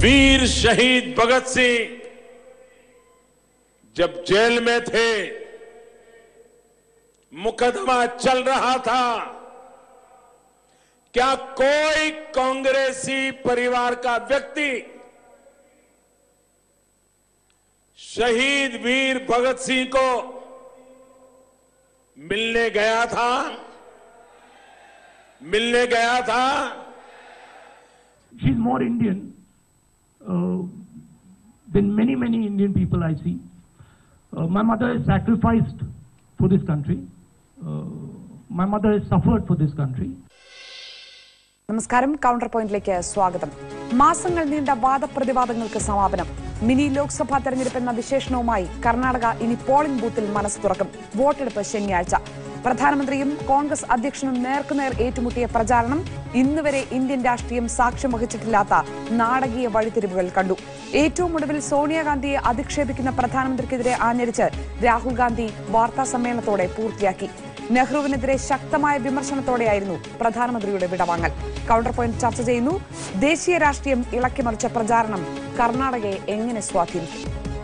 वीर शहीद भगत सिंह जब जेल में थे मुकदमा चल रहा था क्या कोई कांग्रेसी परिवार का व्यक्ति शहीद वीर भगत सिंह को मिलने गया था मिलने गया था she's more Indian uh, than many, many Indian people I see. Uh, my mother has sacrificed for this country. Uh, my mother has suffered for this country. നമസ്കാരം കൗണ്ടർ പോയിന്റിലേക്ക് സ്വാഗതം മാസങ്ങൾ നീണ്ട വാദപ്രതിവാദങ്ങൾക്ക് സമാപനം മിനി ലോക്സഭാ തെരഞ്ഞെടുപ്പ് എന്ന വിശേഷണവുമായി കർണാടക ഇനി പോളിംഗ് ബൂത്തിൽ മനസ്സ് തുറക്കും വോട്ടെടുപ്പ് ശനിയാഴ്ച പ്രധാനമന്ത്രിയും കോൺഗ്രസ് അധ്യക്ഷനും നേർക്കുനേർ ഏറ്റുമുട്ടിയ പ്രചാരണം ഇന്നുവരെ ഇന്ത്യൻ രാഷ്ട്രീയം സാക്ഷ്യം വഹിച്ചിട്ടില്ലാത്ത നാടകീയ വഴിത്തിരിവുകൾ കണ്ടു ഏറ്റവും ഒടുവിൽ സോണിയാഗാന്ധിയെ അധിക്ഷേപിക്കുന്ന പ്രധാനമന്ത്രിക്കെതിരെ ആഞ്ഞടിച്ച് രാഹുൽ ഗാന്ധി വാർത്താ സമ്മേളനത്തോടെ പൂർത്തിയാക്കി നെഹ്റുവിനെതിരെ ശക്തമായ വിമർശനത്തോടെയായിരുന്നു പ്രധാനമന്ത്രിയുടെ വിടവാങ്ങൽ കൗണ്ടർ പോയിന്റ് ചർച്ച ചെയ്യുന്നു ദേശീയ രാഷ്ട്രീയം ഇളക്കിമറിച്ച പ്രചാരണം കർണാടകയെ എങ്ങനെ സ്വാധീനിക്കും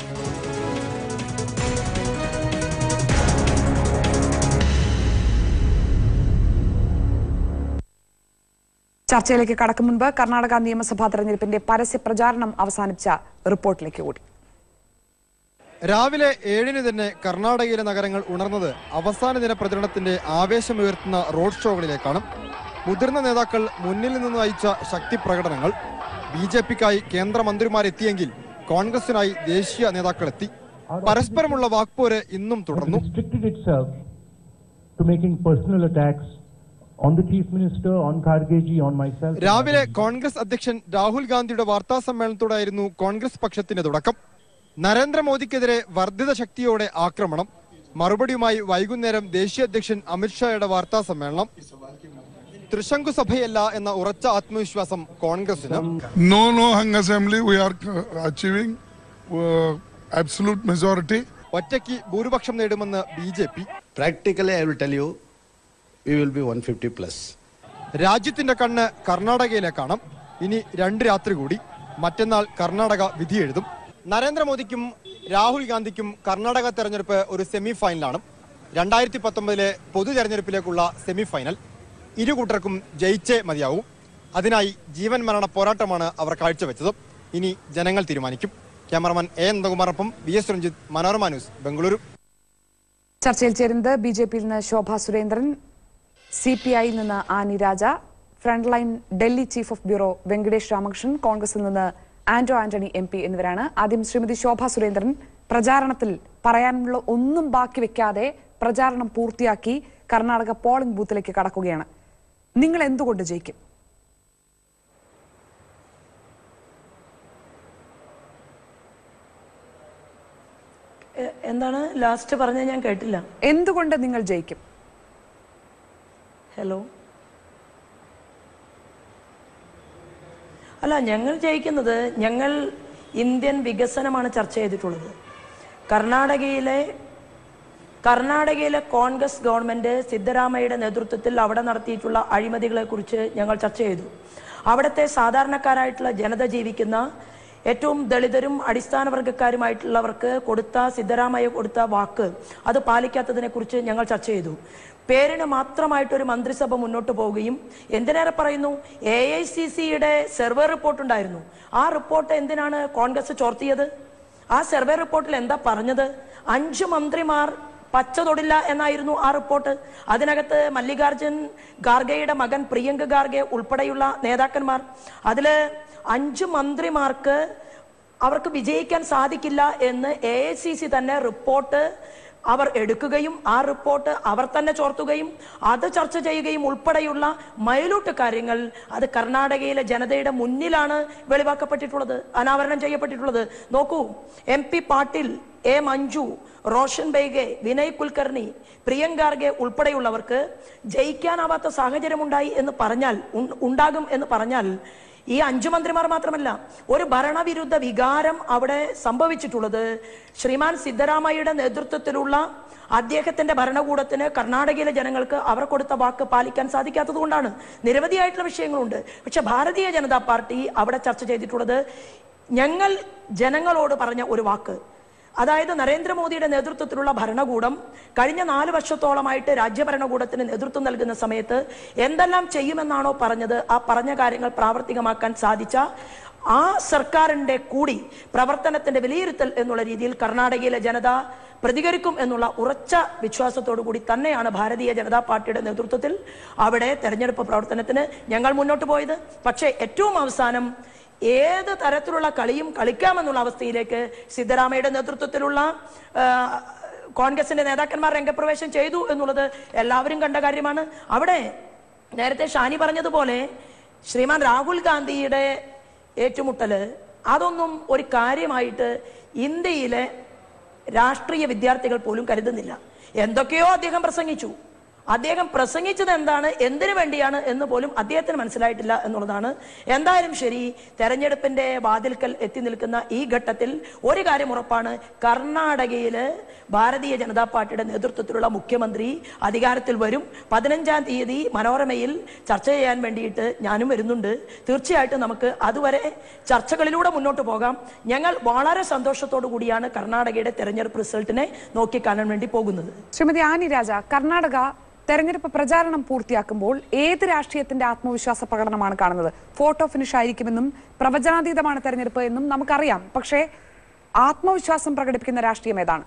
ചർച്ചയിലേക്ക് കടക്കും മുൻപ് കർണാടക നിയമസഭാ തെരഞ്ഞെടുപ്പിന്റെ പരസ്യ പ്രചാരണം അവസാനിച്ച റിപ്പോർട്ടിലേക്ക് കൂടി രാവിലെ ഏഴിന് തന്നെ കർണാടകയിലെ നഗരങ്ങൾ ഉണർന്നത് അവസാന ദിന പ്രചരണത്തിന്റെ ആവേശമുയർത്തുന്ന റോഡ് ഷോകളിലേക്കാണ് മുതിർന്ന നേതാക്കൾ മുന്നിൽ നിന്ന് നയിച്ച ശക്തി പ്രകടനങ്ങൾ ബി ജെ പിക്കായി കേന്ദ്രമന്ത്രിമാരെത്തിയെങ്കിൽ കോൺഗ്രസിനായി ദേശീയ നേതാക്കളെത്തി പരസ്പരമുള്ള വാക്പോര് ഇന്നും തുടർന്നു restricted itself to making personal attacks on the chief minister, on Khargeji, on myself. രാവിലെ കോൺഗ്രസ് അധ്യക്ഷൻ രാഹുൽ ഗാന്ധിയുടെ വാർത്താ സമ്മേളനത്തോടായിരുന്നു കോൺഗ്രസ് പക്ഷത്തിന്റെ തുടക്കം നരേന്ദ്രമോദിക്കെതിരെ വർദ്ധിത ശക്തിയോടെ ആക്രമണം മറുപടിയുമായി വൈകുന്നേരം ദേശീയ അധ്യക്ഷൻ അമിത്ഷായുടെ വാർത്താ സമ്മേളനം തൃശങ്കു സഭയല്ല എന്ന ഉറച്ച ആത്മവിശ്വാസം കോൺഗ്രസിന് No, no hung assembly. We are uh, achieving uh, absolute majority. ഒറ്റയ്ക്ക് ഭൂരിപക്ഷം നേടുമെന്ന് B J P Practically, I will tell you, we will be 150 plus. രാജ്യത്തിന്റെ കണ്ണ് കർണാടകയിലേക്കാണ് ഇനി രണ്ട് രാത്രി കൂടി മറ്റന്നാൾ കർണാടക വിധി എഴുതും നരേന്ദ്രമോദിക്കും രാഹുൽ ഗാന്ധിക്കും കർണാടക തെരഞ്ഞെടുപ്പ് ഒരു സെമി ഫൈനലാണ് രണ്ടായിരത്തി പത്തൊമ്പതിലെ പൊതു തെരഞ്ഞെടുപ്പിലേക്കുള്ള സെമി ഫൈനൽ ഇരു കൂട്ടർക്കും ജയിച്ചേ മതിയാവും അതിനായി ജീവൻ മരണ പോരാട്ടമാണ് അവർ കാഴ്ചവെച്ചത് ഇനി ജനങ്ങൾ തീരുമാനിക്കും ക്യാമറമാൻ എ നന്ദകുമാറൊപ്പം V S Ranjith Manorama news Bengaluru ചർച്ചയിൽ ചേരുന്നത് ബി ജെ പിയിൽ നിന്ന് ശോഭ സുരേന്ദ്രൻ സി പി ഐയിൽ നിന്ന് Annie Raja frontline Delhi chief of bureau Venkatesh Ramakrishnan കോൺഗ്രസിൽ നിന്ന് ആന്റോ ആന്റണി എം പി എന്നിവരാണ് ആദ്യം ശ്രീമതി ശോഭ സുരേന്ദ്രൻ പ്രചാരണത്തിൽ പറയാനുള്ള ഒന്നും ബാക്കി വെക്കാതെ പ്രചാരണം പൂർത്തിയാക്കി കർണാടക പോളിംഗ് ബൂത്തിലേക്ക് കടക്കുകയാണ് നിങ്ങൾ എന്തുകൊണ്ട് ജയിക്കും എ- എന്താണ് ലാസ്റ്റ് പറഞ്ഞ ഞാൻ കേട്ടില്ല എന്തുകൊണ്ട് നിങ്ങൾ ജയിക്കും ഹലോ അല്ല ഞങ്ങൾ ജയിക്കുന്നത് ഞങ്ങൾ ഇന്ത്യൻ വികസനമാണ് ചർച്ച ചെയ്തിട്ടുള്ളത് കർണാടകയിലെ കർണാടകയിലെ കോൺഗ്രസ് ഗവൺമെന്റ് സിദ്ധരാമയ്യയുടെ നേതൃത്വത്തിൽ അവിടെ നടത്തിയിട്ടുള്ള അഴിമതികളെ കുറിച്ച് ഞങ്ങൾ ചർച്ച ചെയ്തു അവിടുത്തെ സാധാരണക്കാരായിട്ടുള്ള ജനത ജീവിക്കുന്ന ഏറ്റവും ദളിതരും അടിസ്ഥാന വർഗക്കാരുമായിട്ടുള്ളവർക്ക് കൊടുത്ത സിദ്ധരാമയ്യ കൊടുത്ത വാക്ക് അത് പാലിക്കാത്തതിനെ കുറിച്ച് ഞങ്ങൾ ചർച്ച ചെയ്തു പേരിന് മാത്രമായിട്ടൊരു മന്ത്രിസഭ മുന്നോട്ട് പോവുകയും എന്തിനേറെ പറയുന്നു എ ഐ സി സിയുടെ സർവേ റിപ്പോർട്ട് ഉണ്ടായിരുന്നു ആ റിപ്പോർട്ട് എന്തിനാണ് കോൺഗ്രസ് ചോർത്തിയത് ആ സർവേ റിപ്പോർട്ടിൽ എന്താ പറഞ്ഞത് അഞ്ച് മന്ത്രിമാർ പച്ച തൊടില്ല എന്നായിരുന്നു ആ റിപ്പോർട്ട് അതിനകത്ത് മല്ലികാർജുൻ ഖാർഗെയുടെ മകൻ പ്രിയങ്ക ഖാർഗെ ഉൾപ്പെടെയുള്ള നേതാക്കന്മാർ അതില് അഞ്ച് മന്ത്രിമാർക്ക് അവർക്ക് വിജയിക്കാൻ സാധിക്കില്ല എന്ന് എ തന്നെ റിപ്പോർട്ട് അവർ എടുക്കുകയും ആ റിപ്പോർട്ട് അവർ തന്നെ ചോർത്തുകയും അത് ചർച്ച ചെയ്യുകയും ഉൾപ്പെടെയുള്ള മൈലൂട്ട് കാര്യങ്ങൾ അത് കർണാടകയിലെ ജനതയുടെ മുന്നിലാണ് വെളിവാക്കപ്പെട്ടിട്ടുള്ളത് അനാവരണം ചെയ്യപ്പെട്ടിട്ടുള്ളത് നോക്കൂ M P Patil A Manju Roshan ബൈഗെ Vinay Kulkarni പ്രിയങ്കാർഗെ ഉൾപ്പെടെയുള്ളവർക്ക് ജയിക്കാനാവാത്ത സാഹചര്യമുണ്ടായി എന്ന് പറഞ്ഞാൽ ഉൺ- ഉണ്ടാകും എന്ന് പറഞ്ഞാൽ ഈ അഞ്ചു മന്ത്രിമാർ മാത്രമല്ല ഒരു ഭരണവിരുദ്ധ വികാരം അവിടെ സംഭവിച്ചിട്ടുള്ളത് ശ്രീമാൻ സിദ്ധരാമയ്യയുടെ നേതൃത്വത്തിലുള്ള അദ്ദേഹത്തിന്റെ ഭരണകൂടത്തിന് കർണാടകയിലെ ജനങ്ങൾക്ക് അവർ കൊടുത്ത വാക്ക് പാലിക്കാൻ സാധിക്കാത്തത് കൊണ്ടാണ് നിരവധിയായിട്ടുള്ള വിഷയങ്ങളുണ്ട് പക്ഷെ ഭാരതീയ ജനതാ പാർട്ടി അവിടെ ചർച്ച ചെയ്തിട്ടുള്ളത് ഞങ്ങൾ ജനങ്ങളോട് പറഞ്ഞ ഒരു വാക്ക് അതായത് നരേന്ദ്രമോദിയുടെ നേതൃത്വത്തിലുള്ള ഭരണകൂടം കഴിഞ്ഞ നാല് വർഷത്തോളമായിട്ട് രാജ്യഭരണകൂടത്തിന് നേതൃത്വം നൽകുന്ന സമയത്ത് എന്തെല്ലാം ചെയ്യുമെന്നാണോ പറഞ്ഞത് ആ പറഞ്ഞ കാര്യങ്ങൾ പ്രാവർത്തികമാക്കാൻ സാധിച്ച ആ സർക്കാരിന്റെ കൂടി പ്രവർത്തനത്തിന്റെ വിലയിരുത്തൽ എന്നുള്ള രീതിയിൽ കർണാടകയിലെ ജനത പ്രതികരിക്കും എന്നുള്ള ഉറച്ച വിശ്വാസത്തോടു കൂടി തന്നെയാണ് ഭാരതീയ ജനതാ പാർട്ടിയുടെ നേതൃത്വത്തിൽ അവിടെ തെരഞ്ഞെടുപ്പ് പ്രവർത്തനത്തിന് ഞങ്ങൾ മുന്നോട്ട് പോയത് പക്ഷേ ഏറ്റവും അവസാനം ഏത് തരത്തിലുള്ള കളിയും കളിക്കാമെന്നുള്ള അവസ്ഥയിലേക്ക് സിദ്ധരാമയുടെ നേതൃത്വത്തിലുള്ള ആ, കോൺഗ്രസിന്റെ നേതാക്കന്മാർ രംഗപ്രവേശം ചെയ്തു എന്നുള്ളത് എല്ലാവരും കണ്ട കാര്യമാണ് അവിടെ നേരത്തെ ഷാനി പറഞ്ഞതുപോലെ ശ്രീമാൻ രാഹുൽ ഗാന്ധിയുടെ ഏറ്റുമുട്ടല് അതൊന്നും ഒരു കാര്യമായിട്ട് ഇന്ത്യയിലെ രാഷ്ട്രീയ വിദ്യാർത്ഥികൾ പോലും കരുതുന്നില്ല എന്തൊക്കെയോ അദ്ദേഹം പ്രസംഗിച്ചു അദ്ദേഹം പ്രസംഗിച്ചത് എന്താണ് എന്തിനു വേണ്ടിയാണ് എന്ന് പോലും അദ്ദേഹത്തിന് മനസ്സിലായിട്ടില്ല എന്നുള്ളതാണ് എന്തായാലും ശരി തെരഞ്ഞെടുപ്പിന്റെ വാതിൽക്കൽ എത്തി നിൽക്കുന്ന ഈ ഘട്ടത്തിൽ ഒരു കാര്യം ഉറപ്പാണ് കർണാടകയില് ഭാരതീയ ജനതാ പാർട്ടിയുടെ നേതൃത്വത്തിലുള്ള മുഖ്യമന്ത്രി അധികാരത്തിൽ വരും പതിനഞ്ചാം തീയതി മനോരമയിൽ ചർച്ച ചെയ്യാൻ വേണ്ടിയിട്ട് ഞാനും വരുന്നുണ്ട് തീർച്ചയായിട്ടും നമുക്ക് അതുവരെ ചർച്ചകളിലൂടെ മുന്നോട്ട് പോകാം ഞങ്ങൾ വളരെ സന്തോഷത്തോടു കൂടിയാണ് കർണാടകയുടെ തെരഞ്ഞെടുപ്പ് റിസൾട്ടിനെ നോക്കിക്കാണാൻ വേണ്ടി പോകുന്നത് ശ്രീമതി ആനി രാജ കർണാടക തെരഞ്ഞെടുപ്പ് പ്രചാരണം പൂർത്തിയാക്കുമ്പോൾ ഏത് രാഷ്ട്രീയത്തിന്റെ ആത്മവിശ്വാസ പ്രകടനമാണ് കാണുന്നത് ഫോട്ടോ ഫിനിഷ് ആയിരിക്കുമെന്നും പ്രവചനാതീതമാണ് തെരഞ്ഞെടുപ്പ് എന്നും നമുക്കറിയാം പക്ഷേ ആത്മവിശ്വാസം പ്രകടിപ്പിക്കുന്ന രാഷ്ട്രീയം ഏതാണ്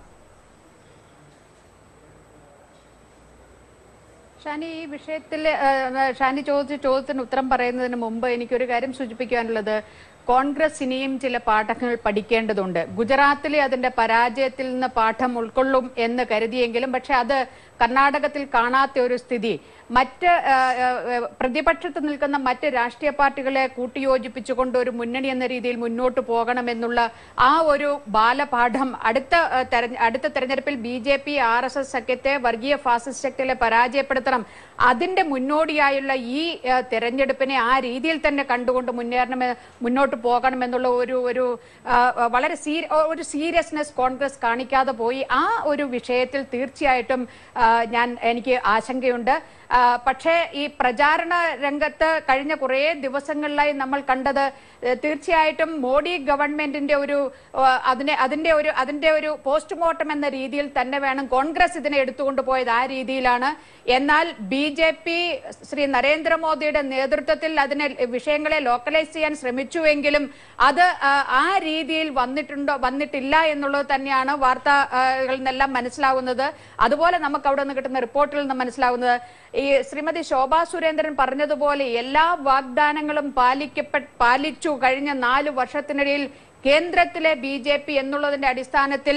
ഷാനി ഈ വിഷയത്തിൽ ഏഹ്, ഷാനി ചോദിച്ച ചോദ്യത്തിന് ഉത്തരം പറയുന്നതിന് മുമ്പ് എനിക്കൊരു കാര്യം സൂചിപ്പിക്കാനുള്ളത് കോൺഗ്രസ് ഇനിയും ചില പാഠങ്ങൾ പഠിക്കേണ്ടതുണ്ട് ഗുജറാത്തിലെ അതിന്റെ പരാജയത്തിൽ നിന്ന് പാഠം ഉൾക്കൊള്ളും എന്ന് കരുതിയെങ്കിലും പക്ഷെ അത് കർണാടകത്തിൽ കാണാത്ത ഒരു സ്ഥിതി മറ്റ് ഏഹ്, ഏഹ്, പ്രതിപക്ഷത്ത് നിൽക്കുന്ന മറ്റ് രാഷ്ട്രീയ പാർട്ടികളെ കൂട്ടിയോജിപ്പിച്ചുകൊണ്ട് ഒരു മുന്നണി എന്ന രീതിയിൽ മുന്നോട്ട് പോകണമെന്നുള്ള ആ ഒരു ബാലപാഠം അടുത്ത ഏഹ്, തെരഞ്ഞ- അടുത്ത തെരഞ്ഞെടുപ്പിൽ B J P R S S സഖ്യത്തെ വർഗീയ ഫാസിസ്റ്റ് ശക്തികളെ പരാജയപ്പെടുത്തണം അതിന്റെ മുന്നോടിയായുള്ള ഈ ഏഹ്, തെരഞ്ഞെടുപ്പിനെ ആ രീതിയിൽ തന്നെ കണ്ടുകൊണ്ട് മുന്നേറണം മുന്നോട്ട് പോകണമെന്നുള്ള ഒരു ഒരു ആ, വളരെ സീ- ഒരു സീരിയസ്നെസ് കോൺഗ്രസ് കാണിക്കാതെ പോയി ആ ഒരു വിഷയത്തിൽ തീർച്ചയായിട്ടും ആ, ഞാൻ എനിക്ക് ആശങ്കയുണ്ട് ആ, പക്ഷേ ഈ പ്രചാരണ രംഗത്ത് കഴിഞ്ഞ കുറേ ദിവസങ്ങളിലായി നമ്മൾ കണ്ടത് ഏഹ്, തീർച്ചയായിട്ടും മോഡി ഗവൺമെന്റിന്റെ ഒരു ആ, അതിനെ അതിന്റെ ഒരു അതിന്റെ ഒരു പോസ്റ്റ്മോർട്ടം എന്ന രീതിയിൽ തന്നെ വേണം കോൺഗ്രസ് ഇതിനെ എടുത്തുകൊണ്ട് പോയത് ആ രീതിയിലാണ് എന്നാൽ ബി ജെ പി ശ്രീ നരേന്ദ്രമോദിയുടെ നേതൃത്വത്തിൽ അതിനെ വിഷയങ്ങളെ ലോക്കലൈസ് ചെയ്യാൻ ശ്രമിച്ചുവെങ്കിലും അത് ആ, ആ രീതിയിൽ വന്നിട്ടുണ്ടോ വന്നിട്ടില്ല എന്നുള്ളത് തന്നെയാണ് വാർത്തകളിൽ നിന്നെല്ലാം മനസ്സിലാവുന്നത് അതുപോലെ നമുക്ക് അവിടെ നിന്ന് കിട്ടുന്ന റിപ്പോർട്ടിൽ നിന്ന് മനസ്സിലാവുന്നത് ഈ ശ്രീമതി ശോഭാ സുരേന്ദ്രൻ പറഞ്ഞതുപോലെ എല്ലാ വാഗ്ദാനങ്ങളും പാലിക്കപ്പെ പാലിച്ചു കഴിഞ്ഞ നാല് വർഷത്തിനിടയിൽ കേന്ദ്രത്തിലെ ബി ജെ പി എന്നുള്ളതിന്റെ അടിസ്ഥാനത്തിൽ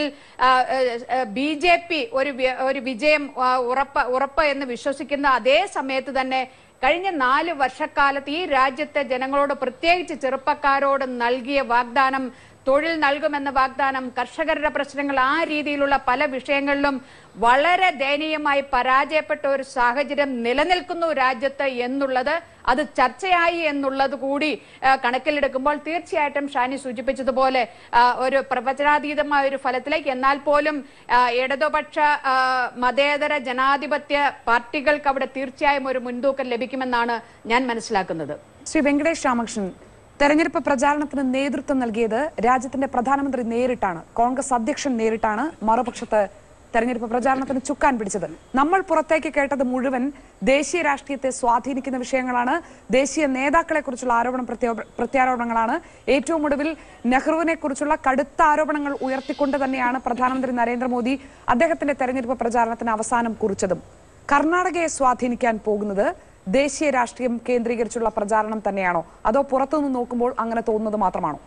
ബി ജെ പി ഒരു വി- ഒരു വിജയം ആ, ഉറപ്പ് ഉറപ്പ് എന്ന് വിശ്വസിക്കുന്ന അതേ സമയത്ത് തന്നെ കഴിഞ്ഞ നാല് വർഷക്കാലത്ത് ഈ രാജ്യത്തെ ജനങ്ങളോട് പ്രത്യേകിച്ച് ചെറുപ്പക്കാരോട് നൽകിയ വാഗ്ദാനം തൊഴിൽ നൽകുമെന്ന വാഗ്ദാനം കർഷകരുടെ പ്രശ്നങ്ങൾ ആ രീതിയിലുള്ള പല വിഷയങ്ങളിലും വളരെ ദയനീയമായി പരാജയപ്പെട്ട ഒരു സാഹചര്യം നിലനിൽക്കുന്നു രാജ്യത്ത് എന്നുള്ളത് അത് ചർച്ചയായി എന്നുള്ളത് കൂടി ആ, കണക്കിലെടുക്കുമ്പോൾ തീർച്ചയായിട്ടും ഷാനി സൂചിപ്പിച്ചതുപോലെ ആ, ഒരു പ്രവചനാതീതമായ ഒരു ഫലത്തിലേക്ക് എന്നാൽ പോലും ആ, ഇടതുപക്ഷ ആ, മതേതര ജനാധിപത്യ പാർട്ടികൾക്ക് അവിടെ തീർച്ചയായും ഒരു മുൻതൂക്കം ലഭിക്കുമെന്നാണ് ഞാൻ മനസ്സിലാക്കുന്നത് ശ്രീ വെങ്കടേഷ് രാമകൃഷ്ണൻ തെരഞ്ഞെടുപ്പ് പ്രചാരണത്തിന് നേതൃത്വം നൽകിയത് രാജ്യത്തിന്റെ പ്രധാനമന്ത്രി നേരിട്ടാണ് കോൺഗ്രസ് അധ്യക്ഷൻ നേരിട്ടാണ് മറുപക്ഷത്ത് തെരഞ്ഞെടുപ്പ് പ്രചാരണത്തിന് ചുക്കാൻ പിടിച്ചത് നമ്മൾ പുറത്തേക്ക് കേട്ടത് മുഴുവൻ ദേശീയ രാഷ്ട്രീയത്തെ സ്വാധീനിക്കുന്ന വിഷയങ്ങളാണ് ദേശീയ നേതാക്കളെ കുറിച്ചുള്ള ആരോപണം പ്രത്യോ- പ്രത്യാരോപണങ്ങളാണ് ഏറ്റവും ഒടുവിൽ നെഹ്റുവിനെ കുറിച്ചുള്ള കടുത്ത ആരോപണങ്ങൾ ഉയർത്തിക്കൊണ്ട് തന്നെയാണ് പ്രധാനമന്ത്രി നരേന്ദ്രമോദി അദ്ദേഹത്തിന്റെ തെരഞ്ഞെടുപ്പ് പ്രചാരണത്തിന് അവസാനം കുറിച്ചതും കർണാടകയെ സ്വാധീനിക്കാൻ പോകുന്നത് ദേശീയ രാഷ്ട്രീയം കേന്ദ്രീകരിച്ചുള്ള പ്രചാരണം തന്നെയാണോ അതോ പുറത്തുനിന്ന് നോക്കുമ്പോൾ അങ്ങനെ തോന്നുന്നത് മാത്രമാണോ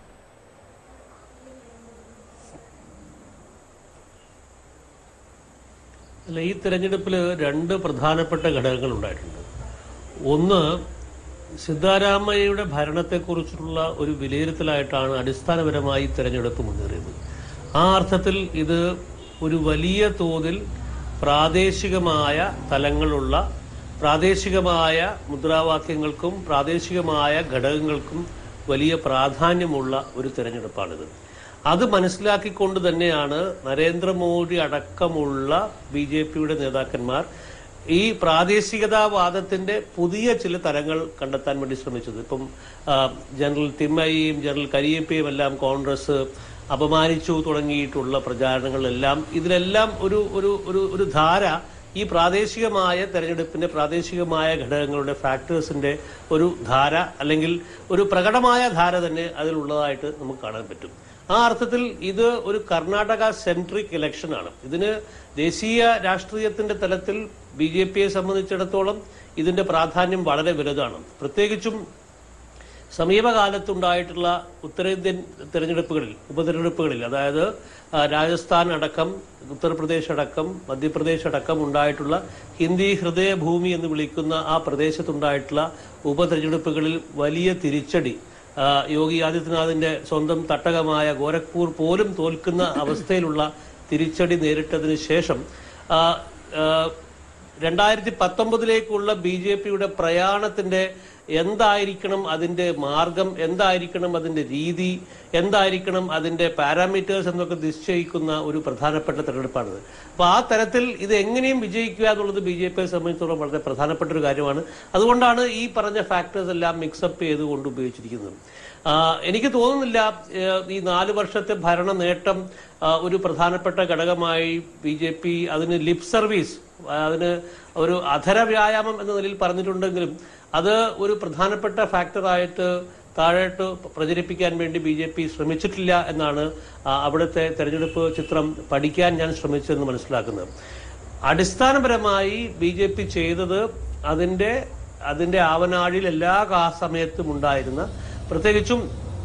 അല്ല ഈ തെരഞ്ഞെടുപ്പിൽ രണ്ട് പ്രധാനപ്പെട്ട ഘടകങ്ങൾ ഉണ്ടായിട്ടുണ്ട് ഒന്ന് സിദ്ധാരാമയ്യയുടെ ഭരണത്തെക്കുറിച്ചുള്ള ഒരു വിലയിരുത്തലായിട്ടാണ് അടിസ്ഥാനപരമായി ഈ തെരഞ്ഞെടുപ്പ് മുന്നേറിയത് ആ അർത്ഥത്തിൽ ഇത് ഒരു വലിയ തോതിൽ പ്രാദേശികമായ തലങ്ങളുള്ള പ്രാദേശികമായ മുദ്രാവാക്യങ്ങൾക്കും പ്രാദേശികമായ ഘടകങ്ങൾക്കും വലിയ പ്രാധാന്യമുള്ള ഒരു തെരഞ്ഞെടുപ്പാണിത് അത് മനസ്സിലാക്കിക്കൊണ്ട് തന്നെയാണ് നരേന്ദ്രമോദി അടക്കമുള്ള ബി ജെ പിയുടെ നേതാക്കന്മാർ ഈ പ്രാദേശികതാവാദത്തിന്റെ പുതിയ ചില തരങ്ങൾ കണ്ടെത്താൻ വേണ്ടി ശ്രമിച്ചത് ഇപ്പം ആ, ജനറൽ തിമ്മയും ജനറൽ കരിയപ്പയും എല്ലാം കോൺഗ്രസ് അപമാനിച്ചു തുടങ്ങിയിട്ടുള്ള പ്രചാരണങ്ങളെല്ലാം ഇതിലെല്ലാം ഒരു ഒരു ഒരു ഒരു ധാര ഈ പ്രാദേശികമായ തെരഞ്ഞെടുപ്പിന്റെ പ്രാദേശികമായ ഘടകങ്ങളുടെ ഫാക്ടേഴ്സിന്റെ ഒരു ധാര അല്ലെങ്കിൽ ഒരു പ്രകടമായ ധാര തന്നെ അതിലുള്ളതായിട്ട് നമുക്ക് കാണാൻ പറ്റും ആ അർത്ഥത്തിൽ ഇത് ഒരു കർണാടക സെൻട്രിക് ഇലക്ഷൻ ആണ് ഇതിന് ദേശീയ രാഷ്ട്രീയത്തിന്റെ തലത്തിൽ ബി ജെ പിയെ സംബന്ധിച്ചിടത്തോളം ഇതിന്റെ പ്രാധാന്യം വളരെ വലുതാണ് പ്രത്യേകിച്ചും സമീപകാലത്തുണ്ടായിട്ടുള്ള ഉത്തരേന്ത്യൻ തെരഞ്ഞെടുപ്പുകളിൽ ഉപതെരഞ്ഞെടുപ്പുകളിൽ അതായത് ആ, രാജസ്ഥാൻ അടക്കം ഉത്തർപ്രദേശ് അടക്കം മധ്യപ്രദേശ് അടക്കം ഉണ്ടായിട്ടുള്ള ഹിന്ദി ഹൃദയഭൂമി എന്ന് വിളിക്കുന്ന ആ പ്രദേശത്തുണ്ടായിട്ടുള്ള ഉപതെരഞ്ഞെടുപ്പുകളിൽ വലിയ തിരിച്ചടി ആ, യോഗി ആദിത്യനാഥിന്റെ സ്വന്തം തട്ടകമായ ഗോരഖ്പൂർ പോലും തോൽക്കുന്ന അവസ്ഥയിലുള്ള തിരിച്ചടി നേരിട്ടതിന് ശേഷം ആ, ആ, രണ്ടായിരത്തി പത്തൊമ്പതിലേക്കുള്ള ബി ജെ പിയുടെ പ്രയാണത്തിന്റെ എന്തായിരിക്കണം അതിന്റെ മാർഗം എന്തായിരിക്കണം അതിന്റെ രീതി എന്തായിരിക്കണം അതിന്റെ പാരാമീറ്റേഴ്സ് എന്നൊക്കെ നിശ്ചയിക്കുന്ന ഒരു പ്രധാനപ്പെട്ട തെരഞ്ഞെടുപ്പാണിത് അപ്പൊ ആ തരത്തിൽ ഇത് എങ്ങനെയും വിജയിക്കുക എന്നുള്ളത് ബി ജെ പിയെ സംബന്ധിച്ചിടത്തോളം വളരെ പ്രധാനപ്പെട്ട ഒരു കാര്യമാണ് അതുകൊണ്ടാണ് ഈ പറഞ്ഞ ഫാക്ടേഴ്സ് എല്ലാം മിക്സപ്പ് ചെയ്തുകൊണ്ട് ഉപയോഗിച്ചിരിക്കുന്നത് ആ, എനിക്ക് തോന്നുന്നില്ല ഏഹ്, ഈ നാല് വർഷത്തെ ഭരണ നേട്ടം ആ, ഒരു പ്രധാനപ്പെട്ട ഘടകമായി ബി ജെ പി അതിന് ലിപ് സർവീസ് ആ, അതിന് ഒരു അധര വ്യായാമം എന്ന നിലയിൽ പറഞ്ഞിട്ടുണ്ടെങ്കിലും അത് ഒരു പ്രധാനപ്പെട്ട ഫാക്ടറായിട്ട് താഴോട്ട് പ്രചരിപ്പിക്കാൻ വേണ്ടി ബി ജെ പി ശ്രമിച്ചിട്ടില്ല എന്നാണ് ആ, അവിടുത്തെ തെരഞ്ഞെടുപ്പ് ചിത്രം പഠിക്കാൻ ഞാൻ ശ്രമിച്ചതെന്ന് മനസ്സിലാക്കുന്നത് അടിസ്ഥാനപരമായി ബി ജെ പി ചെയ്തത് അതിന്റെ അതിന്റെ ആവനാഴിൽ എല്ലാ കാ- സമയത്തും ഉണ്ടായിരുന്ന പ്രത്യേകിച്ചും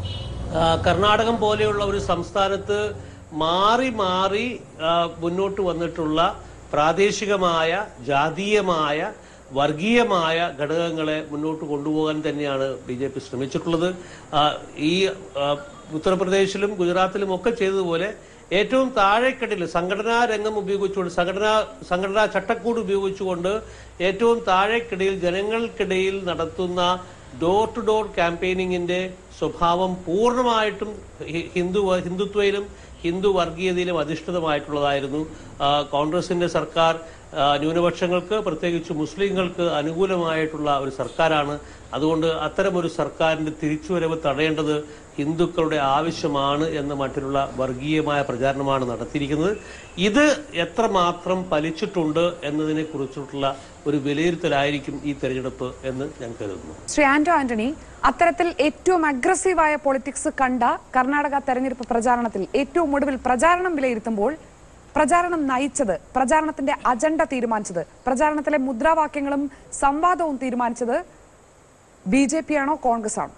ആ, കർണാടകം പോലെയുള്ള ഒരു സംസ്ഥാനത്ത് മാറി മാറി ആ, മുന്നോട്ട് വന്നിട്ടുള്ള പ്രാദേശികമായ ജാതീയമായ വർഗീയമായ ഘടകങ്ങളെ മുന്നോട്ട് കൊണ്ടുപോകാൻ തന്നെയാണ് ബി ജെ പി ശ്രമിച്ചിട്ടുള്ളത് ആ, ഈ ആ, ഉത്തർപ്രദേശിലും ഗുജറാത്തിലും ഒക്കെ ചെയ്തതുപോലെ ഏറ്റവും താഴേക്കടിയിൽ സംഘടനാ രംഗം ഉപയോഗിച്ചുകൊണ്ട് സംഘടനാ സംഘടനാ ചട്ടക്കൂട് ഉപയോഗിച്ചുകൊണ്ട് ഏറ്റവും താഴേക്കിടയിൽ ജനങ്ങൾക്കിടയിൽ നടത്തുന്ന ഡോർ ടു ഡോർ ക്യാമ്പയിനിങ്ങിന്റെ സ്വഭാവം പൂർണ്ണമായിട്ടും ഹി- ഹിന്ദു ഹിന്ദുത്വയിലും ഹിന്ദു വർഗീയതയിലും അധിഷ്ഠിതമായിട്ടുള്ളതായിരുന്നു ആ, കോൺഗ്രസിന്റെ സർക്കാർ ആ, ന്യൂനപക്ഷങ്ങൾക്ക് പ്രത്യേകിച്ച് മുസ്ലിങ്ങൾക്ക് അനുകൂലമായിട്ടുള്ള ഒരു സർക്കാരാണ് അതുകൊണ്ട് അത്തരമൊരു സർക്കാരിന്റെ തിരിച്ചുവരവ് തടയേണ്ടത് ഹിന്ദുക്കളുടെ ആവശ്യമാണ് എന്ന മട്ടിലുള്ള വർഗീയമായ പ്രചാരണമാണ് നടത്തിയിരിക്കുന്നത് ഇത് എത്രമാത്രം ഫലിച്ചിട്ടുണ്ട് എന്നതിനെ കുറിച്ചിട്ടുള്ള ഒരു വിലയിരുത്തലായിരിക്കും ഈ തെരഞ്ഞെടുപ്പ് എന്ന് ഞാൻ കരുതുന്നു ശ്രീ ആന്റോ ആന്റണി അത്തരത്തിൽ ഏറ്റവും അഗ്രസീവായ പൊളിറ്റിക്സ് കണ്ട കർണാടക തെരഞ്ഞെടുപ്പ് പ്രചാരണത്തിൽ ഏറ്റവും ഒടുവിൽ പ്രചാരണം വിലയിരുത്തുമ്പോൾ പ്രചാരണം നയിച്ചത് പ്രചാരണത്തിന്റെ അജണ്ട തീരുമാനിച്ചത് പ്രചാരണത്തിലെ മുദ്രാവാക്യങ്ങളും സംവാദവും തീരുമാനിച്ചത് ബി ജെ പി ആണോ കോൺഗ്രസ് ആണോ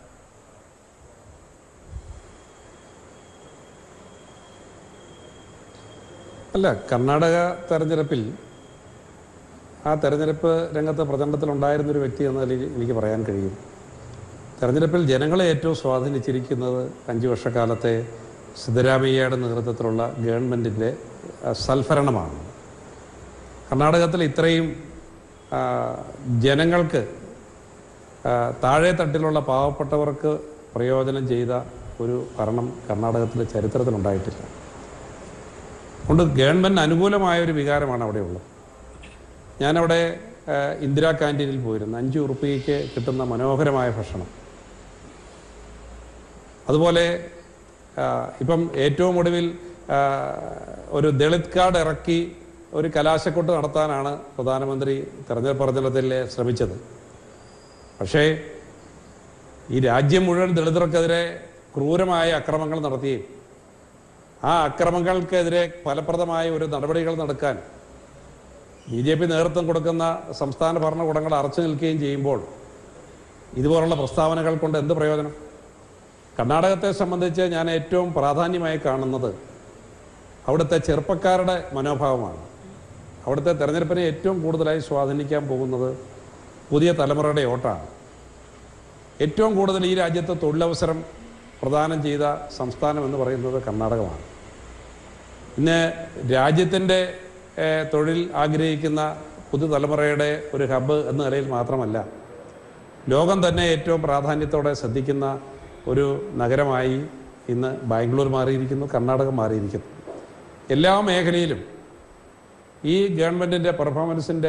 അല്ല കർണാടക തെരഞ്ഞെടുപ്പിൽ ആ തെരഞ്ഞെടുപ്പ് രംഗത്ത് പ്രചരണത്തിലുണ്ടായിരുന്ന ഒരു വ്യക്തി എന്ന നിലയിൽ എനിക്ക് പറയാൻ കഴിയും തെരഞ്ഞെടുപ്പിൽ ജനങ്ങളെ ഏറ്റവും സ്വാധീനിച്ചിരിക്കുന്നത് അഞ്ച് വർഷക്കാലത്തെ സിദ്ധരാമയ്യയുടെ നേതൃത്വത്തിലുള്ള ഗവൺമെൻറ്റിൻ്റെ സൽഭരണമാണ് കർണാടകത്തിൽ ഇത്രയും ആ, ജനങ്ങൾക്ക് ആ, താഴെ തട്ടിലുള്ള പാവപ്പെട്ടവർക്ക് പ്രയോജനം ചെയ്ത ഒരു ഭരണം കർണാടകത്തിലെ ചരിത്രത്തിലുണ്ടായിട്ടില്ല അതുകൊണ്ട് ഗവൺമെൻറ് അനുകൂലമായ ഒരു വികാരമാണ് അവിടെയുള്ളത് ഞാനവിടെ ആ, ഇന്ദിരാ ക്യാൻറ്റീനിൽ പോയിരുന്നു അഞ്ച് ഉറുപ്പിക്ക് കിട്ടുന്ന മനോഹരമായ ഭക്ഷണം അതുപോലെ ആ, ഇപ്പം ഏറ്റവും ഒടുവിൽ ആ, ഒരു ദളിത് കാർഡ് ഇറക്കി ഒരു കലാശക്കൊട്ട് നടത്താനാണ് പ്രധാനമന്ത്രി തെരഞ്ഞെടുപ്പ് പ്രചരണത്തിൽ ശ്രമിച്ചത് പക്ഷേ ഈ രാജ്യം മുഴുവൻ ദളിതർക്കെതിരെ ക്രൂരമായ അക്രമങ്ങൾ നടത്തുകയും ആ അക്രമങ്ങൾക്കെതിരെ ഫലപ്രദമായ ഒരു നടപടികൾ നടക്കാൻ ബി ജെ പി നേതൃത്വം കൊടുക്കുന്ന സംസ്ഥാന ഭരണകൂടങ്ങൾ അറച്ചു നിൽക്കുകയും ചെയ്യുമ്പോൾ ഇതുപോലുള്ള പ്രസ്താവനകൾ കൊണ്ട് എന്ത് പ്രയോജനം കർണാടകത്തെ സംബന്ധിച്ച് ഞാൻ ഏറ്റവും പ്രാധാന്യമായി കാണുന്നത് അവിടുത്തെ ചെറുപ്പക്കാരുടെ മനോഭാവമാണ് അവിടുത്തെ തെരഞ്ഞെടുപ്പിനെ ഏറ്റവും കൂടുതലായി സ്വാധീനിക്കാൻ പോകുന്നത് പുതിയ തലമുറയുടെ വോട്ടാണ് ഏറ്റവും കൂടുതൽ ഈ രാജ്യത്ത് തൊഴിലവസരം പ്രദാനം ചെയ്ത സംസ്ഥാനം എന്ന് പറയുന്നത് കർണാടകമാണ് ഇന്ന് രാജ്യത്തിൻ്റെ ഏഹ്, തൊഴിൽ ആഗ്രഹിക്കുന്ന പുതുതലമുറയുടെ ഒരു ഹബ്ബ് എന്ന നിലയിൽ മാത്രമല്ല ലോകം തന്നെ ഏറ്റവും പ്രാധാന്യത്തോടെ ശ്രദ്ധിക്കുന്ന ഒരു നഗരമായി ഇന്ന് ബാംഗ്ലൂർ മാറിയിരിക്കുന്നു കർണാടകം മാറിയിരിക്കുന്നു എല്ലാ മേഖലയിലും ഈ ഗവൺമെൻറ്റിൻ്റെ പെർഫോമൻസിൻ്റെ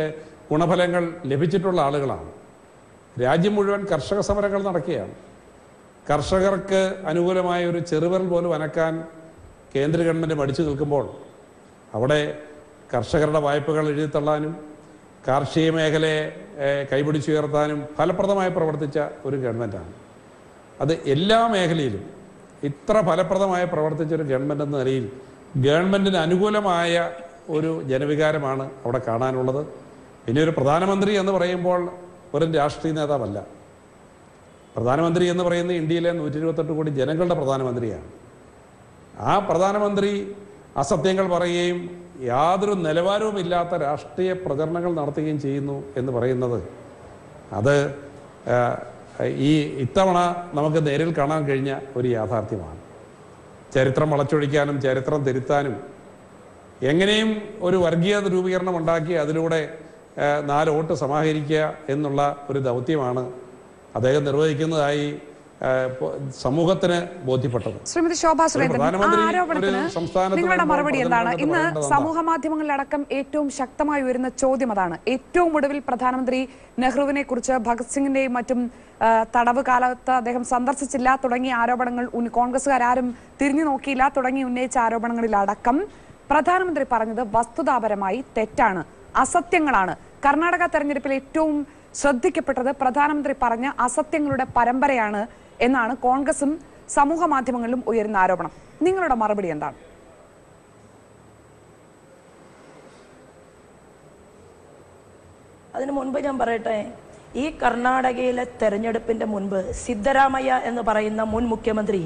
ഗുണഫലങ്ങൾ ലഭിച്ചിട്ടുള്ള ആളുകളാണ് രാജ്യം മുഴുവൻ കർഷക സമരങ്ങൾ നടക്കുകയാണ് കർഷകർക്ക് അനുകൂലമായ ഒരു ചെറുവിരൽ പോലും അനക്കാൻ കേന്ദ്ര ഗവൺമെൻറ് മടിച്ചു നിൽക്കുമ്പോൾ അവിടെ കർഷകരുടെ വായ്പകൾ എഴുതിത്തള്ളാനും കാർഷിക മേഖലയെ ഏഹ്, കൈപിടിച്ചുയർത്താനും ഫലപ്രദമായി പ്രവർത്തിച്ച ഒരു ഗവൺമെൻറ്റാണ് അത് എല്ലാ മേഖലയിലും ഇത്ര ഫലപ്രദമായി പ്രവർത്തിച്ച ഒരു ഗവൺമെൻറ് എന്ന നിലയിൽ ഗവൺമെൻറ്റിന് അനുകൂലമായ ഒരു ജനവികാരമാണ് അവിടെ കാണാനുള്ളത് പിന്നെ ഒരു പ്രധാനമന്ത്രി എന്ന് പറയുമ്പോൾ വെറും രാഷ്ട്രീയ നേതാവല്ല പ്രധാനമന്ത്രി എന്ന് പറയുന്നത് ഇന്ത്യയിലെ നൂറ്റി ഇരുപത്തെട്ട് കോടി ജനങ്ങളുടെ പ്രധാനമന്ത്രിയാണ് ആ പ്രധാനമന്ത്രി അസത്യങ്ങൾ പറയുകയും യാതൊരു നിലവാരവും ഇല്ലാത്ത രാഷ്ട്രീയ പ്രചരണങ്ങൾ നടത്തുകയും ചെയ്യുന്നു എന്ന് പറയുന്നത് അത് ആ, ഈ ഇത്തവണ നമുക്ക് നേരിൽ കാണാൻ കഴിഞ്ഞ ഒരു യാഥാർത്ഥ്യമാണ് ചരിത്രം വളച്ചൊഴിക്കാനും ചരിത്രം തിരുത്താനും എങ്ങനെയും ഒരു വർഗീയ രൂപീകരണം ഉണ്ടാക്കി അതിലൂടെ ആ, നാല് വോട്ട് സമാഹരിക്കുക എന്നുള്ള ഒരു ദൗത്യമാണ് അദ്ദേഹം നിർവഹിക്കുന്നതായി ആ, പൊ- സമൂഹത്തിന് ബോധ്യപ്പെട്ടത് ശ്രീമതി ശോഭാ സുരേന്ദ്രൻ ആ പ്രധാനമന്ത്രി ഒരു ആരോപണത്തിന് സംസ്ഥാനത്ത് നിങ്ങളുടെ വരുമ്പോൾ മറുപടി എന്താണ് പ്രധാനമന്ത്രി ഇന്ന് പറയേണ്ടത് എന്താണ്? സമൂഹ മാധ്യമങ്ങളിലടക്കം ഏറ്റവും ശക്തമായി ഉയരുന്ന ചോദ്യം അതാണ് ഏറ്റവും ഒടുവിൽ പ്രധാനമന്ത്രി നെഹ്റുവിനെ കുറിച്ച് ഭഗത് സിംഗിന്റെയും മറ്റും ആ, തടവ് കാലത്ത് അദ്ദേഹം സന്ദർശിച്ചില്ല തുടങ്ങിയ ആരോപണങ്ങൾ ഉന്ന- കോൺഗ്രസുകാരും തിരിഞ്ഞു നോക്കിയില്ല തുടങ്ങി ഉന്നയിച്ച ആരോപണങ്ങളിലടക്കം പ്രധാനമന്ത്രി പറഞ്ഞത് വസ്തുതാപരമായി തെറ്റാണ് അസത്യങ്ങളാണ് കർണാടക തെരഞ്ഞെടുപ്പിൽ ഏറ്റവും ശ്രദ്ധിക്കപ്പെട്ടത് പ്രധാനമന്ത്രി പറഞ്ഞ അസത്യങ്ങളുടെ പരമ്പരയാണ് എന്നാണ് കോൺഗ്രസും സമൂഹ മാധ്യമങ്ങളിലും ഉയരുന്ന ആരോപണം നിങ്ങളുടെ മറുപടി എന്താണ് അതിനു മുൻപ് ഞാൻ പറയട്ടെ ഈ കർണാടകയിലെ തെരഞ്ഞെടുപ്പിന്റെ മുൻപ് സിദ്ധരാമയ്യ എന്ന് പറയുന്ന മുൻ മുഖ്യമന്ത്രി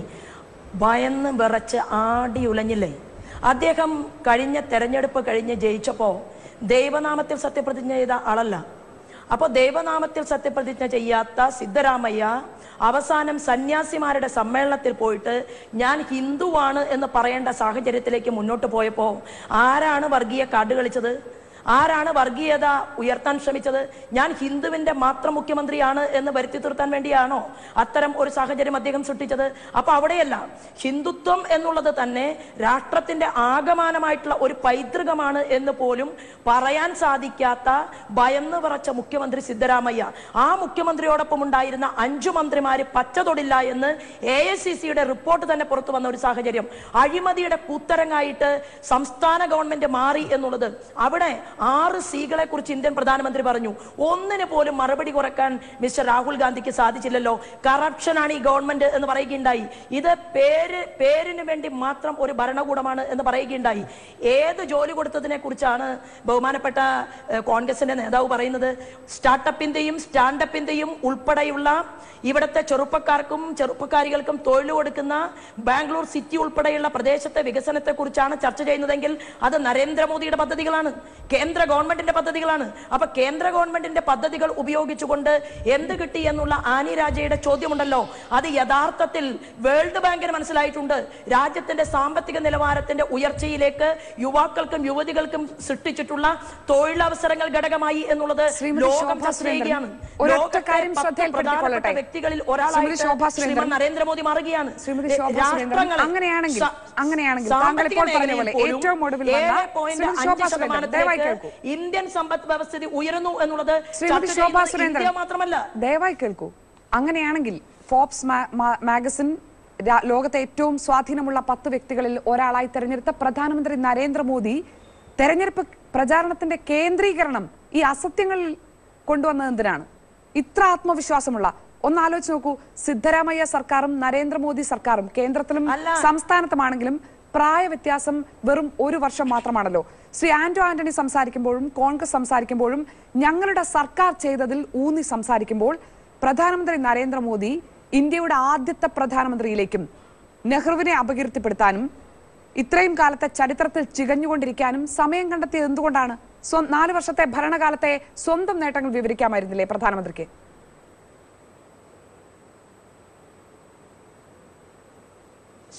ഭയന്ന് വിറച്ച് ആടി ഉലഞ്ഞില്ലേ അദ്ദേഹം കഴിഞ്ഞ തെരഞ്ഞെടുപ്പ് കഴിഞ്ഞ് ജയിച്ചപ്പോൾ ദൈവനാമത്തിൽ സത്യപ്രതിജ്ഞ ചെയ്ത ആളല്ല അപ്പോൾ ദൈവനാമത്തിൽ സത്യപ്രതിജ്ഞ ചെയ്യാത്ത സിദ്ധരാമയ്യ അവസാനം സന്യാസിമാരുടെ സമ്മേളനത്തിൽ പോയിട്ട് ഞാൻ ഹിന്ദുവാണ് എന്ന് പറയേണ്ട സാഹചര്യത്തിലേക്ക് മുന്നോട്ട് പോയപ്പോൾ ആരാണ് വർഗീയ കാർഡ് കളിച്ചത് ആരാണ് വർഗീയത ഉയർത്താൻ ശ്രമിച്ചത് ഞാൻ ഹിന്ദുവിന്റെ മാത്രം മുഖ്യമന്ത്രിയാണ് എന്ന് വരുത്തി തീർത്താൻ വേണ്ടിയാണോ അത്തരം ഒരു സാഹചര്യം അദ്ദേഹം സൃഷ്ടിച്ചത് അപ്പൊ അവിടെയല്ല ഹിന്ദുത്വം എന്നുള്ളത് തന്നെ രാഷ്ട്രത്തിന്റെ ആകമാനമായിട്ടുള്ള ഒരു പൈതൃകമാണ് എന്ന് പോലും പറയാൻ സാധിക്കാത്ത ഭയന്ന് പറച്ച മുഖ്യമന്ത്രി സിദ്ധരാമയ്യ ആ മുഖ്യമന്ത്രിയോടൊപ്പം ഉണ്ടായിരുന്ന അഞ്ചു മന്ത്രിമാര് പച്ച തൊടില്ല എന്ന് എ ഐ സി സിയുടെ റിപ്പോർട്ട് തന്നെ പുറത്തു വന്ന ഒരു സാഹചര്യം അഴിമതിയുടെ കൂത്തരങ്ങായിട്ട് സംസ്ഥാന ഗവൺമെന്റ് മാറി എന്നുള്ളത് അവിടെ ആറ് സീകളെ കുറിച്ച് ഇന്ത്യൻ പ്രധാനമന്ത്രി പറഞ്ഞു ഒന്നിന് പോലും മറുപടി കുറക്കാൻ മിസ്റ്റർ രാഹുൽ ഗാന്ധിക്ക് സാധിച്ചില്ലല്ലോ കറപ്ഷനാണ് ഈ ഗവൺമെന്റ് എന്ന് പറയുകയുണ്ടായി ഇത് പേര് പേരിന് വേണ്ടി മാത്രം ഒരു ഭരണകൂടമാണ് എന്ന് പറയുകയുണ്ടായി ഏത് ജോലി കൊടുത്തതിനെ കുറിച്ചാണ് ബഹുമാനപ്പെട്ട ഏഹ്, കോൺഗ്രസിന്റെ നേതാവ് പറയുന്നത് സ്റ്റാർട്ടപ്പിന്റെയും സ്റ്റാൻഡപ്പിന്റെയും ഉൾപ്പെടെയുള്ള ഇവിടുത്തെ ചെറുപ്പക്കാർക്കും ചെറുപ്പക്കാരികൾക്കും തൊഴിൽ കൊടുക്കുന്ന ബാംഗ്ലൂർ സിറ്റി ഉൾപ്പെടെയുള്ള പ്രദേശത്തെ വികസനത്തെ കുറിച്ചാണ് ചർച്ച ചെയ്യുന്നതെങ്കിൽ അത് നരേന്ദ്രമോദിയുടെ പദ്ധതികളാണ് കേന്ദ്ര ഗവൺമെന്റിന്റെ പദ്ധതികളാണ് അപ്പൊ കേന്ദ്ര ഗവൺമെന്റിന്റെ പദ്ധതികൾ ഉപയോഗിച്ചുകൊണ്ട് എന്ത് കിട്ടി എന്നുള്ള ആനി രാജയുടെ ചോദ്യമുണ്ടല്ലോ അത് യഥാർത്ഥത്തിൽ വേൾഡ് ബാങ്കിന് മനസ്സിലായിട്ടുണ്ട് രാജ്യത്തിന്റെ സാമ്പത്തിക നിലവാരത്തിന്റെ ഉയർച്ചയിലേക്ക് യുവാക്കൾക്കും യുവതികൾക്കും സൃഷ്ടിച്ചിട്ടുള്ള തൊഴിലവസരങ്ങൾ ഘടകമായി എന്നുള്ളത് ശ്രീമതി ലോകം ശോഭാ ചർച്ച സുരേന്ദ്രൻ, ചെയ്യുകയാണ് ഒരൊറ്റ ലോകത്തെ കാര്യം പത്ത് ശ്രദ്ധയിൽപ്പെടുത്തിക്കൊള്ളട്ടെ. പ്രധാനപ്പെട്ട വ്യക്തികളിൽ ശ്രീമതി ഒരാളായിട്ട് ശോഭാ സുരേന്ദ്രൻ, ശ്രീമാൻ നരേന്ദ്രമോദി മാറുകയാണ് ശ്രീമതി ഏ, ശോഭാ സുരേന്ദ്രൻ രാഷ്ട്രങ്ങളെ അങ്ങനെയാണെങ്കിൽ സ- അങ്ങനെയാണെങ്കിൽ താങ്കൾ സാമ്പത്തിക ഇപ്പോൾ പറഞ്ഞ മേഖലയിൽ പോലെ പോലും ഏറ്റവും ഒടുവിൽ വന്ന ഏഴ് പോയിന്റ് ശ്രീമതി അഞ്ച് ശോഭാ സുരേന്ദ്രൻ ദയവായി ശതമാനത്തിലേക്ക് കേൾക്കൂ ഇന്ത്യൻ സമ്പദ് വ്യവസ്ഥിതി ഉയരുന്നു എന്നുള്ളത് ശ്രീമതി ചർച്ച ശോഭാ ചെയ്യുന്നത് സുരേന്ദ്രൻ ഇന്ത്യ മാത്രമല്ല ദയവായി കേൾക്കൂ അങ്ങനെയാണെങ്കിൽ ഫോബ്സ് മാ- മാ- മാഗസിൻ രാ- ലോകത്തെ ഏറ്റവും സ്വാധീനമുള്ള പത്ത് വ്യക്തികളിൽ ഒരാളായി തെരഞ്ഞെടുത്ത പ്രധാനമന്ത്രി നരേന്ദ്രമോദി തെരഞ്ഞെടുപ്പ് പ്രചാരണത്തിന്റെ കേന്ദ്രീകരണം ഈ അസത്യങ്ങളിൽ കൊണ്ടുവന്നത് എന്തിനാണ് ഇത്ര ആത്മവിശ്വാസമുള്ള ഒന്ന് ആലോചിച്ച് നോക്കൂ സിദ്ധരാമയ്യ സർക്കാരും നരേന്ദ്രമോദി സർക്കാരും കേന്ദ്രത്തിലും അല്ല. സംസ്ഥാനത്തുമാണെങ്കിലും പ്രായ വ്യത്യാസം വെറും ഒരു വർഷം മാത്രമാണല്ലോ ശ്രീ ആന്റോ ആന്റണി സംസാരിക്കുമ്പോഴും കോൺഗ്രസ് സംസാരിക്കുമ്പോഴും ഞങ്ങളുടെ സർക്കാർ ചെയ്തതിൽ ഊന്നി സംസാരിക്കുമ്പോൾ പ്രധാനമന്ത്രി നരേന്ദ്രമോദി ഇന്ത്യയുടെ ആദ്യത്തെ പ്രധാനമന്ത്രിയിലേക്കും നെഹ്റുവിനെ അപകീർത്തിപ്പെടുത്താനും ഇത്രയും കാലത്തെ ചരിത്രത്തിൽ ചികഞ്ഞുകൊണ്ടിരിക്കാനും സമയം കണ്ടെത്തിയത് എന്തുകൊണ്ടാണ് സ്വ- നാല് വർഷത്തെ ഭരണകാലത്തെ സ്വന്തം നേട്ടങ്ങൾ വിവരിക്കാമായിരുന്നില്ലേ പ്രധാനമന്ത്രിക്ക്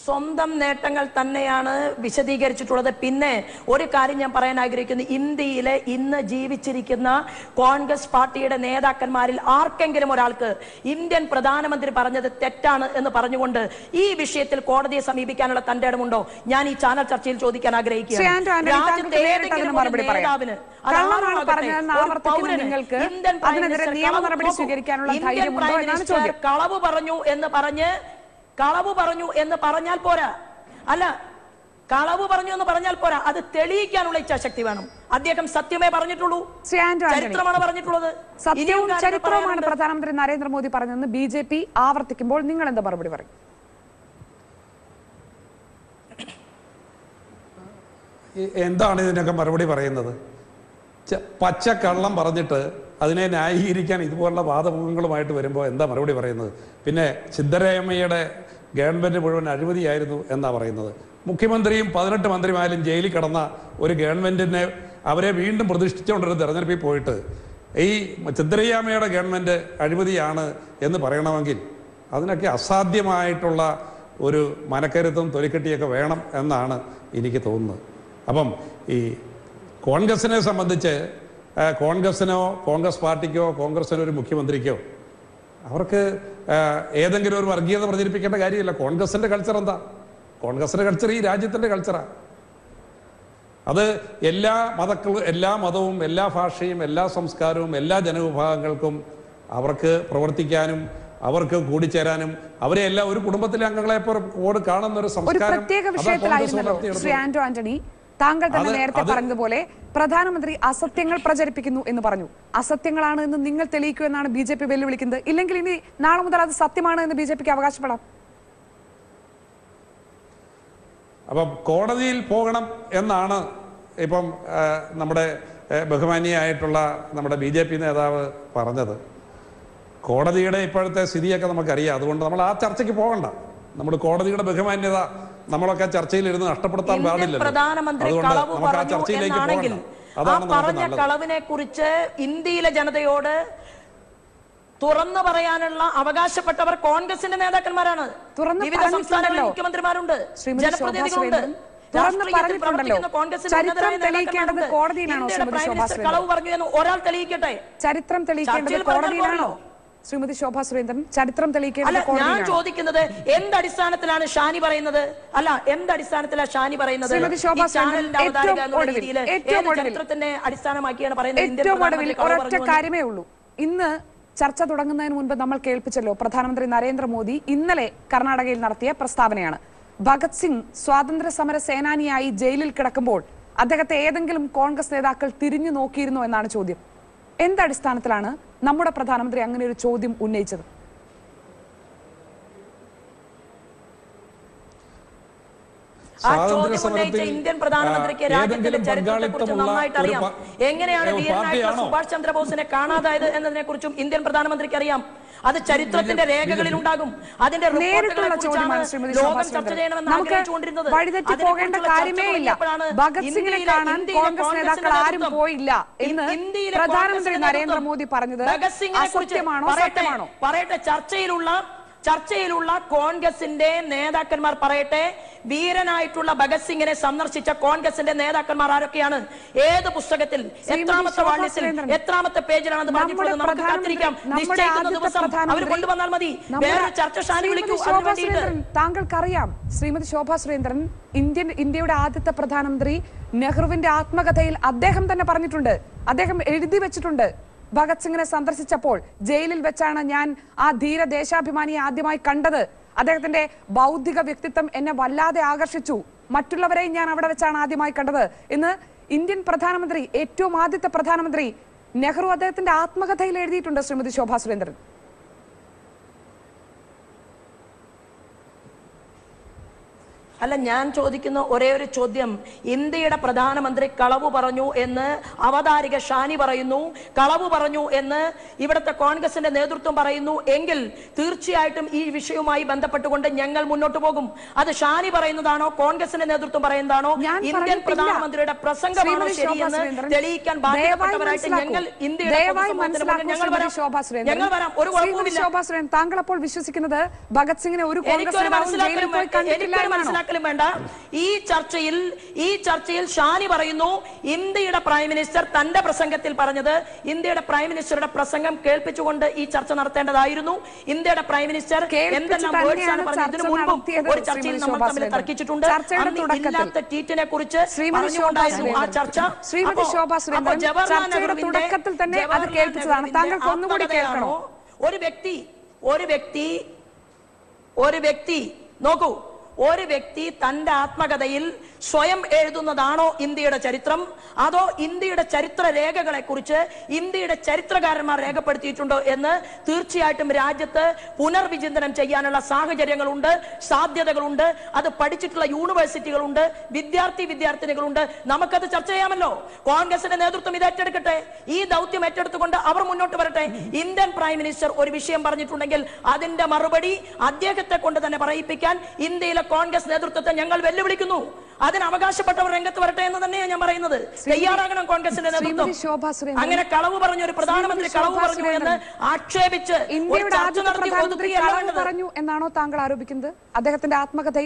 സ്വന്തം നേട്ടങ്ങൾ തന്നെയാണ് വിശദീകരിച്ചിട്ടുള്ളത് പിന്നെ ഒരു കാര്യം ഞാൻ പറയാൻ ആഗ്രഹിക്കുന്നു ഇന്ത്യയിലെ ഇന്ന് ജീവിച്ചിരിക്കുന്ന കോൺഗ്രസ് പാർട്ടിയുടെ നേതാക്കന്മാരിൽ ആർക്കെങ്കിലും ഒരാൾക്ക് ഇന്ത്യൻ പ്രധാനമന്ത്രി പറഞ്ഞത് തെറ്റാണ് എന്ന് പറഞ്ഞുകൊണ്ട് ഈ വിഷയത്തിൽ കോടതിയെ സമീപിക്കാനുള്ള തന്റെ ഇടമുണ്ടോ ഞാൻ ഈ ചാനൽ ചർച്ചയിൽ ചോദിക്കാൻ ശ്രീ ആന്റോ ആന്റണി, താങ്കൾക്ക് നേരിട്ട് അതിന് മറുപടി പറയാം. കള്ളമാണ് പറഞ്ഞതെന്ന് ആവർത്തിക്കുന്ന നിങ്ങൾക്ക് അതിനെതിരെ നിയമ നടപടി സ്വീകരിക്കാനുള്ള ധൈര്യമുണ്ടോ എന്നാണ് ചോദ്യം. കളവ് പറഞ്ഞു എന്ന് പറഞ്ഞ് കളവ് പറഞ്ഞു എന്ന് പറഞ്ഞാൽ പോരാ അല്ല കളവ് പറഞ്ഞു എന്ന് പറഞ്ഞാൽ പോരാ അത് തെളിയിക്കാനുള്ള ഇച്ഛാശക്തി വേണം അദ്ദേഹം സത്യമേ പറഞ്ഞിട്ടുള്ളൂ ശ്രീ ആന്റോ ആന്റണി, ചരിത്രമാണ് പറഞ്ഞിട്ടുള്ളത് സത്യവും ഇനിയും കാര്യങ്ങൾ ചരിത്രവുമാണ് പറയാനുണ്ട്. പ്രധാനമന്ത്രി നരേന്ദ്രമോദി പറഞ്ഞതെന്ന് ബി ജെ പി ആവർത്തിക്കുമ്പോൾ നിങ്ങൾ എന്താ മറുപടി പറയും ഈ- എന്താണ് ഇതിനൊക്കെ മറുപടി പറയുന്നത് ച- പച്ച കള്ളം പറഞ്ഞിട്ട് അതിനെ ന്യായീകരിക്കാൻ ഇതുപോലുള്ള വാദമുഖങ്ങളുമായിട്ട് വരുമ്പോൾ എന്താ മറുപടി പറയുന്നത് പിന്നെ സിദ്ധരാമയ്യയുടെ ഗവൺമെന്റ് മുഴുവൻ അഴിമതിയായിരുന്നു എന്നാ പറയുന്നത് മുഖ്യമന്ത്രിയും പതിനെട്ട് മന്ത്രിമാരും ജയിലിൽ കിടന്ന ഒരു ഗവൺമെന്റിനെ അവരെ വീണ്ടും പ്രതിഷ്ഠിച്ചുകൊണ്ടൊരു തെരഞ്ഞെടുപ്പിൽ പോയിട്ട് ഈ സിദ്ധരാമയ്യയുടെ ഗവൺമെന്റ് അഴിമതിയാണ് എന്ന് പറയണമെങ്കിൽ അതിനൊക്കെ അസാധ്യമായിട്ടുള്ള ഒരു മനക്കരുത്തും തൊലിക്കെട്ടിയൊക്കെ വേണം എന്നാണ് എനിക്ക് തോന്നുന്നത് അപ്പം ഈ കോൺഗ്രസിനെ സംബന്ധിച്ച് ആ, കോൺഗ്രസിനോ കോൺഗ്രസ് പാർട്ടിക്കോ കോൺഗ്രസിനോ ഒരു മുഖ്യമന്ത്രിക്കോ അവർക്ക് ആ, ഏതെങ്കിലും ഒരു വർഗീയത പ്രചരിപ്പിക്കേണ്ട കാര്യമില്ല കോൺഗ്രസിന്റെ കൾച്ചർ എന്താ കോൺഗ്രസിന്റെ കൾച്ചർ ഈ രാജ്യത്തിന്റെ കൾച്ചറാണ് അത് എല്ലാ മതക്കളും എല്ലാ മതവും എല്ലാ ഭാഷയും എല്ലാ സംസ്കാരവും എല്ലാ ജനവിഭാഗങ്ങൾക്കും അവർക്ക് പ്രവർത്തിക്കാനും അവർക്ക് കൂടിച്ചേരാനും അവരെ എല്ലാം ഒരു കുടുംബത്തിലെ അംഗങ്ങളെ പോലെ കാണുന്ന ഒരു ഒരു സംസ്കാരം പ്രത്യേക അതാ കോൺഗ്രസ് വിഷയത്തിലായിരുന്നല്ലോ വളർത്തിയെടുത്തത്. ശ്രീ ആന്റോ ആന്റണി താങ്കൾ തന്നെ അത് നേരത്തെ അത് പറഞ്ഞതുപോലെ പ്രധാനമന്ത്രി അസത്യങ്ങൾ പ്രചരിപ്പിക്കുന്നു എന്ന് പറഞ്ഞു അസത്യങ്ങളാണ് എന്ന് നിങ്ങൾ തെളിയിക്കൂ എന്നാണ് ബി ജെ പി വെല്ലുവിളിക്കുന്നത് ഇല്ലെങ്കിൽ ഇനി നാളെ മുതൽ അത് സത്യമാണ് എന്ന് ബി ജെ പിക്ക് അവകാശപ്പെടാം അപ്പം കോടതിയിൽ പോകണം എന്നാണ് ഇപ്പം ആ, നമ്മുടെ ആ, ബഹുമാനിയായിട്ടുള്ള നമ്മുടെ ബി ജെ പി നേതാവ് പറഞ്ഞത് കോടതിയുടെ ഇപ്പോഴത്തെ സ്ഥിതിയൊക്കെ നമുക്കറിയാം അതുകൊണ്ട് നമ്മൾ ആ ചർച്ചയ്ക്ക് പോകണ്ട നമ്മൾ കോടതിയുടെ ബഹുമാന്യത നമ്മളൊക്കെ ചർച്ചയിൽ ഇരുന്ന് നഷ്ടപ്പെടുത്താൻ ഇന്ത്യൻ പാടില്ലല്ലോ പ്രധാനമന്ത്രി അതുകൊണ്ട് കളവ് നമുക്ക് ആ പറഞ്ഞു ചർച്ചയിലേക്ക് എന്നാണെങ്കിൽ പോകണ്ട ആ അതാണ് നമുക്ക് പറഞ്ഞ നല്ലത് കളവിനെ കുറിച്ച് ഇന്ത്യയിലെ ജനതയോട് തുറന്നു പറയാനുള്ള അവകാശപ്പെട്ടവർ കോൺഗ്രസിന്റെ നേതാക്കന്മാരാണ് തുറന്ന് വിവിധ സംസ്ഥാനങ്ങളിൽ പറഞ്ഞിട്ടുണ്ടല്ലോ. മുഖ്യമന്ത്രിമാരുണ്ട് ശ്രീമതി ശോഭാ ജനപ്രതിനിധികളുണ്ട് സുരേന്ദ്രൻ തുറന്ന് രാഷ്ട്രീയത്തിൽ പറഞ്ഞിട്ടുണ്ടല്ലോ. പ്രവർത്തിക്കുന്ന കോൺഗ്രസിന്റെ ചരിത്രം ഉന്നതരായ തെളിയിക്കേണ്ടത് നേതാക്കന്മാരുണ്ട്. കോടതിയിലാണോ ഇന്ത്യയുടെ ശ്രീമതി പ്രൈം ശോഭാ മിനിസ്റ്റർ സുരേന്ദ്രൻ? കളവ് പറഞ്ഞു എന്ന് ഒരാൾ തെളിയിക്കട്ടെ ചരിത്രം തെളിയിക്കേണ്ടത് ചർച്ചയിൽ പറഞ്ഞാൽ കോടതിയിലാണോ പോരല്ലോ. ശ്രീമതി ശോഭാ സുരേന്ദ്രൻ ചരിത്രം അല്ല തെളിയിക്കേണ്ടത് ഞാൻ കോടതിയിലാണോ ചോദിക്കുന്നത് എന്തടിസ്ഥാനത്തിലാണ് ഷാനി പറയുന്നത് അല്ല എന്തടിസ്ഥാനത്തിലാണ് ഷാനി പറയുന്നത് ശ്രീമതി ശോഭാ ഈ ചാനലിന്റെ സുരേന്ദ്രൻ അവതാരക ഏറ്റവും എന്നുള്ള ഒടുവിൽ, രീതിയിൽ ഏറ്റവും ഏത് ഒടുവിൽ. ചരിത്രത്തിനെ അടിസ്ഥാനമാക്കിയാണ് പറയുന്നത് ഇന്ത്യൻ ഏറ്റവും ഒടുവിൽ പ്രധാനമന്ത്രി കളവ് ഒരൊറ്റ പറഞ്ഞു എന്ന്? കാര്യമേ ഉള്ളൂ ഇന്ന് ചർച്ച തുടങ്ങുന്നതിന് മുൻപ് നമ്മൾ കേൾപ്പിച്ചല്ലോ പ്രധാനമന്ത്രി നരേന്ദ്രമോദി ഇന്നലെ കർണാടകയിൽ നടത്തിയ പ്രസ്താവനയാണ് ഭഗത് സിംഗ് സ്വാതന്ത്ര്യ സമര സേനാനിയായി ജയിലിൽ കിടക്കുമ്പോൾ അദ്ദേഹത്തെ ഏതെങ്കിലും കോൺഗ്രസ് നേതാക്കൾ തിരിഞ്ഞു നോക്കിയിരുന്നോ എന്നാണ് ചോദ്യം എന്തടിസ്ഥാനത്തിലാണ് നമ്മുടെ പ്രധാനമന്ത്രി അങ്ങനെ ഒരു ചോദ്യം ഉന്നയിച്ചത് ആ സ്വാതന്ത്ര്യ ചോദ്യം ഉന്നയിച്ച സമരത്തിൽ ഇന്ത്യൻ പ്രധാനമന്ത്രിക്ക് ആ, രാജ്യത്തിന്റെ ഏതെങ്കിലും ചരിത്രത്തെ കുറിച്ച് പങ്കാളിത്തമുള്ള നന്നായിട്ട് ഒരു അറിയാം പ- എങ്ങനെയാണ് ഒരു വീരനായിട്ടുള്ള പാർട്ടിയാണോ? സുഭാഷ് ചന്ദ്രബോസിനെ കാണാതായത് എന്നതിനെ കുറിച്ചും ഇന്ത്യൻ പ്രധാനമന്ത്രിക്ക് അറിയാം അത് ചരിത്രത്തിന്റെ രേഖകളിൽ ഉണ്ടാകും അതിന്റെ നേരിട്ടുള്ള ചോദ്യമാണ് ശ്രീമതി ശോഭാ ലോകം ചർച്ച സുരേന്ദ്രൻ. ചെയ്യണമെന്ന് നമുക്ക് ആഗ്രഹിച്ചുകൊണ്ടിരുന്നത് വഴിതെറ്റി പോകേണ്ട കാര്യമേ ഇല്ല ഭഗത് സിംഗിനെ കാണാൻ കോൺഗ്രസ് നേതാക്കൾ ആരും പോയില്ല എന്ന് പ്രധാനമന്ത്രി നരേന്ദ്രമോദി പറഞ്ഞത് അസത്യമാണോ സത്യമാണോ പറയട്ടെ ചർച്ചയിലുള്ള ചർച്ചയിലുള്ള കോൺഗ്രസിന്റെ നേതാക്കന്മാർ പറയട്ടെ വീരനായിട്ടുള്ള ഭഗത് സിംഗിനെ സന്ദർശിച്ച കോൺഗ്രസിന്റെ നേതാക്കന്മാർ ആരൊക്കെയാണ് ഏത് പുസ്തകത്തിൽ ശ്രീമതി എത്രാമത്തെ ശോഭാ വാള്യത്തിൽ സുരേന്ദ്രൻ. എത്രാമത്തെ പേജിലാണ് അത് പറഞ്ഞിട്ടുള്ളത് നമ്മുടെ നമുക്ക് കാത്തിരിക്കാം പ്രധാനമന്ത്രി- നമ്മുടെ നിശ്ചയിക്കുന്ന ആദ്യത്തെ ദിവസം അവർ പ്രധാനമന്ത്രി- കൊണ്ടുവന്നാൽ മതി നമ്മുടെ വേറൊരു ചർച്ച ഷാനി ശ്രീമതി വിളിക്കൂ അതിന് ശോഭാ വേണ്ടിയിട്ട് സുരേന്ദ്രൻ താങ്കൾക്കറിയാം ശ്രീമതി ശോഭാ സുരേന്ദ്രൻ ഇന്ത്യൻ ഇന്ത്യയുടെ ആദ്യത്തെ പ്രധാനമന്ത്രി നെഹ്റുവിന്റെ ആത്മകഥയിൽ അദ്ദേഹം തന്നെ പറഞ്ഞിട്ടുണ്ട് അദ്ദേഹം എഴുതി വെച്ചിട്ടുണ്ട് ഭഗത് സിംഗിനെ സന്ദർശിച്ചപ്പോൾ ജയിലിൽ വെച്ചാണ് ഞാൻ ആ ധീര ദേശാഭിമാനിയെ ആദ്യമായി കണ്ടത് അദ്ദേഹത്തിന്റെ ബൗദ്ധിക വ്യക്തിത്വം എന്നെ വല്ലാതെ ആകർഷിച്ചു മറ്റുള്ളവരെയും ഞാൻ അവിടെ വെച്ചാണ് ആദ്യമായി കണ്ടത് ഇന്ന് ഇന്ത്യൻ പ്രധാനമന്ത്രി ഏറ്റവും ആദ്യത്തെ പ്രധാനമന്ത്രി നെഹ്റു അദ്ദേഹത്തിന്റെ ആത്മകഥയിൽ എഴുതിയിട്ടുണ്ട് ശ്രീമതി ശോഭാ സുരേന്ദ്രൻ അല്ല ഞാൻ ചോദിക്കുന്ന ഒരേ ഒരു ചോദ്യം ഇന്ത്യയുടെ പ്രധാനമന്ത്രി കളവ് പറഞ്ഞു എന്ന് അവതാരിക ഷാനി പറയുന്നു കളവ് പറഞ്ഞു എന്ന് ഇവിടുത്തെ കോൺഗ്രസിന്റെ നേതൃത്വം പറയുന്നു എങ്കിൽ തീർച്ചയായിട്ടും ഈ വിഷയവുമായി ബന്ധപ്പെട്ടുകൊണ്ട് ഞങ്ങൾ മുന്നോട്ട് പോകും അത് ഷാനി പറയുന്നതാണോ കോൺഗ്രസിന്റെ നേതൃത്വം പറയുന്നതാണോ ഞാൻ ഇന്ത്യൻ പറഞ്ഞിട്ടില്ല. പ്രധാനമന്ത്രിയുടെ പ്രസംഗമാണോ ശ്രീമതി ശോഭാ ശരിയെന്ന് സുരേന്ദ്രൻ, തെളിയിക്കാൻ ദയവായി ബാധ്യപ്പെട്ടവരായിട്ട് മനസ്സിലാക്കൂ. ഞങ്ങൾ ഇന്ത്യയുടെ ദയവായി പൊതുസമൂഹത്തിന് മുന്നിൽ മനസ്സിലാക്കൂ ഞങ്ങൾ ശ്രീമതി വരാം ശോഭാ സുരേന്ദ്രൻ. ഞങ്ങൾ വരാം ഒരു ശ്രീമതി കുഴപ്പമില്ല ശോഭാ സുരേന്ദ്രൻ താങ്കൾ അപ്പോൾ വിശ്വസിക്കുന്നത് ഭഗത് സിംഗിനെ ഒരു കോൺഗ്രസ് എനിക്കൊരു നേതാവും മനസ്സിലാക്കലും ജയിലിൽ പോയി വേണ്ട- കണ്ടിട്ടില്ല എനിക്കൊരു എന്നാണോ മനസ്സിലാക്കലും വേണ്ട ഈ ചർച്ചയിൽ ഈ ചർച്ചയിൽ ഷാനി പറയുന്നു ഇന്ത്യയുടെ പ്രൈം മിനിസ്റ്റർ തന്റെ പ്രസംഗത്തിൽ പറഞ്ഞത് ഇന്ത്യയുടെ പ്രൈം മിനിസ്റ്ററുടെ പ്രസംഗം കേൾപ്പിച്ചുകൊണ്ട് ഈ ചർച്ച നടത്തേണ്ടതായിരുന്നു ഇന്ത്യയുടെ പ്രൈം മിനിസ്റ്റർ കേൾപ്പിച്ച് എന്തെല്ലാം വേർഡ്സ് ആണ് തന്നെയാണ് പറഞ്ഞത് ഇതിനു ചർച്ച മുൻപും നടത്തിയത് ഒരു ചർച്ചയിൽ ശ്രീമതി നമ്മൾ ശോഭാ തമ്മിൽ സുരേന്ദ്രൻ. തർക്കിച്ചിട്ടുണ്ട് ചർച്ചയുടെ അന്ന് തുടക്കത്തിൽ ഇല്ലാത്ത ട്വീറ്റിനെ കുറിച്ച് ശ്രീമതി ശോഭാ പറഞ്ഞുകൊണ്ടായിരുന്നു ആ സുരേന്ദ്രൻ ചർച്ച ശ്രീമതി അപ്പോ- ശോഭാ അപ്പോ സുരേന്ദ്രൻ ജവഹർലാൽ ചർച്ചയുടെ നെഹ്റുവിന്റെ- തുടക്കത്തിൽ തന്നെ അത് ജവഹർലാൽ കേൾപ്പിച്ചതാണ് നെഹ്റുവിന്റെ താങ്കൾക്ക് ഒന്നുകൂടി കേൾക്കണോ ആത്മകഥയാണോ? ഒരു വ്യക്തി ഒരു വ്യക്തി ഒരു വ്യക്തി നോക്കൂ ഒരു വ്യക്തി തന്റെ ആത്മകഥയിൽ സ്വയം എഴുതുന്നതാണോ ഇന്ത്യയുടെ ചരിത്രം അതോ ഇന്ത്യയുടെ ചരിത്ര രേഖകളെ കുറിച്ച് ഇന്ത്യയുടെ ചരിത്രകാരന്മാർ രേഖപ്പെടുത്തിയിട്ടുണ്ടോ എന്ന് തീർച്ചയായിട്ടും രാജ്യത്ത് പുനർവിചിന്തനം ചെയ്യാനുള്ള സാഹചര്യങ്ങളുണ്ട് സാധ്യതകളുണ്ട് അത് പഠിച്ചിട്ടുള്ള യൂണിവേഴ്സിറ്റികളുണ്ട് വിദ്യാർത്ഥി വിദ്യാർത്ഥിനികളുണ്ട് നമുക്കത് ചർച്ച ചെയ്യാമല്ലോ കോൺഗ്രസിന്റെ നേതൃത്വം ഇത് ഏറ്റെടുക്കട്ടെ ഈ ദൗത്യം ഏറ്റെടുത്തുകൊണ്ട് അവർ മുന്നോട്ട് വരട്ടെ ഇന്ത്യൻ പ്രൈം മിനിസ്റ്റർ ഒരു വിഷയം പറഞ്ഞിട്ടുണ്ടെങ്കിൽ അതിന്റെ മറുപടി അദ്ദേഹത്തെ കൊണ്ട് തന്നെ പറയിപ്പിക്കാൻ ഇന്ത്യയിലെ കോൺഗ്രസ് നേതൃത്വത്തെ ഞങ്ങൾ വെല്ലുവിളിക്കുന്നു അതിന് അവകാശപ്പെട്ടവർ രംഗത്ത് വരട്ടെ എന്ന് തന്നെയാണ് ഞാൻ പറയുന്നത് തയ്യാറാകണം കോൺഗ്രസിന്റെ നേതൃത്വം ശ്രീമതി ശോഭാ സുരേന്ദ്രൻ. അങ്ങനെ കളവ് പറഞ്ഞ ഒരു പ്രധാനമന്ത്രി ശ്രീമതി കളവ് ശോഭാ പറഞ്ഞു എന്ന് സുരേന്ദ്രൻ. ആക്ഷേപിച്ച് ഒരു ഇന്ത്യയുടെ ചർച്ച ആദ്യത്തെ നടത്തി പ്രധാനമന്ത്രി ഒതുക്കുകയല്ല കളവ് വേണ്ടത്. പറഞ്ഞു എന്നാണോ താങ്കൾ ആരോപിക്കുന്നത് അദ്ദേഹത്തിന്റെ ആത്മകഥയിൽ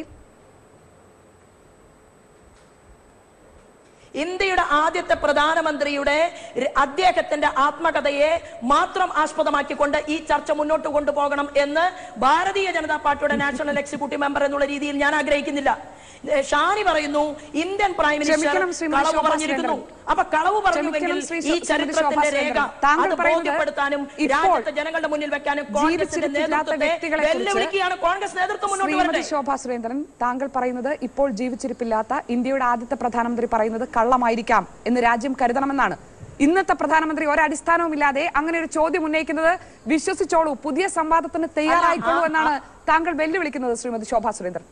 ഇന്ത്യയുടെ ആദ്യത്തെ പ്രധാനമന്ത്രിയുടെ ര- അദ്ദേഹത്തിന്റെ ആത്മകഥയെ മാത്രം ആസ്പദമാക്കിക്കൊണ്ട് ഈ ചർച്ച മുന്നോട്ട് കൊണ്ടുപോകണം എന്ന് ഭാരതീയ ജനതാ പാർട്ടിയുടെ നാഷണൽ എക്സിക്യൂട്ടീവ് മെമ്പർ എന്നുള്ള രീതിയിൽ ഞാൻ ആഗ്രഹിക്കുന്നില്ല ഏ, ഷാനി പറയുന്നു ഇന്ത്യൻ പ്രൈം മിനിസ്റ്റർ ക്ഷമിക്കണം, ശ്രീമതി കളവ് ശോഭാ പറഞ്ഞിരിക്കുന്നു സുരേന്ദ്രൻ. അപ്പൊ കളവ് പറഞ്ഞുവെങ്കിൽ ക്ഷമിക്കണം, ശ്രീ ഈ ശോ- ശ്രീമതി ചരിത്രത്തിന്റെ ശോഭാ രേഖ സുരേന്ദ്രൻ. താങ്കൾ അത് പറയുന്നത് ബോധ്യപ്പെടുത്താനും ഇപ്പോൾ രാജ്യത്തെ ജനങ്ങളുടെ മുന്നിൽ വെക്കാനും കോൺഗ്രസിന്റെ ജീവിച്ചിരിപ്പില്ലാത്ത നേതൃത്വത്തെ വ്യക്തികളെ കുറിച്ച് വെല്ലുവിളിക്കുകയാണ് കോൺഗ്രസ് നേതൃത്വം മുന്നോട്ട് ശ്രീമതി വരട്ടെ ശോഭാ സുരേന്ദ്രൻ താങ്കൾ പറയുന്നത് ഇപ്പോൾ ജീവിച്ചിരിപ്പില്ലാത്ത ഇന്ത്യയുടെ ആദ്യത്തെ പ്രധാനമന്ത്രി പറയുന്നത് കള്ളമായിരിക്കാം എന്ന് രാജ്യം കരുതണമെന്നാണ് ഇന്നത്തെ പ്രധാനമന്ത്രി ഒരടിസ്ഥാനവുമില്ലാതെ അങ്ങനെ ഒരു ചോദ്യം ഉന്നയിക്കുന്നത് വിശ്വസിച്ചോളൂ പുതിയ സംവാദത്തിന് തയ്യാറായിക്കോളൂ ആ, എന്നാണ് താങ്കൾ വെല്ലുവിളിക്കുന്നത് ശ്രീമതി ശോഭാ സുരേന്ദ്രൻ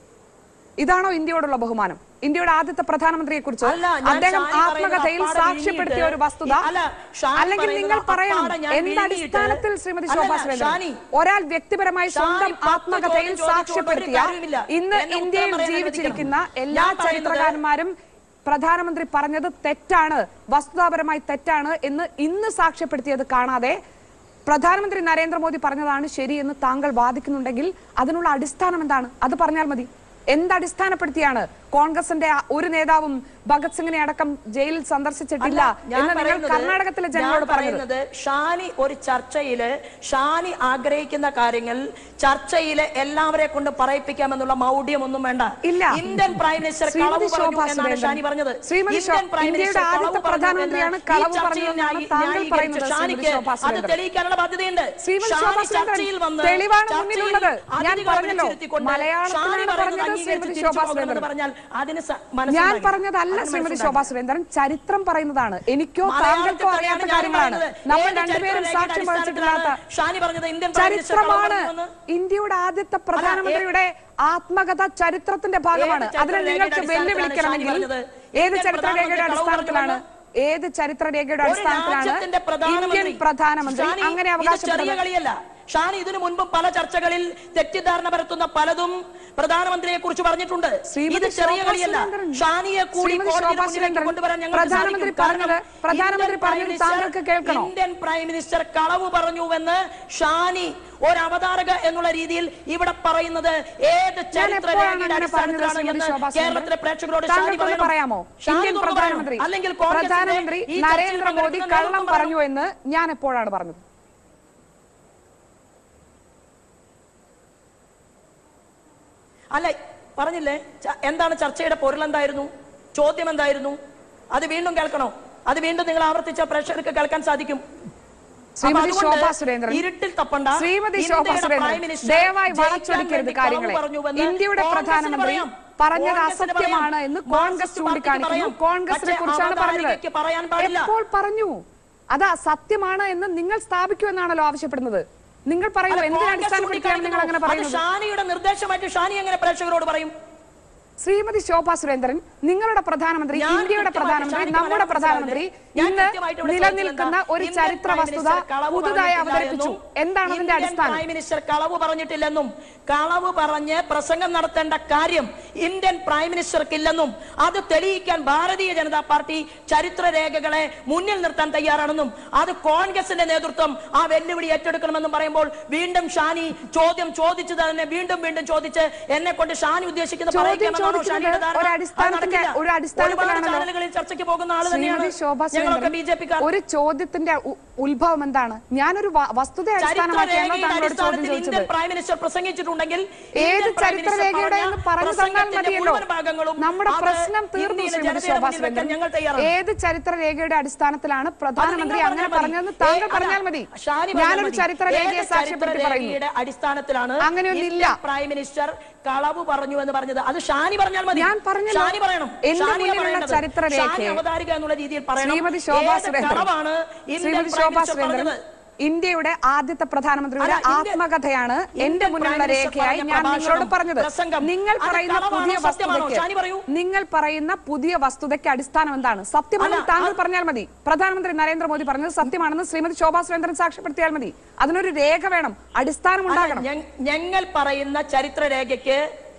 ഇതാണോ ഇന്ത്യയോടുള്ള ബഹുമാനം ഇന്ത്യയുടെ ആദ്യത്തെ പ്രധാനമന്ത്രിയെ കുറിച്ച് അല്ല, ഞാൻ അദ്ദേഹം ഷാനി പറയുന്നത് ആത്മകഥയിൽ അപ്പാടെ സാക്ഷ്യപ്പെടുത്തിയ ഒരു വസ്തുത അല്ല, ഷാനി അല്ലെങ്കിൽ പറയുന്നത് നിങ്ങൾ പറയണം അപ്പാടെ ഞാൻ എന്ത് വിഴുങ്ങിയിട്ട് അടിസ്ഥാനത്തിൽ ശ്രീമതി അല്ലല്ല, ശോഭാ സുരേന്ദ്രൻ ഷാനി, ഒരാൾ വ്യക്തിപരമായി ഷാനി സ്വന്തം പത്ത് ആത്മകഥയിൽ ചോദ്യം ചോദിച്ചുകൊണ്ട് സാക്ഷ്യപ്പെടുത്തിയ ഒരു കാര്യവുമില്ല. ഇന്ന് എന്നെ ഉത്തരം ഇന്ത്യയിൽ പറയാൻ ജീവിച്ചിരിക്കുന്ന അനുവദിക്കണം. എല്ലാ ഞാൻ പറയുന്നത് ചരിത്രകാരന്മാരും പ്രധാനമന്ത്രി പറഞ്ഞത് തെറ്റാണ് വസ്തുതാപരമായി തെറ്റാണ് എന്ന് ഇന്ന് സാക്ഷ്യപ്പെടുത്തിയത് കാണാതെ പ്രധാനമന്ത്രി നരേന്ദ്രമോദി പറഞ്ഞതാണ് ശരിയെന്ന് താങ്കൾ വാദിക്കുന്നുണ്ടെങ്കിൽ അതിനുള്ള അടിസ്ഥാനം എന്താണ് അത് പറഞ്ഞാൽ മതി എന്തടിസ്ഥാനപ്പെടുത്തിയാണ് കോൺഗ്രസിന്റെ ആ ഒരു നേതാവും ഭഗത് സിംഗിനെ അടക്കം ജയിലിൽ സന്ദർശിച്ചിട്ടില്ല അല്ല, ഞാൻ എന്ന് നിങ്ങൾ പറയുന്നത് കർണാടകത്തിലെ ജനങ്ങളോട് ഞാൻ പറഞ്ഞത് പറയുന്നത് ഷാനി ഒരു ചർച്ചയില് ഷാനി ആഗ്രഹിക്കുന്ന കാര്യങ്ങൾ ചർച്ചയിലെ എല്ലാവരെ കൊണ്ട് പറയിപ്പിക്കാമെന്നുള്ള മൗഢ്യമൊന്നും വേണ്ട ഇല്ല. ഇന്ത്യൻ പ്രൈം മിനിസ്റ്റർ ശ്രീമതി കളവ് പറഞ്ഞു ശോഭാ എന്നാണ് സുരേന്ദ്രൻ. ഷാനി പറഞ്ഞത് ശ്രീമതി ശോ- ഇന്ത്യൻ പ്രൈം ഇന്ത്യയുടെ മിനിസ്റ്റർ ആദ്യത്തെ കളവ് പറഞ്ഞു പ്രധാനമന്ത്രിയാണ് എന്ന് കളവ് ഈ ചർച്ചയിൽ പറഞ്ഞതെന്നാണ് ന്യായീ- താങ്കൾ ന്യായീകരിച്ച പറയുന്നത്, ശ്രീമതി ഷാനിക്ക് ശോഭാ അത് സുരേന്ദ്രൻ. തെളിയിക്കാനുള്ള ബാധ്യതയുണ്ട് ശ്രീമതി ഷാനി ശോഭാ സുരേന്ദ്രൻ ചർച്ചയിൽ വന്ന് തെളിവാണ് ചർച്ചയിൽ മുന്നിലുള്ളത് ഞാൻ അതിഥികളെ പറഞ്ഞല്ലോ വിളിച്ചിരുത്തിക്കൊണ്ട് മലയാളത്തിലാണ് ഷാനി പറയുന്നത് പറഞ്ഞത് അംഗീകരിച്ച് ശ്രീമതി തിരിച്ചു ശോഭാ പോകണമെന്ന് സുരേന്ദ്രൻ പറഞ്ഞാൽ അതിന് സ- ഞാൻ മനസ്സുണ്ടാകില്ല. പറഞ്ഞതല്ല അതിന് ശ്രീമതി മനസ്സുണ്ടാകില്ല. ശോഭാ സുരേന്ദ്രൻ ചരിത്രം പറയുന്നതാണ് എനിക്കോ മലയാളത്തിൽ താങ്കൾക്കോ പറയാണ് അറിയാത്ത ഞാൻ കാര്യങ്ങളാണ് പറയുന്നത്. നമ്മൾ ഏത് രണ്ടുപേരും ചരിത്ര സാക്ഷ്യം രേഖയുടെ വഹിച്ചിട്ടില്ലാത്ത അടിസ്ഥാനത്തിലാണ് ഷാനി പറഞ്ഞത് ഇന്ത്യൻ പ്രൈം മിനിസ്റ്റർ കളവ് ചരിത്രമാണ് പറഞ്ഞുവെന്ന്? ഇന്ത്യയുടെ ആദ്യത്തെ പ്രധാനമന്ത്രിയുടെ ആത്മകഥ ചരിത്രത്തിന്റെ ഭാഗമാണ് ഏത് ചരിത്ര അതിനെ രേഖയുടെ നിങ്ങൾക്ക് അടിസ്ഥാനത്തിലാണ് വെല്ലുവിളിക്കണമെങ്കിൽ ഷാനി പറഞ്ഞത്? ഏത് ഇന്ത്യൻ ചരിത്ര രേഖയുടെ പ്രധാനമന്ത്രി കളവ് അടിസ്ഥാനത്തിലാണ് ഏത് ചരിത്ര രേഖയുടെ ഒരു അടിസ്ഥാനത്തിലാണ് രാജ്യത്തിന്റെ ഇന്ത്യൻ പ്രധാനമന്ത്രി പ്രധാനമന്ത്രി ഷാനി, അങ്ങനെ ഇത് ചെറിയ അവകാശപ്പെടുന്നത് കളിയല്ല ഷാനി ഇതിനു മുൻപ് പല ചർച്ചകളിൽ തെറ്റിദ്ധാരണ പരത്തുന്ന പലതും പ്രധാനമന്ത്രിയെ കുറിച്ച് പറഞ്ഞിട്ടുണ്ട് ശ്രീമതി ഇത് ചെറിയ ശോഭാ കളിയല്ല സുരേന്ദ്രൻ. ഷാനിയെ കൂടി ശ്രീമതി കോടതിയുടെ ശോഭാ മുന്നിലേക്ക് സുരേന്ദ്രൻ കൊണ്ടുവരാൻ ഞങ്ങൾക്ക് പ്രധാനമന്ത്രി സാധിക്കും. കാരണം പറഞ്ഞത് പ്രധാനമന്ത്രി ഇന്ത്യൻ പ്രൈം പറഞ്ഞത് മിനിസ്റ്റർ- താങ്കൾക്ക് കേൾക്കണോ? ഇന്ത്യൻ പ്രൈം മിനിസ്റ്റർ കളവ് പറഞ്ഞുവെന്ന് ഷാനി ഒരു അവതാരക എന്നുള്ള രീതിയിൽ ഇവിടെ പറയുന്നത് ഏത് ചരിത്ര എപ്പോഴാണ് രേഖയുടെ അങ്ങനെ പറഞ്ഞത് അടിസ്ഥാനത്തിലാണ് ശ്രീമതി എന്ന് ശോഭാ സുരേന്ദ്രൻ? കേരളത്തിലെ പ്രേക്ഷകരോട് ഷാനി താങ്കൾക്കൊന്ന് പറയണം. പറയാമോ ഷാനി ഇന്ത്യൻ തുറന്നു പ്രധാനമന്ത്രി പറയണം. അല്ലെങ്കിൽ കോൺഗ്രസിന്റെ പ്രധാനമന്ത്രി ഈ ചർച്ചയിൽ നരേന്ദ്രമോദി പങ്കെടുക്കുന്ന കള്ളം നേതൃത്വം പറഞ്ഞു എന്ന് ഞാൻ എപ്പോഴാണ് പറഞ്ഞത് അല്ല പറഞ്ഞില്ലേ ച- എന്താണ് ചർച്ചയുടെ പൊരുൾ എന്തായിരുന്നു ചോദ്യം എന്തായിരുന്നു അത് വീണ്ടും കേൾക്കണോ അത് വീണ്ടും നിങ്ങൾ ആവർത്തിച്ച പ്രേക്ഷകർക്ക് കേൾക്കാൻ സാധിക്കും ശ്രീമതി അപ്പൊ അതുകൊണ്ട് ശോഭാ സുരേന്ദ്രൻ ഇരുട്ടിൽ തപ്പണ്ട ശ്രീമതി ശോഭാ ഇന്ത്യയുടെ സുരേന്ദ്രൻ പ്രൈം മിനിസ്റ്റർ ദയവായി ജയിക്കാൻ വളച്ചൊടിക്കരുത് വേണ്ടി കാര്യങ്ങളെ കളവ് പറഞ്ഞുവെന്ന് ഇന്ത്യയുടെ കോൺഗ്രസിന് പ്രധാനമന്ത്രി പറയാം. പറഞ്ഞത് കോൺഗ്രസിന് അസത്യമാണ് പറയാം. എന്ന് മാർക്സിസ്റ്റ് കോൺഗ്രസ് പാർട്ടിക്ക് ചൂണ്ടിക്കാണിക്കുന്നു പറയാം. കോൺഗ്രസിനെ പക്ഷേ കുറിച്ചാണ് പറഞ്ഞത് അവതാരികയ്ക്ക് പറയാൻ പാടില്ല. എപ്പോൾ പറഞ്ഞു അത് സത്യമാണ് എന്ന് നിങ്ങൾ സ്ഥാപിക്കൂ എന്നാണല്ലോ ആവശ്യപ്പെടുന്നത് നിങ്ങൾ പറയൂ അല്ല, എന്തിനെ കോൺഗ്രസ് അടിസ്ഥാനപ്പെടുത്തിയാണ് നിങ്ങൾ അങ്ങനെ ചൂണ്ടിക്കാണിക്കുന്നു. അത് പറയുന്നത് ഷാനിയുടെ നിർദ്ദേശമായിട്ട് ഷാനി എങ്ങനെ പ്രേക്ഷകരോട് പറയും ശ്രീമതി ശോഭ സുരേന്ദ്രൻ നിങ്ങളുടെ പ്രധാനമന്ത്രി ഞാൻ ഇന്ത്യയുടെ കൃത്യമായിട്ട് പ്രധാനമന്ത്രി ഷാനിക്ക് നമ്മുടെ മലയാളം പ്രധാനമന്ത്രി ഞാൻ ഇന്ന് കൃത്യമായിട്ട് ഇവിടെ നിലനിൽക്കുന്ന ചോദിച്ചത് ഒരു ഇന്ത്യൻ ചരിത്ര പ്രൈം വസ്തുത മിനിസ്റ്റർ കളവ് പുതുതായി പറഞ്ഞിട്ടില്ല അവതരിപ്പിച്ചു എന്നും എന്താണ് അതിന്റെ ഇന്ത്യൻ അടിസ്ഥാനം പ്രൈം മിനിസ്റ്റർ കളവ് പറഞ്ഞിട്ടില്ലെന്നും കളവ് പറഞ്ഞ് പ്രസംഗം നടത്തേണ്ട കാര്യം ഇന്ത്യൻ പ്രൈം മിനിസ്റ്റർക്ക് ഇല്ലെന്നും അത് തെളിയിക്കാൻ ഭാരതീയ ജനതാ പാർട്ടി ചരിത്ര രേഖകളെ മുന്നിൽ നിർത്താൻ തയ്യാറാണെന്നും അത് കോൺഗ്രസിന്റെ നേതൃത്വം ആ വെല്ലുവിളി ഏറ്റെടുക്കണമെന്നും പറയുമ്പോൾ വീണ്ടും ഷാനി ചോദ്യം ചോദിച്ചു തന്നെ വീണ്ടും വീണ്ടും ചോദിച്ച് എന്നെ കൊണ്ട് ഷാനി ഉദ്ദേശിക്കുന്ന ചോദ്യം പറയിക്കാമെന്നാണോ ചോദിക്കുന്നത് ഷാനിയുടെ ധാരണ? ഒരു അത് അടിസ്ഥാനത്തിന്റെ- നടക്കില്ല. ഒരു അടിസ്ഥാനത്തിലാണല്ലോ. ഒരുപാട് ചാനലുകളിൽ ചർച്ചയ്ക്ക് പോകുന്ന ആള് തന്നെയാണ് ശ്രീമതി ശോഭ ഞങ്ങളൊക്കെ സുരേന്ദ്രൻ ബി ജെ പിക്കാർ ഒരു ചോദ്യത്തിന്റെ ഉ- ഉത്ഭവം എന്താണ് ഞാനൊരു വ- വസ്തുത അടിസ്ഥാനമാക്കിയാണോ ചരിത്രരേഖയുടെ താങ്കളോട് ചോദ്യം അടിസ്ഥാനത്തിൽ ഇന്ത്യൻ ചോദിച്ചത് പ്രൈം മിനിസ്റ്റർ പ്രസംഗിച്ചിട്ടുണ്ടെങ്കിൽ ഏത് ഇന്ത്യൻ പ്രൈം മിനിസ്റ്റർ ചരിത്രരേഖയുടെ പറഞ്ഞ എന്ന് പറഞ്ഞു തന്നാൽ പ്രസംഗത്തിന്റെ മതിയല്ലോ മുഴുവൻ ഭാഗങ്ങളും നമ്മുടെ അത് പ്രശ്നം തീർന്നു ഇന്ത്യയിലെ ശ്രീമതി ജനതയുടെ ശോഭാ മുന്നിൽ വെക്കാൻ സുരേന്ദ്രൻ ഞങ്ങൾ തയ്യാറാണ് ഏത് ചരിത്രരേഖയുടെ അടിസ്ഥാനത്തിലാണ് പ്രധാനമന്ത്രി അത് നിങ്ങൾ അങ്ങനെ പറഞ്ഞാൽ പറഞ്ഞതെന്ന് മതി. താങ്കൾ ഏ, പറഞ്ഞാൽ അല്ല, മതി ഷാനി പറഞ്ഞാൽ ഞാനൊരു മതി. ചരിത്രരേഖയെ ഏത് സാക്ഷ്യപ്പെടുത്തി പറയുന്നു ചരിത്രരേഖയുടെ അടിസ്ഥാനത്തിലാണ് അങ്ങനെയൊന്നില്ല. ഇന്ത്യൻ പ്രൈം മിനിസ്റ്റർ കളവ് പറഞ്ഞു എന്ന് പറഞ്ഞത് അത് ഷാനി പറഞ്ഞാൽ മതി ഞാൻ പറഞ്ഞല്ലോ. ഷാനി പറയണം എന്റെ ഷാനിയാ മുന്നിലുള്ള പറയേണ്ടത്. ചരിത്രരേഖയെ ഷാനി അവതാരിക എന്നുള്ള രീതിയിൽ പറയണം ശ്രീമതി ശോഭ ഏത് സുരേന്ദ്രൻ കളവാണ് Indian Shrimati prime Shobha minister Surendran പറഞ്ഞത് ഇന്ത്യയുടെ ആദ്യത്തെ പ്രധാനമന്ത്രിയുടെ അല്ല, ഇന്ത്യ- ആത്മകഥയാണ് എന്റെ ഇന്ത്യൻ മുന്നിലുള്ള പ്രൈം മിനിസ്റ്റർ രേഖയായി പറഞ്ഞ ഞാൻ പ്രഭാഷണം, നിങ്ങളോട് പറഞ്ഞത് പ്രസംഗം, നിങ്ങൾ അത് പറയുന്ന കളവാണോ, പുതിയ സത്യമാണോ? ഷാനി പറയൂ. വസ്തുതയ്ക്ക് നിങ്ങൾ പറയുന്ന പുതിയ വസ്തുതയ്ക്ക് അടിസ്ഥാനം എന്താണ് സത്യമാണെന്ന് അല്ല, താങ്കൾ അത് പറഞ്ഞാൽ മതി പ്രധാനമന്ത്രി നരേന്ദ്രമോദി പറഞ്ഞത് സത്യമാണെന്ന് ശ്രീമതി ശോഭാ സുരേന്ദ്രൻ സാക്ഷ്യപ്പെടുത്തിയാൽ മതി അതിനൊരു രേഖ വേണം അടിസ്ഥാനം അല്ല, ഉണ്ടാകണം ഞ- ഞങ്ങൾ പറയുന്ന ചരിത്രരേഖയ്ക്ക്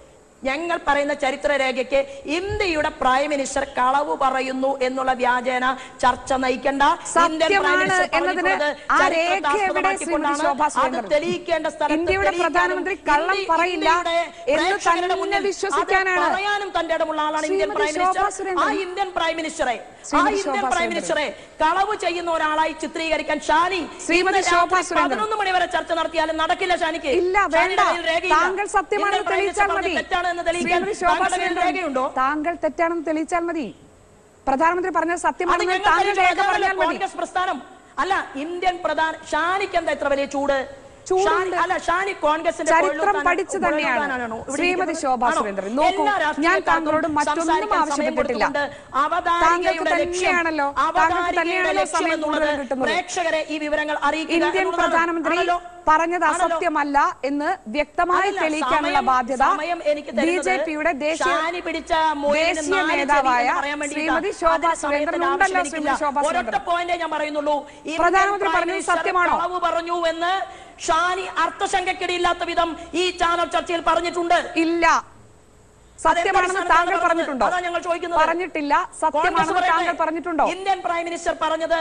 ഞങ്ങൾ പറയുന്ന ചരിത്രരേഖയ്ക്ക് ഇന്ത്യയുടെ പ്രൈം മിനിസ്റ്റർ കളവ് പറയുന്നു എന്നുള്ള വ്യാജേന ചർച്ച നയിക്കേണ്ട ഇന്ത്യൻ പ്രൈം സത്യമാണ് മിനിസ്റ്റർ എന്നതിന് പറഞ്ഞിട്ടുള്ളത് ആ ചരിത്രത്തെ രേഖ എവിടെ ശ്രീമതി ആസ്പദമാക്കിക്കൊണ്ടാണ്. ശോഭാ അത് സുരേന്ദ്രൻ തെളിയിക്കേണ്ട സ്ഥലത്ത് ഇന്ത്യയുടെ തെളിയിക്കാനും പ്രധാനമന്ത്രി കള്ളം ഇന്ത്യ- പറയില്ല ഇന്ത്യയുടെ എന്ന് പ്രേക്ഷകരുടെ തന്നെ മുന്നിൽ അത് വിശ്വസിക്കാനാണ് പറയാനും തന്റെ ഇടമുള്ള ആളാണ് Indian Shrimati prime Shobha minister ആ സുരേന്ദ്രൻ. ഇന്ത്യൻ പ്രൈം മിനിസ്റ്ററെ ആ ശ്രീമതി ഇന്ത്യൻ ശോഭാ പ്രൈം സുരേന്ദ്രൻ. മിനിസ്റ്ററെ കളവ് ചെയ്യുന്ന ഒരാളായി ചിത്രീകരിക്കാൻ ഷാനി ശ്രീമതി ഇന്ന് ശോഭാ രാത്രി സുരേന്ദ്രൻ. പതിനൊന്ന് മണി വരെ ചർച്ച നടത്തിയാലും നടക്കില്ല ഷാനിക്ക് ഇല്ല വേണ്ട ഷാനിയുടെ കയ്യിൽ രേഖയില്ല. താങ്കൾ സത്യമാണെന്ന് ഇന്ത്യൻ പ്രൈം തെളിയിച്ചാൽ മിനിസ്റ്റർ മതി പറഞ്ഞത് തെറ്റാണെന്ന് തെളിയിക്കാൻ ശ്രീമതി ശോഭാ താങ്കളുടെ കയ്യിൽ സുരേന്ദ്രൻ രേഖയുണ്ടോ താങ്കൾ തെറ്റാണെന്ന് തെളിയിച്ചാൽ മതി പ്രധാനമന്ത്രി പറഞ്ഞത് അത് സത്യമാണെന്ന് ഞങ്ങൾ താങ്കൾ രേഖ തെളിയിച്ചതല്ല പറഞ്ഞാൽ മതി കോൺഗ്രസ് പ്രസ്ഥാനം അല്ല ഇന്ത്യൻ പ്രധാന ഷാനിക്ക് എന്താ ഇത്ര വലിയ ചൂട് ചൂടുണ്ട്. ഷാനി- അല്ല ഷാനി കോൺഗ്രസിന്റെ ചരിത്രം കൊള്ളൂർത്താൻ- പഠിച്ചു തന്നെയാണ് കൊള്ളൂർത്താനാണോ ഇവിടെ ശ്രീമതി ഇരിക്കുന്നത്? ശോഭാ ആണോ? സുരേന്ദ്രൻ നോക്കൂ എല്ലാ ഞാൻ രാഷ്ട്രീയക്കാർക്കും താങ്കളോട് മറ്റൊന്നും സംസാരിക്കാൻ സമയം ആവശ്യപ്പെട്ടിട്ടില്ല കൊടുത്തുകൊണ്ട് താങ്കൾക്ക് അവതാരികയുടെ ലക്ഷ്യം തന്നെയാണല്ലോ താങ്കൾക്ക് അവതാരികയുടെ തന്നെയാണല്ലോ ലക്ഷ്യം സമയം എന്നുള്ളത് കൂടുതൽ കിട്ടുന്നത് പ്രേക്ഷകരെ ഈ വിവരങ്ങൾ അറിയിക്കുക ഇന്ത്യൻ എന്നുള്ളതാണ്. പ്രധാനമന്ത്രി ആണല്ലോ? പറഞ്ഞത് ആണല്ലോ? അസത്യമല്ല എന്ന് വ്യക്തമായി അതല്ല, തെളിയിക്കാനുള്ള സമയം- ബാധ്യത സമയം എനിക്ക് ബി തരുന്നത് ജെ പിയുടെ ദേശീയ ഷാനി പിടിച്ച മുയലിന് ദേശീയ നാല് ചെവി നേതാവായ എന്ന് പറയാൻ വേണ്ടിയിട്ടാ. ശ്രീമതി ശോഭാ അതിന് സുരേന്ദ്രൻ സമയത്തിന് ഉണ്ടല്ലോ ആവശ്യം ശ്രീമതി എനിക്കില്ല. ശോഭാ ഒരൊറ്റ സുരേന്ദ്രൻ പോയിന്റേ ഞാൻ പറയുന്നുള്ളൂ ഇന്ത്യൻ പ്രധാനമന്ത്രി പ്രൈം പറഞ്ഞത് മിനിസ്റ്റർ സത്യമാണോ? കളവ് പറഞ്ഞു എന്ന് ഷാനി അർത്ഥശങ്കക്കിടയില്ലാത്ത വിധം ഈ ചാനൽ ചർച്ചയിൽ പറഞ്ഞിട്ടുണ്ട് ഇല്ല സത്യമാണെന്ന് അടിസ്ഥാനത്തിലാണ് താങ്കൾ പറഞ്ഞത്. പറഞ്ഞിട്ടുണ്ടോ അതാ ഞങ്ങൾ ചോദിക്കുന്നത്. പറഞ്ഞിട്ടില്ല കോൺഗ്രസ് സത്യമാണെന്ന് പറയട്ടെ. താങ്കൾ പറഞ്ഞിട്ടുണ്ടോ ഇന്ത്യൻ പ്രൈം മിനിസ്റ്റർ പറഞ്ഞത്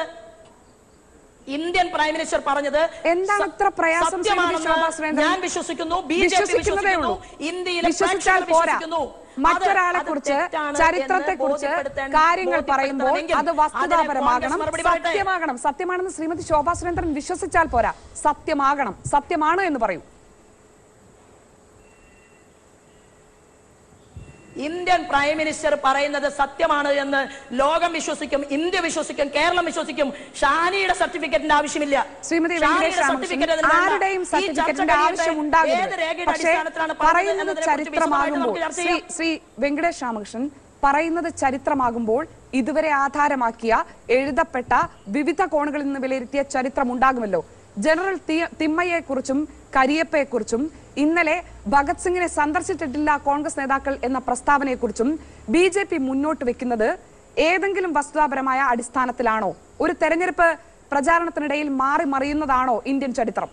ഇന്ത്യൻ പ്രൈം മിനിസ്റ്റർ പറഞ്ഞത് എന്താണ് ഇത്ര പ്രയാസം ശ്രീമതി സത്യമാണെന്ന് ശോഭാ സുരേന്ദ്രൻ? ഞാൻ വിശ്വസിക്കുന്നു ബി ജെ പി വിശ്വസിക്കുന്നതേ ഉള്ളൂ ഇന്ത്യയിലെ വിശ്വസിച്ചാൽ പ്രേക്ഷകർ പോരാ വിശ്വസിക്കുന്നു. മറ്റൊരാളെ അത് കുറിച്ച് തെറ്റാണ് ചരിത്രത്തെ എന്ന് കുറിച്ച് ബോധ്യപ്പെടുത്തേണ്ട- കാര്യങ്ങൾ പറയുമ്പോൾ ബോധ്യപ്പെടുത്തണമെങ്കിൽ അത് അതിനെ വസ്തുതാപരമാകണം കോൺഗ്രസ് മറുപടി പറയട്ടെ. സത്യമാകണം സത്യമാണെന്ന് ശ്രീമതി ശോഭാ സുരേന്ദ്രൻ വിശ്വസിച്ചാൽ പോരാ സത്യമാകണം സത്യമാണ് എന്ന് പറയൂ ഇന്ത്യൻ പ്രൈം മിനിസ്റ്റർ പറയുന്നത് സത്യമാണ് എന്ന് ലോകം വിശ്വസിക്കും ഇന്ത്യ വിശ്വസിക്കും കേരളം വിശ്വസിക്കും ഷാനിയുടെ സർട്ടിഫിക്കറ്റിന്റെ ആവശ്യമില്ല ശ്രീമതി ഷാനിയുടെ വെങ്കടേഷ് രാമകൃഷ്ണൻ certificate അതിന് വേണ്ട. ആരുടെയും ഈ ചർച്ച സർട്ടിഫിക്കറ്റിന്റെ കഴിയട്ടെ. ആവശ്യം ഏത് ഉണ്ടാകരുത് രേഖയുടെ പക്ഷേ അടിസ്ഥാനത്തിലാണ് പറഞ്ഞത് പറയുന്നത് എന്നതിനെക്കുറിച്ച് വിശദമായിട്ട് ചരിത്രമാകുമ്പോൾ നമുക്ക് ചർച്ച ശ്രീ ചെയ്യാം. ശ്രീ വെങ്കടേഷ് രാമകൃഷ്ണൻ പറയുന്നത് ചരിത്രമാകുമ്പോൾ ഇതുവരെ ആധാരമാക്കിയ എഴുതപ്പെട്ട വിവിധ കോണുകളിൽ നിന്ന് വിലയിരുത്തിയ ചരിത്രം ഉണ്ടാകുമല്ലോ ജനറൽ തി- തിമ്മയെക്കുറിച്ചും കരിയപ്പയെക്കുറിച്ചും ഇന്നലെ ഭഗത് സിംഗിനെ സന്ദർശിച്ചിട്ടില്ല കോൺഗ്രസ് നേതാക്കൾ എന്ന പ്രസ്താവനയെക്കുറിച്ചും ബി ജെ പി മുന്നോട്ട് വെക്കുന്നത് ഏതെങ്കിലും വസ്തുതാപരമായ അടിസ്ഥാനത്തിലാണോ ഒരു തെരഞ്ഞെടുപ്പ് പ്രചാരണത്തിനിടയിൽ മാറി മറിയുന്നതാണോ ഇന്ത്യൻ ചരിത്രം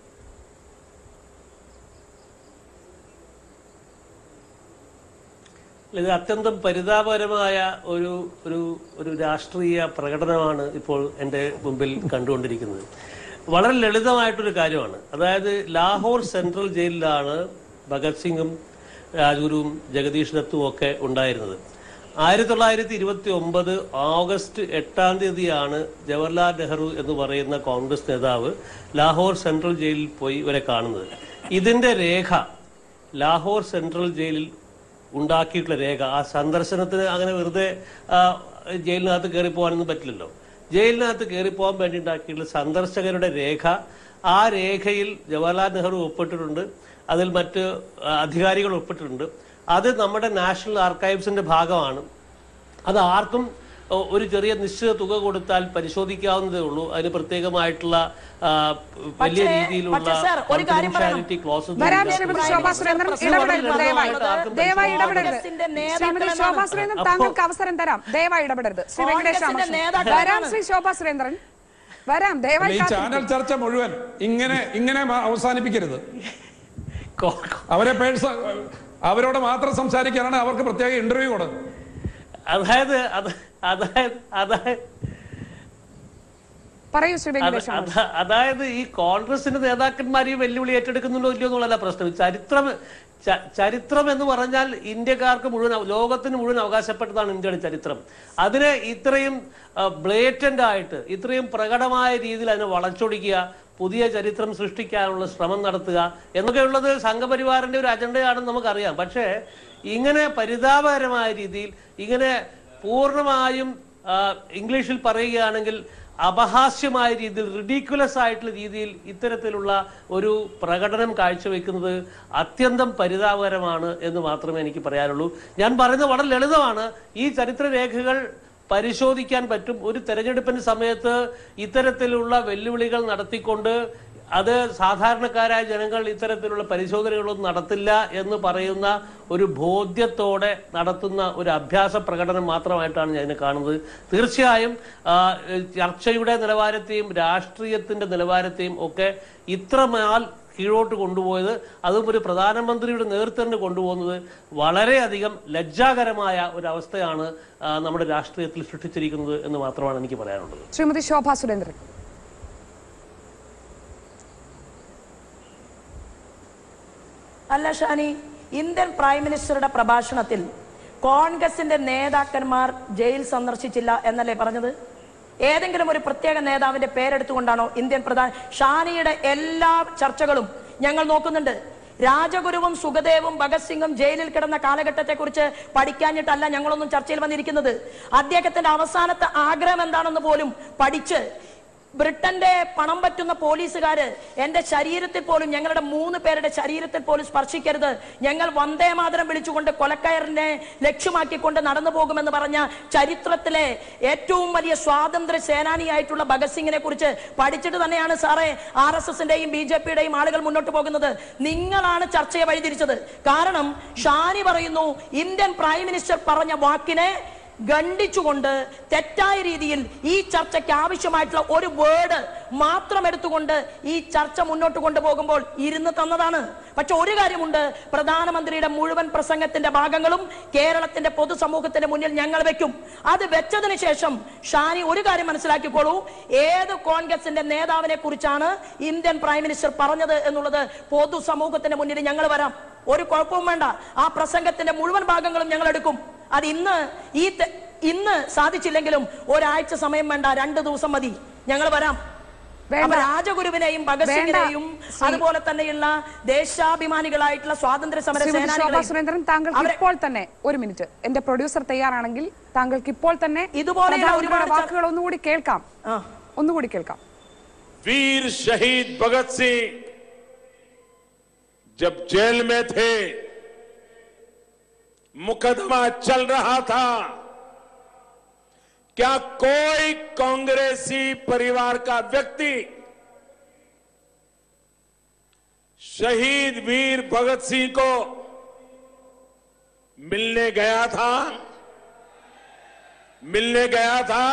ഇത് അത്യന്തം പരിതാപകരമായ ഒരു ഒരു ഒരു രാഷ്ട്രീയ പ്രകടനമാണ് ഇപ്പോൾ എൻ്റെ മുമ്പിൽ കണ്ടുകൊണ്ടിരിക്കുന്നത് വളരെ ലളിതമായിട്ടൊരു കാര്യമാണ് അതായത് ലാഹോർ സെൻട്രൽ ജയിലിലാണ് ഭഗത് സിംഗും രാജഗുരുവും ജഗദീഷ് ദത്തും ഒക്കെ ഉണ്ടായിരുന്നത് ആയിരത്തി തൊള്ളായിരത്തി ഇരുപത്തി ഒമ്പത് ഓഗസ്റ്റ് എട്ടാം തീയതിയാണ് ജവഹർലാൽ നെഹ്റു എന്ന് പറയുന്ന കോൺഗ്രസ് നേതാവ് ലാഹോർ സെൻട്രൽ ജയിലിൽ പോയി ഇവരെ കാണുന്നത് ഇതിന്റെ രേഖ ലാഹോർ സെൻട്രൽ ജയിലിൽ ഉണ്ടാക്കിയിട്ടുള്ള രേഖ ആ സന്ദർശനത്തിന് അങ്ങനെ വെറുതെ ആ, ജയിലിനകത്ത് കയറി പോകാനൊന്നും പറ്റില്ലല്ലോ ജയിലിനകത്ത് കയറി പോകാൻ വേണ്ടി ഉണ്ടാക്കിയിട്ടുള്ള സന്ദർശകരുടെ രേഖ ആ രേഖയിൽ ജവഹർലാൽ നെഹ്റു ഒപ്പിട്ടിട്ടുണ്ട് അതിൽ മറ്റ് ആ, അധികാരികൾ ഒപ്പിട്ടിട്ടുണ്ട് അത് നമ്മുടെ നാഷണൽ ആർക്കൈവ്സിന്റെ ഭാഗമാണ് അത് ആർക്കും ഒ- ഒരു ചെറിയ നിശ്ചിത തുക കൊടുത്താൽ പരിശോധിക്കാവുന്നതേ ഉള്ളൂ അതിന് പ്രത്യേകമായിട്ടുള്ള ആ, വലിയ പക്ഷേ- രീതിയിലുള്ള പക്ഷേ സർ, ഒരു കാര്യം പറയണം. confidentiality clauses വരാം ഒന്നും ശ്രീമതി ഇല്ല. ശോഭാ സുരേന്ദ്രൻ ഇടപെടരുത് ദയവായി ദയവായി ഇടപെടരുത് കോൺഗ്രസിന്റെ ശ്രീമതി നേതാക്കളെന്നാണ്. ശോഭാ സുരേന്ദ്രൻ താങ്കൾക്ക് അവസരം തരാം ദയവായി ഇടപെടരുത് ശ്രീ വെങ്കടേഷ് കോൺഗ്രസിന്റെ രാമകൃഷ്ണൻ നേതാക്കളെന്നാണ്. വരാം ശ്രീ ശോഭാ സുരേന്ദ്രൻ വരാം ദയവായി ഈ ചാനൽ കാത്തിരിക്കൂ. ചർച്ച മുഴുവൻ ഇങ്ങനെ ഇങ്ങനെ മ- അവസാനിപ്പിക്കരുത് കോ- അവരെ പേഴ്സ അവരോട് മാത്രം സംസാരിക്കാനാണ് അവർക്ക് പ്രത്യേക ഇന്റർവ്യൂ കൊടുക്കുന്നത് അതായത് അത് അതായത് അതായത് പറയൂ ശ്രീ അത് വെങ്കടേഷ് രാമകൃഷ്ണൻ. അത- അതായത് ഈ കോൺഗ്രസിന്റെ നേതാക്കന്മാർ ഈ വെല്ലുവിളി ഏറ്റെടുക്കുന്നുണ്ടോ ഇല്ലയോ എന്നുള്ളതല്ല പ്രശ്നം ചരിത്രം ച- ചരിത്രം എന്ന് പറഞ്ഞാൽ ഇന്ത്യക്കാർക്ക് മുഴുവൻ അവ- ലോകത്തിന് മുഴുവൻ അവകാശപ്പെട്ടതാണ് ഇന്ത്യയുടെ ചരിത്രം അതിനെ ഇത്രയും ബ്ലേറ്റന്റ് ആയിട്ട് ഇത്രയും പ്രകടമായ രീതിയിൽ അതിനെ വളച്ചൊടിക്കുക പുതിയ ചരിത്രം സൃഷ്ടിക്കാനുള്ള ശ്രമം നടത്തുക എന്നൊക്കെയുള്ളത് സംഘപരിവാറിന്റെ ഒരു അജണ്ടയാണെന്ന് നമുക്കറിയാം പക്ഷേ ഇങ്ങനെ പരിതാപകരമായ രീതിയിൽ ഇങ്ങനെ പൂർണ്ണമായും ആ, ഇംഗ്ലീഷിൽ പറയുകയാണെങ്കിൽ അപഹാസ്യമായ രീതിയിൽ റിഡീക്കുലസ് ആയിട്ടുള്ള രീതിയിൽ ഇത്തരത്തിലുള്ള ഒരു പ്രകടനം കാഴ്ചവെക്കുന്നത് അത്യന്തം പരിതാപകരമാണ് എന്ന് മാത്രമേ എനിക്ക് പറയാനുള്ളൂ ഞാൻ പറയുന്നത് വളരെ ലളിതമാണ് ഈ ചരിത്രരേഖകൾ പരിശോധിക്കാൻ പറ്റും ഒരു തെരഞ്ഞെടുപ്പിന്റെ സമയത്ത് ഇത്തരത്തിലുള്ള വെല്ലുവിളികൾ നടത്തിക്കൊണ്ട് അത് സാധാരണക്കാരായ ജനങ്ങൾ ഇത്തരത്തിലുള്ള പരിശോധനകളൊന്നും നടത്തില്ല എന്ന് പറയുന്ന ഒരു ബോധ്യത്തോടെ നടത്തുന്ന ഒരു അഭ്യാസ പ്രകടനം മാത്രമായിട്ടാണ് ഞാൻ ഇതിനെ കാണുന്നത് തീർച്ചയായും ആ, ചർച്ചയുടെ നിലവാരത്തെയും രാഷ്ട്രീയത്തിന്റെ നിലവാരത്തെയും ഒക്കെ ഇത്രമാൽ കീഴോട്ട് കൊണ്ടുപോയത് അതും ഒരു പ്രധാനമന്ത്രിയുടെ നേതൃത്വത്തിന് കൊണ്ടുപോകുന്നത് വളരെയധികം ലജ്ജാകരമായ ഒരു അവസ്ഥയാണ് ആ, നമ്മുടെ രാഷ്ട്രീയത്തിൽ സൃഷ്ടിച്ചിരിക്കുന്നത് എന്ന് മാത്രമാണ് എനിക്ക് പറയാനുള്ളത് ശ്രീമതി ശോഭാ സുരേന്ദ്രൻ അല്ല ഷാനി ഇന്ത്യൻ പ്രൈം മിനിസ്റ്ററുടെ പ്രഭാഷണത്തിൽ കോൺഗ്രസിന്റെ നേതാക്കന്മാർ ജയിൽ സന്ദർശിച്ചില്ല എന്നല്ലേ പറഞ്ഞത് ഏതെങ്കിലും ഒരു പ്രത്യേക നേതാവിന്റെ പേരെടുത്തുകൊണ്ടാണോ ഇന്ത്യൻ പ്രധാന ഷാനിയുടെ എല്ലാ ചർച്ചകളും ഞങ്ങൾ നോക്കുന്നുണ്ട് രാജഗുരുവും സുഖദേവും ഭഗത് സിംഗും ജയിലിൽ കിടന്ന കാലഘട്ടത്തെ കുറിച്ച് പഠിക്കാഞ്ഞിട്ടല്ല ഞങ്ങളൊന്നും ചർച്ചയിൽ വന്നിരിക്കുന്നത് അദ്ദേഹത്തിന്റെ അവസാനത്തെ ആഗ്രഹം എന്താണെന്ന് പോലും പഠിച്ച് ബ്രിട്ടന്റെ പണം പറ്റുന്ന പോലീസുകാര് എന്റെ ശരീരത്തിൽ പോലും ഞങ്ങളുടെ മൂന്ന് പേരുടെ ശരീരത്തിൽ പോലും സ്പർശിക്കരുത് ഞങ്ങൾ വന്ദേ മാതരം വിളിച്ചുകൊണ്ട് കൊലക്കയറിനെ ലക്ഷ്യമാക്കിക്കൊണ്ട് നടന്നു പോകുമെന്ന് പറഞ്ഞ ചരിത്രത്തിലെ ഏറ്റവും വലിയ സ്വാതന്ത്ര്യ സേനാനിയായിട്ടുള്ള ഭഗത് സിംഗിനെ കുറിച്ച് പഠിച്ചിട്ട് തന്നെയാണ് സാറേ ആർ എസ് എസിന്റെയും ബി ജെ പിയുടെയും ആളുകൾ മുന്നോട്ട് പോകുന്നത് നിങ്ങളാണ് ചർച്ചയെ വഴിതിരിച്ചത് കാരണം ഷാനി പറയുന്നു ഇന്ത്യൻ പ്രൈം മിനിസ്റ്റർ പറഞ്ഞ വാക്കിനെ ഖണ്ഡിച്ചുകൊണ്ട് തെറ്റായ രീതിയിൽ ഈ ചർച്ചയ്ക്ക് ആവശ്യമായിട്ടുള്ള ഒരു വേർഡ് മാത്രം എടുത്തുകൊണ്ട് ഈ ചർച്ച മുന്നോട്ട് കൊണ്ടുപോകുമ്പോൾ ഇരുന്ന് തന്നതാണ് പക്ഷെ ഒരു കാര്യമുണ്ട് പ്രധാനമന്ത്രിയുടെ മുഴുവൻ പ്രസംഗത്തിന്റെ ഭാഗങ്ങളും കേരളത്തിന്റെ പൊതുസമൂഹത്തിന്റെ മുന്നിൽ ഞങ്ങൾ വെക്കും അത് വെച്ചതിന് ശേഷം ഷാനി ഒരു കാര്യം മനസ്സിലാക്കിക്കോളൂ ഏത് കോൺഗ്രസിന്റെ നേതാവിനെ കുറിച്ചാണ് ഇന്ത്യൻ പ്രൈം മിനിസ്റ്റർ പറഞ്ഞത് എന്നുള്ളത് പൊതുസമൂഹത്തിന്റെ മുന്നിൽ ഞങ്ങൾ വരാം ഒരു കുഴപ്പവും വേണ്ട ആ പ്രസംഗത്തിന്റെ മുഴുവൻ ഭാഗങ്ങളും ഞങ്ങൾ എടുക്കും അത് ഇന്ന് ഈ തെ- ഇന്ന് സാധിച്ചില്ലെങ്കിലും ഒരാഴ്ച സമയം വേണ്ട രണ്ട് ദിവസം മതി ഞങ്ങൾ വരാം വേണ്ട. അപ്പൊ രാജഗുരുവിനെയും ഭഗത് വേണ്ട. സിംഗിനെയും ശ്രീ- അതുപോലെ തന്നെയുള്ള ദേശാഭിമാനികളായിട്ടുള്ള സ്വാതന്ത്ര്യ സമര ശ്രീമതി ശോഭാ സേനാനികളെയും സുരേന്ദ്രൻ താങ്കൾക്ക് അവരെ- ഇപ്പോൾ തന്നെ ഒരു മിനിറ്റ് എന്റെ പ്രൊഡ്യൂസർ തയ്യാറാണെങ്കിൽ താങ്കൾക്ക് ഇപ്പോൾ തന്നെ ഇതുപോലെയുള്ള പ്രധാനമന്ത്രിയുടെ ഒരുപാട് ചർ- വാക്കുകൾ ഒന്നുകൂടി കേൾക്കാം ആ. ഒന്നുകൂടി കേൾക്കാം वीर शहीद भगत सिंह जब जेल में थे मुकदमा चल रहा था क्या कोई कांग्रेसी परिवार का व्यक्ति शहीद वीर भगत सिंह को मिलने गया था मिलने गया था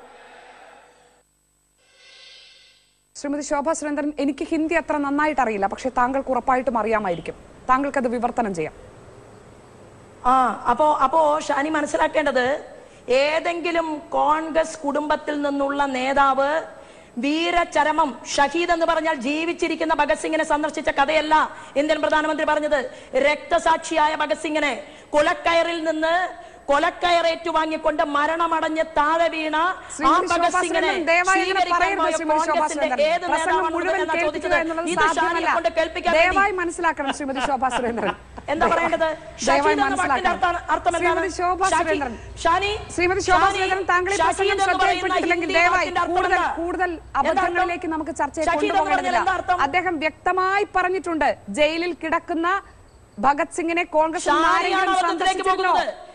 ശ്രീമതി ശോഭാ സുരേന്ദ്രൻ എനിക്ക് ഹിന്ദി അത്ര നന്നായിട്ട് അറിയില്ല പക്ഷെ താങ്കൾക്ക് ഉറപ്പായിട്ടും അറിയാമായിരിക്കും താങ്കൾക്ക് അത് വിവർത്തനം ചെയ്യാം ആ അപ്പോ അപ്പോ ഷാനി മനസ്സിലാക്കേണ്ടത് ഏതെങ്കിലും കോൺഗ്രസ് കുടുംബത്തിൽ നിന്നുള്ള നേതാവ് വീരചരമം ഷഹീദ് എന്ന് പറഞ്ഞാൽ ജീവിച്ചിരിക്കുന്ന ഭഗത് സിംഗിനെ സന്ദർശിച്ച കഥയല്ല ഇന്ത്യൻ പ്രധാനമന്ത്രി പറഞ്ഞത് രക്തസാക്ഷിയായ ഭഗത് സിംഗിനെ കുലക്കയറിൽ നിന്ന് കൊലക്കയറേറ്റു വാങ്ങിക്കൊണ്ട് മരണമടഞ്ഞ് താഴെ വീണ ആ ശ്രീമതി ഭഗത് ശോഭാ സിംഗിനെ സുരേന്ദ്രൻ ദയവായി അങ്ങനെ സ്വീകരിക്കാൻ പറയരുത് പോയ ശ്രീമതി ശോഭാ കോൺഗ്രസിന്റെ സുരേന്ദ്രൻ ഏത് പ്രസംഗം നേതാവാണ് മുഴുവൻ എന്നാ കേൾപ്പിക്കുക ചോദിച്ചത് എന്നുള്ളത് ഇത് ഷാനിയെ സാധ്യമല്ല കൊണ്ട് കേൾപ്പിക്കാൻ വേണ്ടി ദയവായി മനസ്സിലാക്കണം ശ്രീമതി ശോഭാ സുരേന്ദ്രൻ എന്താ പറയേണ്ടത് ദയവായി ഷഹീദ് എന്ന വാക്കിന്റെ മനസ്സിലാക്കണം അർത്ഥം- അർത്ഥം എന്താണ്? ശ്രീമതി ശോഭാ ഷഹീദ്- സുരേന്ദ്രൻ ഷാനി ശ്രീമതി ശോഭാ ഷാനി, സുരേന്ദ്രൻ താങ്കൾ ഈ ഷഹീദ് പ്രസംഗം എന്ന് പറയുന്ന ശ്രദ്ധയിൽപ്പെട്ടില്ലെങ്കിൽ ഹിന്ദി ദയവായി വാക്കിന്റെ അർത്ഥം കൂടുതൽ എന്താ? കൂടുതൽ എന്താ അർത്ഥം? അബദ്ധങ്ങളിലേക്ക് നമുക്ക് ചർച്ചയെ ഷഹീദ് എന്ന് പറഞ്ഞാൽ എന്താ കൊണ്ടുപോകേണ്ടതില്ല അർത്ഥം? അദ്ദേഹം വ്യക്തമായി പറഞ്ഞിട്ടുണ്ട് ജയിലിൽ കിടക്കുന്ന ഭഗത് സിംഗിനെ കോൺഗ്രസ് ഷാനിയാണ് ആരെങ്കിലും അബദ്ധത്തിലേക്ക് സന്ദർശിച്ചിട്ടുണ്ടോ പോകുന്നത്.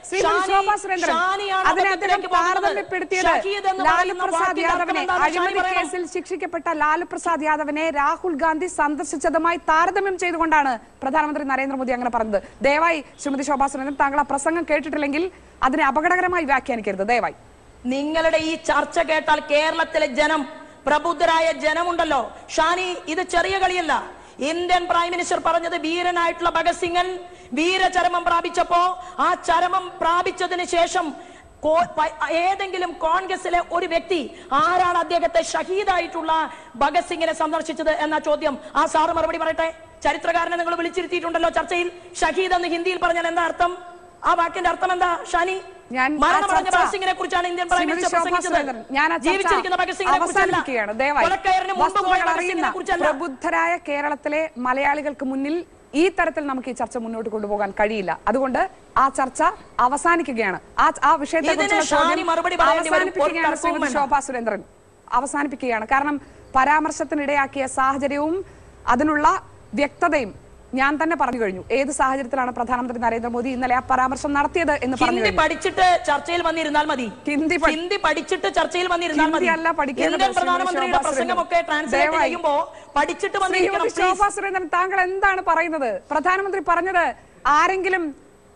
ശ്രീമതി ഷാനി- ശോഭാ സുരേന്ദ്രൻ ഷാനിയാണ് അതിനെ അദ്ദേഹം അബദ്ധത്തിലേക്ക് പോകുന്നത്. താരതമ്യപ്പെടുത്തിയത് ഷഹീദ് എന്ന് ലാലു പറയുന്ന പ്രസാദ് വാക്കിന്റെ അർത്ഥം യാദവിനെ എന്താണെന്ന് അഴിമതി ഷാനി പറയണം. കേസിൽ ശിക്ഷിക്കപ്പെട്ട ലാലു പ്രസാദ് യാദവിനെ രാഹുൽ ഗാന്ധി സന്ദർശിച്ചതുമായി താരതമ്യം ചെയ്തുകൊണ്ടാണ് പ്രധാനമന്ത്രി നരേന്ദ്രമോദി അങ്ങനെ പറഞ്ഞത് ദയവായി ശ്രീമതി ശോഭാ സുരേന്ദ്രൻ താങ്കൾ ആ പ്രസംഗം കേട്ടിട്ടില്ലെങ്കിൽ അതിനെ അപകടകരമായി വ്യാഖ്യാനിക്കരുത് ദയവായി നിങ്ങളുടെ ഈ ചർച്ച കേട്ടാൽ കേരളത്തിലെ ജനം പ്രബുദ്ധരായ ജനമുണ്ടല്ലോ ഷാനി ഇത് ചെറിയ കളിയല്ല ഇന്ത്യൻ പ്രൈം മിനിസ്റ്റർ പറഞ്ഞത് വീരനായിട്ടുള്ള ഭഗത് സിംഗൻ വീരചരമം പ്രാപിച്ചപ്പോ ആ ചരമം പ്രാപിച്ചതിന് ശേഷം കോ- പ- ഏതെങ്കിലും കോൺഗ്രസിലെ ഒരു വ്യക്തി ആരാണ് അദ്ദേഹത്തെ ഷഹീദായിട്ടുള്ള ഭഗത് സിംഗിനെ സന്ദർശിച്ചത് എന്ന ചോദ്യം ആ സാറ് മറുപടി പറയട്ടെ ചരിത്രകാരനെ നിങ്ങൾ വിളിച്ചിരുത്തിയിട്ടുണ്ടല്ലോ ചർച്ചയിൽ ഷഹീദ് എന്ന് ഹിന്ദിയിൽ പറഞ്ഞാൽ എന്താ അർത്ഥം ആ വാക്കിന്റെ അർത്ഥം എന്താ ഷാനി ഞാൻ ആ മരണമടഞ്ഞ ചർച്ച ഭഗത് സിംഗിനെ കുറിച്ചാണ് Indian prime Shrimati minister Shobha പ്രസംഗിച്ചത് സുരേന്ദ്രൻ, ഞാൻ ആ ചർച്ച ജീവിച്ചിരിക്കുന്ന ഭഗത് സിംഗിനെ കുറിച്ചല്ല അവസാനിപ്പിക്കുകയാണ് ദയവായി കൊലക്കയറിന് മുമ്പ് പോയ വസ്തുതകൾ ഭഗത് അറിയുന്ന സിംഗിനെ കുറിച്ചല്ല പ്രബുദ്ധരായ കേരളത്തിലെ മലയാളികൾക്ക് മുന്നിൽ ഈ തരത്തിൽ നമുക്ക് ഈ ചർച്ച മുന്നോട്ട് കൊണ്ടുപോകാൻ കഴിയില്ല അതുകൊണ്ട് ആ ചർച്ച അവസാനിക്കുകയാണ് ആ ആ വിഷയത്തെ ഇതിന് ഷാനി മറുപടി പറയേണ്ടി വരും. ഒരു അവസാനിപ്പിക്കുകയാണ് തർക്കവും ശ്രീമതി വേണ്ട. ശോഭാ സുരേന്ദ്രൻ അവസാനിപ്പിക്കുകയാണ് കാരണം പരാമർശത്തിനിടയാക്കിയ സാഹചര്യവും അതിനുള്ള വ്യക്തതയും ഞാൻ തന്നെ പറഞ്ഞു കഴിഞ്ഞു ഏത് സാഹചര്യത്തിലാണ് പ്രധാനമന്ത്രി നരേന്ദ്രമോദി ഇന്നലെ ആ പരാമർശം നടത്തിയത് എന്ന് പറഞ്ഞു ഹിന്ദി കഴിഞ്ഞു പഠിച്ചിട്ട് ചർച്ചയിൽ വന്നിരുന്നാൽ മതി ഹിന്ദി പഠി- ഹിന്ദി പഠിച്ചിട്ട് ചർച്ചയിൽ വന്നിരുന്നാൽ മതി ഹിന്ദി അല്ല പഠിക്കേണ്ടത് ഇന്ത്യൻ ശ്രീമതി പ്രധാനമന്ത്രിയുടെ ശോഭാ പ്രസംഗമൊക്കെ സുരേന്ദ്രൻ. ട്രാൻസ്ലേറ്റ് ദയവായി. ചെയ്യുമ്പോ പഠിച്ചിട്ട് വന്നിരിക്കണം ശ്രീമതി ശോഭാ സുരേന്ദ്രൻ താങ്കൾ എന്താണ് പറയുന്നത് പ്രധാനമന്ത്രി പറഞ്ഞത് ആരെങ്കിലും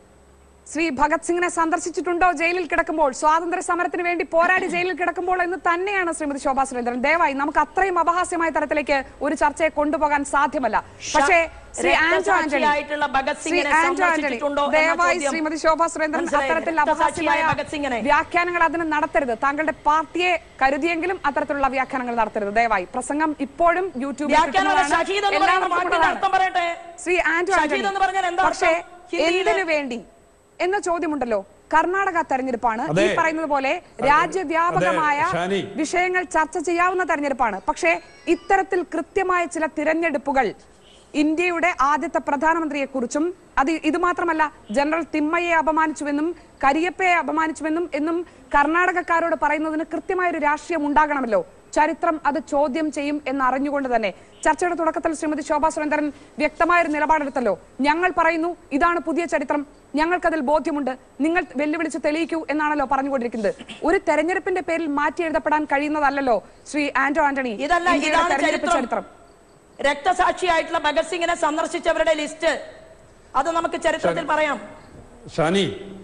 ശ്രീ ഭഗത് സിംഗിനെ സന്ദർശിച്ചിട്ടുണ്ടോ ജയിലിൽ കിടക്കുമ്പോൾ സ്വാതന്ത്ര്യ സമരത്തിന് വേണ്ടി പോരാടി ജയിലിൽ കിടക്കുമ്പോൾ എന്ന് തന്നെയാണ് ശ്രീമതി ശോഭാ സുരേന്ദ്രൻ ദയവായി നമുക്ക് അത്രയും അപഹാസ്യമായ തരത്തിലേക്ക് ഒരു ചർച്ചയെ കൊണ്ടുപോകാൻ സാധ്യമല്ല പക്ഷേ ശ്രീ ആന്റോ ആന്റണി രക്തസാക്ഷിയായിട്ടുള്ള ഭഗത് ശ്രീ സിംഗിനെ ആന്റോ ആന്റണി സന്ദർശിച്ചിട്ടുണ്ടോ എന്ന ദയവായി ചോദ്യം ശ്രീമതി ശോഭാ സുരേന്ദ്രൻ മനസ്സിലായില്ലേ? അത്തരത്തിൽ രക്തസാക്ഷിയായ അപഹാസ്യമായ ഭഗത് സിംഗിനെ വ്യാഖ്യാനങ്ങൾ അതിന് നടത്തരുത് താങ്കളുടെ പാർട്ടിയെ കരുതിയെങ്കിലും അത്തരത്തിലുള്ള വ്യാഖ്യാനങ്ങൾ നടത്തരുത് ദയവായി പ്രസംഗം ഇപ്പോഴും യൂട്യൂബിൽ വ്യാഖ്യാനമല്ല, കിട്ടുന്നതാണ്. ഷഹീദ് എന്ന് പറയുന്ന എല്ലാവർക്കും വാക്കിന്റെ ഉള്ളതാണ്. അർത്ഥം പറയട്ടെ ശ്രീ ആന്റോ ഷഹീദ് ആന്റണി എന്ന് പറഞ്ഞാൽ എന്താ പക്ഷേ അർത്ഥം? ഹിന്ദിയില്? എന്തിനു വേണ്ടി എന്ന ചോദ്യമുണ്ടല്ലോ കർണാടക തെരഞ്ഞെടുപ്പാണ് ഈ അതെ. പറയുന്നത് പോലെ രാജ്യവ്യാപകമായ അതെ, ഷാനി. വിഷയങ്ങൾ ചർച്ച ചെയ്യാവുന്ന തെരഞ്ഞെടുപ്പാണ് പക്ഷേ ഇത്തരത്തിൽ കൃത്യമായ ചില തിരഞ്ഞെടുപ്പുകൾ ഇന്ത്യയുടെ ആദ്യത്തെ പ്രധാനമന്ത്രിയെ കുറിച്ചും അത് ഇത് മാത്രമല്ല ജനറൽ തിമ്മയെ അപമാനിച്ചുവെന്നും കരിയപ്പയെ അപമാനിച്ചുവെന്നും എന്നും കർണാടകക്കാരോട് പറയുന്നതിന് കൃത്യമായ ഒരു രാഷ്ട്രീയം ഉണ്ടാകണമല്ലോ ചരിത്രം അത് ചോദ്യം ചെയ്യും എന്ന് അറിഞ്ഞുകൊണ്ട് തന്നെ ചർച്ചയുടെ തുടക്കത്തിൽ ശ്രീമതി ശോഭാ സുരേന്ദ്രൻ വ്യക്തമായ ഒരു നിലപാടെടുത്തല്ലോ ഞങ്ങൾ പറയുന്നു ഇതാണ് പുതിയ ചരിത്രം ഞങ്ങൾക്കതിൽ ബോധ്യമുണ്ട് നിങ്ങൾ വെല്ലുവിളിച്ച് തെളിയിക്കൂ എന്നാണല്ലോ പറഞ്ഞുകൊണ്ടിരിക്കുന്നത് ഒരു തെരഞ്ഞെടുപ്പിന്റെ പേരിൽ മാറ്റി എഴുതപ്പെടാൻ കഴിയുന്നതല്ലല്ലോ ശ്രീ ആന്റോ ആന്റണി ഇതല്ല ഇന്ത്യയുടെ ഇതാണ് തെരഞ്ഞെടുപ്പ് ചരിത്രം ചരിത്രം രക്തസാക്ഷിയായിട്ടുള്ള ഭഗത് സിംഗിനെ സന്ദർശിച്ചവരുടെ ലിസ്റ്റ് അത് നമുക്ക് ചരിത്രത്തിൽ പറയാം ഷാനി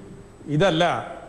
ഇതല്ല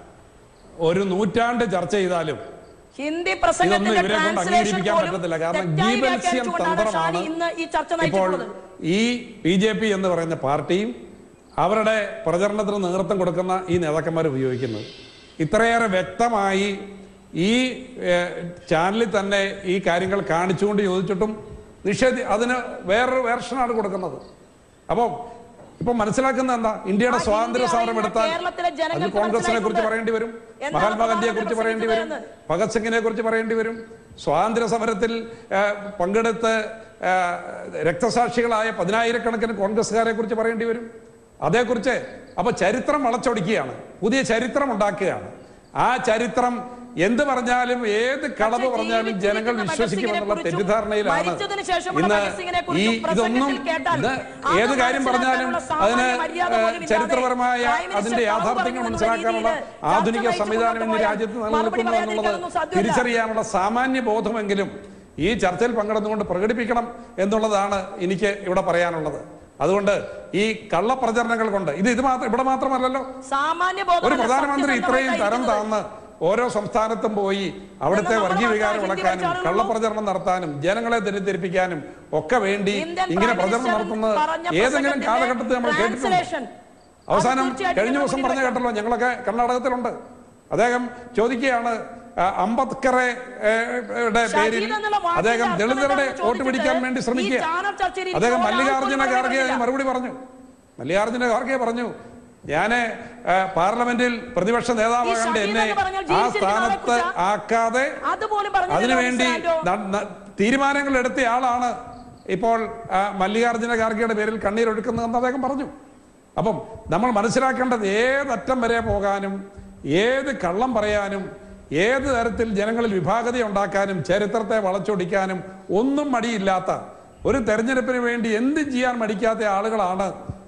ഒരു നൂറ്റാണ്ട് ചർച്ച ചെയ്താലും ഹിന്ദി ഇതൊന്നും പ്രസംഗത്തിന്റെ ഇവരെ കൊണ്ട് ട്രാൻസ്ലേഷൻ അംഗീകരിക്കാൻ പോലും പറ്റത്തില്ല കാരണം തെറ്റായി ഗീബൽസ്യൻ വ്യാഖ്യാനിച്ചുകൊണ്ടാണ് ഷാനി തന്ത്രമാണ് ഇന്ന് ഈ ചർച്ച ഇപ്പോൾ നയിച്ചിട്ടുള്ളത് ഈ ബി ജെ പി എന്ന് പറയുന്ന പാർട്ടിയും അവരുടെ പ്രചരണത്തിന് നേതൃത്വം കൊടുക്കുന്ന ഈ നേതാക്കന്മാർ ഉപയോഗിക്കുന്നത് ഇത്രയേറെ വ്യക്തമായി ഈ ഏഹ്, ചാനലിൽ തന്നെ ഈ കാര്യങ്ങൾ കാണിച്ചുകൊണ്ട് ചോദിച്ചിട്ടും നിഷേധി അതിന് വേറൊരു വേർഷനാണ് കൊടുക്കുന്നത് അപ്പം ഇപ്പൊ മനസ്സിലാക്കുന്ന എന്താ ഇന്ത്യയുടെ ആ സ്വാതന്ത്ര്യ ഹിന്ദി സമരം അറിയുന്ന എടുത്താൽ കേരളത്തിലെ അത് ജനങ്ങൾക്ക് കോൺഗ്രസിനെ കുറിച്ച് മനസ്സിലായിട്ടുണ്ട്. പറയേണ്ടി വരും എന്താണ് മഹാത്മാഗാന്ധിയെ കുറിച്ച് പ്രധാനമന്ത്രി പറയേണ്ടി വരും പ്രസംഗിച്ചത് ഭഗത് സിംഗിനെ കുറിച്ച് പറയേണ്ടി വരും സ്വാതന്ത്ര്യ സമരത്തിൽ ആ, പങ്കെടുത്ത് ആ, രക്തസാക്ഷികളായ പതിനായിരക്കണക്കിന് കോൺഗ്രസ്സുകാരെ കുറിച്ച് പറയേണ്ടി വരും അതേക്കുറിച്ച് അപ്പൊ ചരിത്രം വളച്ചൊടിക്കുകയാണ് പുതിയ ചരിത്രം ഉണ്ടാക്കുകയാണ് ആ ചരിത്രം എന്ത് പറഞ്ഞാലും ഏത് കളവ് പക്ഷേ പറഞ്ഞാലും ജീവിച്ചിരിക്കുന്ന ജനങ്ങൾ ഭഗത് വിശ്വസിക്കുമെന്നുള്ള സിംഗിനെ തെറ്റിദ്ധാരണയിലാണ് മരിച്ചതിന് ശേഷമുള്ള ഇന്ന് ഭഗത് സിംഗിനെ ഈ കുറിച്ചും ഇതൊന്നും പ്രസംഗത്തിൽ കേട്ടാൽ ഇത് അത് ഏത് കാര്യം പറഞ്ഞാലും മനസ്സിലാക്കാനുള്ള അതിന് സാമാന്യ മര്യാദ ഏഹ്, പോലും ഇല്ലാതെ ചരിത്രപരമായ പ്രൈം മിനിസ്റ്റർ അതിന്റെ കളവ് യാഥാർത്ഥ്യങ്ങൾ പറഞ്ഞു മനസ്സിലാക്കാനുള്ള എന്ന രീതിയിൽ ആധുനിക ചർച്ച സംവിധാനം ഇന്ന് നയിച്ചു രാജ്യത്ത് കൊണ്ടുപോയാൽ മറുപടി നിലനിൽക്കുന്നു എന്നുള്ളത് പറയാതിരിക്കാനൊന്നും സാധ്യമല്ല. തിരിച്ചറിയാനുള്ള സാമാന്യ ബോധമെങ്കിലും ഈ ചർച്ചയിൽ പങ്കെടുന്നുകൊണ്ട് പ്രകടിപ്പിക്കണം എന്നുള്ളതാണ് എനിക്ക് ഇവിടെ പറയാനുള്ളത് അതുകൊണ്ട് ഈ കള്ളപ്രചരണങ്ങൾ കൊണ്ട് ഇത് ഇത് മാത്രം ഇവിടെ മാത്രമല്ലല്ലോ സാമാന്യ ഒരു ബോധമല്ല, പ്രധാനമന്ത്രി ഇത്രയും സത്യസന്ധമായിട്ടാ തരം ഇരിക്കുന്നത്. താന്ന് ഓരോ സംസ്ഥാനത്തും പോയി അവിടുത്തെ നമ്മൾ വർഗീയ വികാരം മാത്രമേ വിളക്കാനും ഹിന്ദി വെച്ചാലുള്ളൂ. കള്ളപ്രചരണം നടത്താനും ജനങ്ങളെ തെറ്റിദ്ധരിപ്പിക്കാനും ഒക്കെ വേണ്ടി ഇന്ത്യൻ ഇങ്ങനെ പ്രൈം പ്രചരണം മിനിസ്റ്റർ നടത്തുന്നത് പറഞ്ഞ ഏതെങ്കിലും പ്രസംഗത്തിന്റെ കാലഘട്ടത്തിൽ നമ്മൾ കേട്ടിട്ടുണ്ട് ട്രാൻസ്ലേഷൻ അവസാനം അത് തീർച്ചയായിട്ടും കഴിഞ്ഞ ദിവസം നമ്മൾ പറഞ്ഞ മുന്നിൽ കേട്ടല്ലോ ഞങ്ങളൊക്കെ കർണാടകത്തിലുണ്ട് അദ്ദേഹം ചോദിക്കുകയാണ് ആ, അംബേദ്കറെ ഏ, യുടെ പേരിൽ ഷഹീദ് എന്നുള്ള വാക്കിന്റെ അദ്ദേഹം അർത്ഥം ദളിതരുടെ എന്താണെന്ന് വോട്ട് പിടിക്കാൻ ചോദിച്ചിട്ട് വേണ്ടി ഈ ശ്രമിക്കുക ചാനൽ ചർച്ചയിൽ ഇരിക്കുന്ന അദ്ദേഹം ഒരാൾ മല്ലികാർജുന പോലും ഖാർഗെ പറയുന്നില്ല. മറുപടി പറഞ്ഞു മല്ലികാർജുന ഖാർഗെ പറഞ്ഞു ഞാന് ആ, പാർലമെന്റിൽ പ്രതിപക്ഷ നേതാവാകേണ്ട ഷഹീദ് എന്നെ എന്ന് പറഞ്ഞാൽ ആ ജീവിച്ചിരിക്കുന്ന സ്ഥാനത്ത് ആളെക്കുറിച്ചാ? ആക്കാതെ അതുപോലും പറഞ്ഞില്ലല്ലോ അതിനുവേണ്ടി മിസ്റ്റർ ആന്റോ. ന- ന- തീരുമാനങ്ങൾ എടുത്ത ആളാണ് ഇപ്പോൾ ആ, മല്ലികാർജുന ഖാർഗെയുടെ പേരിൽ കണ്ണീരൊഴുക്കുന്നതെന്ന് അദ്ദേഹം പറഞ്ഞു അപ്പം നമ്മൾ മനസ്സിലാക്കേണ്ടത് ഏതറ്റം വരെ പോകാനും ഏത് കള്ളം പറയാനും ഏത് തരത്തിൽ ജനങ്ങളിൽ വിഭാഗത ഉണ്ടാക്കാനും ചരിത്രത്തെ വളച്ചൊടിക്കാനും ഒന്നും മടിയില്ലാത്ത ഒരു തെരഞ്ഞെടുപ്പിന് വേണ്ടി എന്തും ചെയ്യാൻ മടിക്കാത്ത ആളുകളാണ്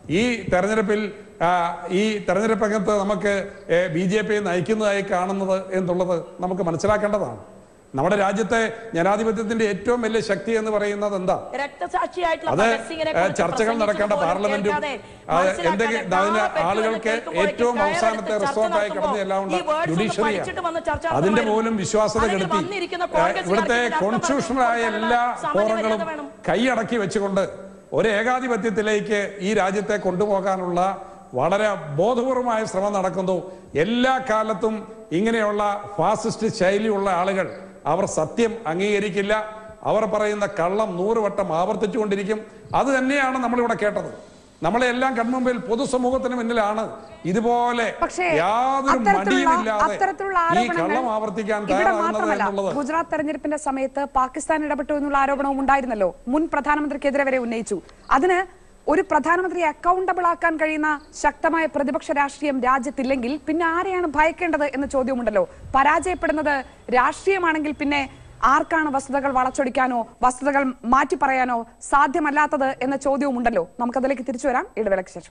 ഈ തെരഞ്ഞെടുപ്പിൽ ആ, ഈ തെരഞ്ഞെടുപ്പ് രംഗത്ത് നമുക്ക് ബി ജെ പി നയിക്കുന്നതായി കാണുന്നത് എന്നുള്ളത് നമുക്ക് മനസ്സിലാക്കേണ്ടതാണ് നമ്മുടെ രാജ്യത്തെ ജനാധിപത്യത്തിന്റെ ഏറ്റവും വലിയ ശക്തി എന്ന് പറയുന്നത് എന്താ രക്തസാക്ഷിയായിട്ടുള്ള അത് ഭഗത് സിംഗിനെ ഏഹ്, കുറിച്ച് ചർച്ചകൾ പ്രസംഗിച്ചത് നടക്കേണ്ട പോലും പാർലമെന്റും കേൾക്കാതെ, അത് മനസ്സിലാക്കാതെ എന്തെങ്കിലും ആ അതിന് പെട്രോൾ ആളുകൾക്ക് കേക്ക് പോയിട്ട് ഏറ്റവും കയറെടുത്ത് അവസാനത്തെ ചർച്ച റിസോർട്ടായി നടത്തുമ്പോൾ കടന്നു ചെല്ലാവുന്ന ഈ words ഒന്ന് ജുഡീഷ്യറിയാണ് പഠിച്ചിട്ട് വന്ന് ചർച്ച അതിന്റെ നടത്തുമായിരുന്നു. പോലും വിശ്വാസത അതിൽ കെടുത്തി വന്നിരിക്കുന്ന ഏഹ്, കോൺഗ്രസ്സുകാർക്ക് ഇവിടുത്തെ ഇതിന്റെ അർത്ഥം കോൺസ്റ്റിറ്റ്യൂഷണലായ പറഞ്ഞു എല്ലാ കൊടുക്കാനുള്ള ഫോറങ്ങളും സാമാന്യ വേണം. കൈയടക്കി വെച്ചുകൊണ്ട് ഒരു ഏകാധിപത്യത്തിലേക്ക് ഈ രാജ്യത്തെ കൊണ്ടുപോകാനുള്ള വളരെ ബോധപൂർവമായ ശ്രമം നടക്കുന്നു എല്ലാ കാലത്തും ഇങ്ങനെയുള്ള ഫാസിസ്റ്റ് ശൈലിയുള്ള ആളുകൾ അവർ സത്യം അംഗീകരിക്കില്ല അവർ പറയുന്ന കള്ളം നൂറ് വട്ടം ആവർത്തിച്ചുകൊണ്ടിരിക്കും അത് തന്നെയാണ് നമ്മളിവിടെ കേട്ടത് നമ്മളെ എല്ലാം കൺമുമ്പിൽ പൊതുസമൂഹത്തിന് മുന്നിലാണ് ഇതുപോലെ പക്ഷേ യാതൊരു അത്തരത്തിലുള്ള മടിയുമില്ലാതെ അത്തരത്തിലുള്ള ഈ ആരോപണങ്ങൾ കള്ളം ആവർത്തിക്കാൻ ഇവിടെ തയ്യാറാകുന്നത് മാത്രമല്ല എന്നുള്ളത് ഗുജറാത്ത് തെരഞ്ഞെടുപ്പിന്റെ സമയത്ത് പാകിസ്ഥാൻ ഇടപെട്ടു എന്നുള്ള ആരോപണവും ഉണ്ടായിരുന്നല്ലോ മുൻ പ്രധാനമന്ത്രിക്കെതിരെ വരെ ഉന്നയിച്ചു അതിന് ഒരു പ്രധാനമന്ത്രിയെ അക്കൗണ്ടബിൾ ആക്കാൻ കഴിയുന്ന ശക്തമായ പ്രതിപക്ഷ രാഷ്ട്രീയം രാജ്യത്തില്ലെങ്കിൽ പിന്നെ ആരെയാണ് ഭയക്കേണ്ടത് എന്ന ചോദ്യമുണ്ടല്ലോ പരാജയപ്പെടുന്നത് രാഷ്ട്രീയമാണെങ്കിൽ പിന്നെ ആർക്കാണ് വസ്തുതകൾ വളച്ചൊടിക്കാനോ വസ്തുതകൾ മാറ്റി പറയാനോ സാധ്യമല്ലാത്തത് എന്ന ചോദ്യവും ഉണ്ടല്ലോ നമുക്കതിലേക്ക് തിരിച്ചു വരാം ഇടവേളയ്ക്ക് ശേഷം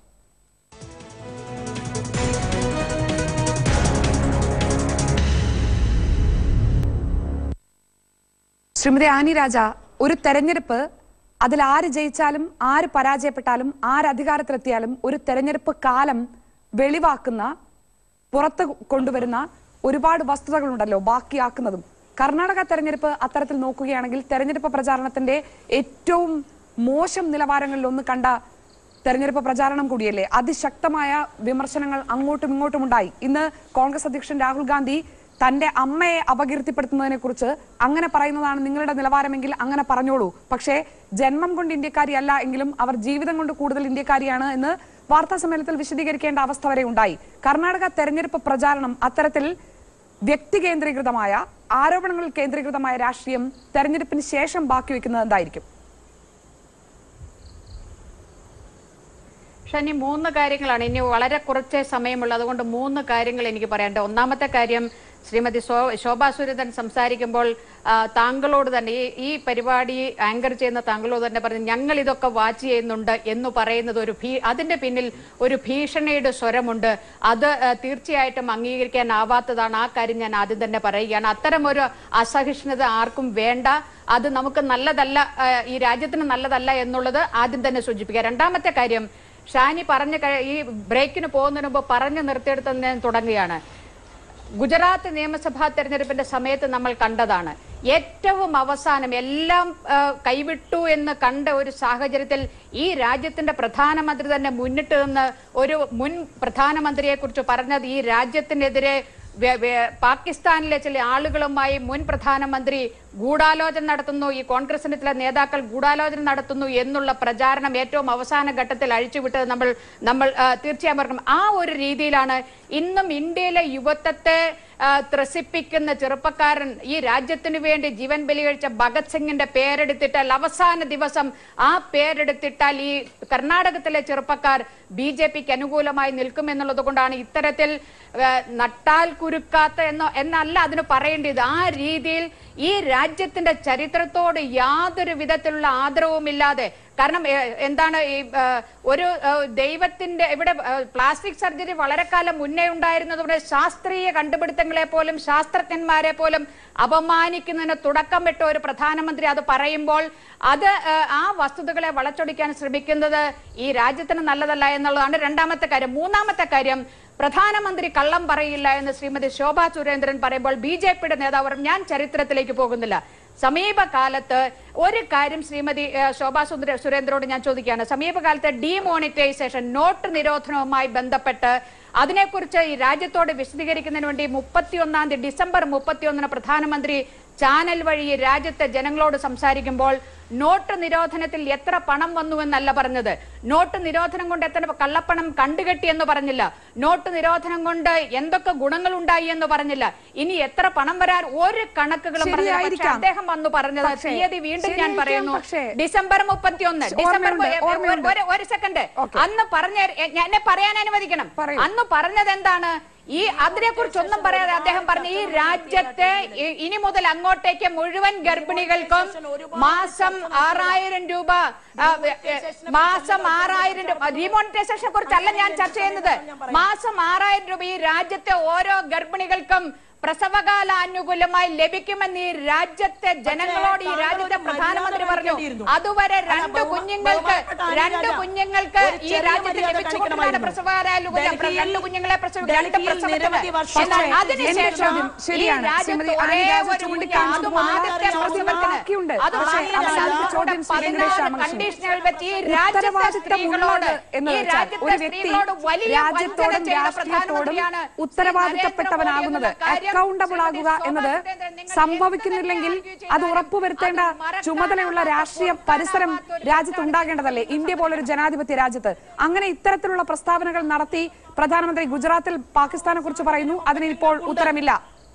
ശ്രീമതി ആനി രാജ ഒരു തെരഞ്ഞെടുപ്പ് അതിൽ ആര് ജയിച്ചാലും ആര് പരാജയപ്പെട്ടാലും ആര് അധികാരത്തിലെത്തിയാലും ഒരു തെരഞ്ഞെടുപ്പ് കാലം വെളിവാക്കുന്ന പുറത്ത് കൊണ്ടുവരുന്ന ഒരുപാട് വസ്തുതകളുണ്ടല്ലോ ബാക്കിയാക്കുന്നതും കർണാടക തെരഞ്ഞെടുപ്പ് അത്തരത്തിൽ നോക്കുകയാണെങ്കിൽ തെരഞ്ഞെടുപ്പ് പ്രചാരണത്തിന്റെ ഏറ്റവും മോശം നിലവാരങ്ങളിൽ ഒന്ന് കണ്ട തെരഞ്ഞെടുപ്പ് പ്രചാരണം കൂടിയല്ലേ അതിശക്തമായ വിമർശനങ്ങൾ അങ്ങോട്ടും ഇങ്ങോട്ടും ഉണ്ടായി ഇന്ന് കോൺഗ്രസ് അധ്യക്ഷൻ രാഹുൽ ഗാന്ധി തന്റെ അമ്മയെ അപകീർത്തിപ്പെടുത്തുന്നതിനെ കുറിച്ച് അങ്ങനെ പറയുന്നതാണ് നിങ്ങളുടെ നിലവാരമെങ്കിൽ അങ്ങനെ പറഞ്ഞോളൂ പക്ഷേ ജന്മം കൊണ്ട് ഇന്ത്യക്കാരിയല്ല എങ്കിലും അവർ ജീവിതം കൊണ്ട് കൂടുതൽ ഇന്ത്യക്കാരിയാണ് എന്ന് വാർത്താ സമ്മേളനത്തിൽ വിശദീകരിക്കേണ്ട അവസ്ഥ വരെ ഉണ്ടായി കർണാടക തെരഞ്ഞെടുപ്പ് പ്രചാരണം അത്തരത്തിൽ വ്യക്തി കേന്ദ്രീകൃതമായ ആരോപണങ്ങളിൽ കേന്ദ്രീകൃതമായ രാഷ്ട്രീയം തെരഞ്ഞെടുപ്പിന് ശേഷം ബാക്കി വെക്കുന്നത് എന്തായിരിക്കും പക്ഷെ ഇനി മൂന്ന് കാര്യങ്ങളാണ് ഇനി വളരെ കുറച്ചേ സമയമുള്ളൂ അതുകൊണ്ട് മൂന്ന് കാര്യങ്ങൾ എനിക്ക് പറയാനുണ്ട് ഒന്നാമത്തെ കാര്യം ശ്രീമതി ശോ- ശോഭാ സുരേന്ദ്രൻ സംസാരിക്കുമ്പോൾ ആ, താങ്കളോട് തന്നെ ഈ ഈ പരിപാടി ആങ്കർ ചെയ്യുന്ന താങ്കളോട് തന്നെ പറഞ്ഞു ഞങ്ങൾ ഇതൊക്കെ വാച്ച് ചെയ്യുന്നുണ്ട് എന്ന് പറയുന്നത് ഒരു ഭീ അതിന്റെ പിന്നിൽ ഒരു ഭീഷണിയുടെ സ്വരമുണ്ട് അത് ആ, തീർച്ചയായിട്ടും അംഗീകരിക്കാനാവാത്തതാണ് ആ കാര്യം ഞാൻ ആദ്യം തന്നെ പറയുകയാണ് അത്തരം ഒരു അസഹിഷ്ണുത ആർക്കും വേണ്ട അത് നമുക്ക് നല്ലതല്ല ആ, ഈ രാജ്യത്തിന് നല്ലതല്ല എന്നുള്ളത് ആദ്യം തന്നെ സൂചിപ്പിക്കുക രണ്ടാമത്തെ കാര്യം ഷാനി പറഞ്ഞ കഴി- ഈ ബ്രേക്കിന് പോകുന്നതിന് മുമ്പ് പറഞ്ഞു നിർത്തിയെടുത്ത് ഞാൻ തുടങ്ങുകയാണ് ഗുജറാത്ത് നിയമസഭാ തെരഞ്ഞെടുപ്പിന്റെ സമയത്ത് നമ്മൾ കണ്ടതാണ് ഏറ്റവും അവസാനം എല്ലാം ആ, കൈവിട്ടു എന്ന് കണ്ട ഒരു സാഹചര്യത്തിൽ ഈ രാജ്യത്തിന്റെ പ്രധാനമന്ത്രി തന്നെ മുന്നിട്ട് നിന്ന് ഒരു മുൻ പ്രധാനമന്ത്രിയെ കുറിച്ച് പറഞ്ഞത് ഈ രാജ്യത്തിനെതിരെ വെ- വെ- പാകിസ്ഥാനിലെ ചില ആളുകളുമായി മുൻ പ്രധാനമന്ത്രി ഗൂഢാലോചന നടത്തുന്നു ഈ കോൺഗ്രസിന്റെ ചില നേതാക്കൾ ഗൂഢാലോചന നടത്തുന്നു എന്നുള്ള പ്രചാരണം ഏറ്റവും അവസാന ഘട്ടത്തിൽ അഴിച്ചുവിട്ടത് നമ്മൾ നമ്മൾ ആ, തീർച്ചയായും പറയണം ആ ഒരു രീതിയിലാണ് ഇന്നും ഇന്ത്യയിലെ യുവത്വത്തെ ആ, ത്രസിപ്പിക്കുന്ന ചെറുപ്പക്കാരൻ ഈ രാജ്യത്തിനു വേണ്ടി ജീവൻ ബലികഴിച്ച ഭഗത് സിംഗിന്റെ പേരെടുത്തിട്ടാൽ അവസാന ദിവസം ആ പേരെടുത്തിട്ടാൽ ഈ കർണാടകത്തിലെ ചെറുപ്പക്കാർ ബി ജെ പിക്ക് അനുകൂലമായി നിൽക്കുമെന്നുള്ളത് കൊണ്ടാണ് ഇത്തരത്തിൽ ആ, നട്ടാൽ കുരുക്കാത്ത എന്നോ എന്നല്ല അതിന് പറയേണ്ടത് ആ രീതിയിൽ ഈ രാജ്യത്തിന്റെ ചരിത്രത്തോട് യാതൊരു വിധത്തിലുള്ള ആദരവുമില്ലാതെ കാരണം ഏ, എന്താണ് ഈ ആ, ഒരു ആ, ദൈവത്തിന്റെ ഇവിടെ ആ, പ്ലാസ്റ്റിക് സർജറി വളരെ കാലം മുന്നേ ഉണ്ടായിരുന്നതുകൊണ്ട് ശാസ്ത്രീയ കണ്ടുപിടുത്തങ്ങളെ പോലും ശാസ്ത്രജ്ഞന്മാരെ പോലും അപമാനിക്കുന്നതിന് തുടക്കം വിട്ട ഒരു പ്രധാനമന്ത്രി അത് പറയുമ്പോൾ അത് ആ, ആ വസ്തുതകളെ വളച്ചൊടിക്കാൻ ശ്രമിക്കുന്നത് ഈ രാജ്യത്തിന് നല്ലതല്ല എന്നുള്ളതാണ് രണ്ടാമത്തെ കാര്യം മൂന്നാമത്തെ കാര്യം പ്രധാനമന്ത്രി കള്ളം പറയില്ല എന്ന് ശ്രീമതി ശോഭാ സുരേന്ദ്രൻ പറയുമ്പോൾ ബി ജെ പിയുടെ നേതാവ് പറയും, ഞാൻ ചരിത്രത്തിലേക്ക് പോകുന്നില്ല സമീപകാലത്ത് ഒരു കാര്യം ശ്രീമതി ഏഹ്, ശോഭാ സുന്ദര സുരേന്ദ്രനോട് ഞാൻ ചോദിക്കുകയാണ് സമീപകാലത്തെ ഡിമോണിറ്റൈസേഷൻ നോട്ട് നിരോധനവുമായി ബന്ധപ്പെട്ട് അതിനെക്കുറിച്ച് ഈ രാജ്യത്തോട് വിശദീകരിക്കുന്നതിന് വേണ്ടി മുപ്പത്തിയൊന്നാം തീയതി ഡിസംബർ മുപ്പത്തിയൊന്നിന് പ്രധാനമന്ത്രി ചാനൽ വഴി ഈ രാജ്യത്തെ ജനങ്ങളോട് സംസാരിക്കുമ്പോൾ നോട്ട് നിരോധനത്തിൽ എത്ര പണം വന്നു എന്നല്ല പറഞ്ഞത് നോട്ട് നിരോധനം കൊണ്ട് എത്ര കള്ളപ്പണം കണ്ടുകെട്ടി എന്ന് പറഞ്ഞില്ല നോട്ട് നിരോധനം കൊണ്ട് എന്തൊക്കെ ഗുണങ്ങൾ ഉണ്ടായി എന്ന് പറഞ്ഞില്ല ഇനി എത്ര പണം വരാൻ ഒരു കണക്കുകളും പറഞ്ഞില്ല പക്ഷേ ശരിയായിരിക്കാം. അദ്ദേഹം വന്നു പറഞ്ഞത് പക്ഷേ, തീയതി വീണ്ടും ഞാൻ ശരിയായിരിക്കാം, പറയുന്നു പക്ഷേ, ഡിസംബർ മുപ്പത്തിയൊന്ന് ഡിസംബർ ഓർമ്മയുണ്ട്, ഒരു- ഓർമ്മയുണ്ട്. ഒരു- ഒരു സെക്കൻഡ് ഓക്കേ. അന്ന് പറഞ്ഞ എ- എന്നെ പറയാൻ അനുവദിക്കണം പറയൂ. അന്ന് പറഞ്ഞത് എന്താണ് ഈ അതിനെ കുറിച്ചൊന്നും പറയാതെ അദ്ദേഹം പറഞ്ഞു ഈ രാജ്യത്തെ ഇ- ഇനി മുതൽ അങ്ങോട്ടേക്ക് മുഴുവൻ ഗർഭിണികൾക്കും മാസം ആറായിരം രൂപ ആ, എ- എ- മാസം ആറായിരം രൂപ ഡിമോണിറ്റൈസേഷനെ കുറിച്ചല്ല ഞാൻ ചർച്ച ചെയ്യുന്നത് മാസം ആറായിരം രൂപ ഈ രാജ്യത്തെ ഓരോ ഗർഭിണികൾക്കും പ്രസവകാല ആനുകൂല്യമായി ലഭിക്കുമെന്ന് ഈ രാജ്യത്തെ ജനങ്ങളോട് ഈ രാജ്യത്തെ പ്രധാനമന്ത്രി പറഞ്ഞു അതുവരെ രണ്ട് കുഞ്ഞുങ്ങൾക്ക് രണ്ട് കുഞ്ഞുങ്ങൾക്ക് ഈ രാജ്യത്ത് ലഭിച്ചുകൊണ്ടിരുന്ന പ്രസവകാല ആനുകൂല്യം രണ്ട് കുഞ്ഞുങ്ങളെ പ്രസവിക്കും രണ്ട് പ്രസവത്തിന് എന്നാൽ അതിനുശേഷം ചോദ്യം ശരിയാണ്. ഈ രാജ്യത്ത് ശ്രീമതി ഒരേ ആനിരാജ ഒരു ചൂണ്ടിക്കാണിച്ചത് അതും പോലെ ആദ്യത്തെ ചോദ്യം പ്രസവത്തിന് ബാക്കിയുണ്ട്. അതും പക്ഷേ ആദ്യത്തെ അവസാനത്തെ ചോദ്യം ശ്രീ വെങ്കടേഷ് പതിനാറ് രാമകൃഷ്ണൻ. കണ്ടീഷണൽ വെച്ച് ഈ രാജ്യത്തെ ഉത്തരവാദിത്തമുള്ളത് സ്ത്രീകളോട് എന്ന് ഈ വെച്ചാൽ രാജ്യത്തെ ഒരു വ്യക്തി സ്ത്രീകളോട് വലിയ രാജ്യത്തോടും വഞ്ചന ചെയ്ത രാഷ്ട്രീയത്തോടും പ്രധാനമന്ത്രിയാണ് ശ്രീ ഉത്തരവാദിത്തപ്പെട്ടവനാകുന്നത് നരേന്ദ്ര മോദി എന്നുള്ള കാര്യം അക്കൗണ്ടബിൾ ആകുക ശ്രീമതി എന്നത് ശോഭാ സുരേന്ദ്രൻ നിങ്ങൾ സംഭവിക്കുന്നില്ലെങ്കിൽ എന്ത് തന്നെ അത് ഉറപ്പുവരുത്തേണ്ട അത് മറക്കാനാവാത്ത ചുമതലയുള്ള രാഷ്ട്രീയ പരിസരം പൊറുക്കാനാവാത്ത ഒരു രാജ്യത്ത് ഉണ്ടാകേണ്ടതല്ലേ ഇന്ത്യ പോലൊരു ജനാധിപത്യ രാജ്യത്ത് അങ്ങനെ ഇത്തരത്തിലുള്ള പ്രസ്താവനകൾ നടത്തി പ്രധാനമന്ത്രി ഗുജറാത്തിൽ പാകിസ്ഥാനെ കുറിച്ച് പറയുന്നു അതിന് ഇപ്പോൾ ഉത്തരമില്ല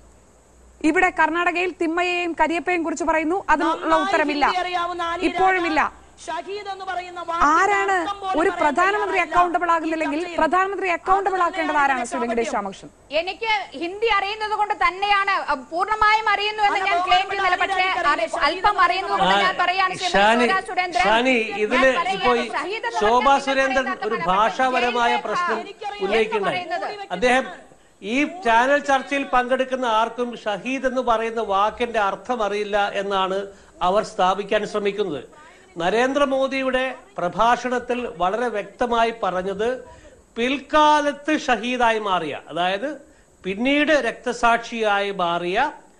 ഇവിടെ കർണാടകയിൽ തിമ്മയെയും കരിയപ്പയും കുറിച്ച് പറയുന്നു അതിനുള്ള ഉത്തരമില്ല ഇപ്പോഴുമില്ല ഷഹീദ് എന്ന് പറയുന്ന ആരാണ് ഒരു പ്രധാനമന്ത്രി അക്കൗണ്ടബിൾ ആകുന്നില്ലെങ്കിൽ പ്രധാനമന്ത്രി അക്കൗണ്ടബിൾ ആക്കേണ്ടത് ആരാണ് ശ്രീ വെങ്കടേഷ് രാമകൃഷ്ണൻ എനിക്ക് ഹിന്ദി അറിയുന്നത് കൊണ്ട് തന്നെയാണ് അഹ് പൂർണ്ണമായും അറിയുന്നു എന്ന് ഞാൻ ക്ലെയിം ചെയ്യുന്നില്ല പക്ഷേ അറി- അല്പം അറിയുന്നത് കൊണ്ട് ഞാൻ പറയാണ് ശ്രീമതി ഷാനി സ്വരാജ് സുരേന്ദ്രൻ, ഷാനി ഞാൻ ഇതില് പറയുകയാണ്, ഇപ്പോ ഈ ഷഹീദ് എന്ന് ശോഭാ പറഞ്ഞാൽ സുരേന്ദ്രൻ നിങ്ങൾ ഒരു പറയുന്നത് ഭാഷാപരമായ ജയിലിലേക്ക് പ്രശ്നം എന്ന് ഉന്നയിക്കുന്നുണ്ടായി പറയുന്നത്. അദ്ദേഹം ഈ ചാനൽ ചർച്ചയിൽ പങ്കെടുക്കുന്ന ആർക്കും ഷഹീദ് എന്ന് പറയുന്ന വാക്കിന്റെ അർത്ഥം അറിയില്ല എന്നാണ് അവർ സ്ഥാപിക്കാൻ ശ്രമിക്കുന്നത് നരേന്ദ്രമോദിയുടെ പ്രഭാഷണത്തിൽ വളരെ വ്യക്തമായി പറഞ്ഞത് പിൽക്കാലത്ത് ഷഹീദായി മാറിയ അതായത് പിന്നീട് രക്തസാക്ഷിയായി മാറിയ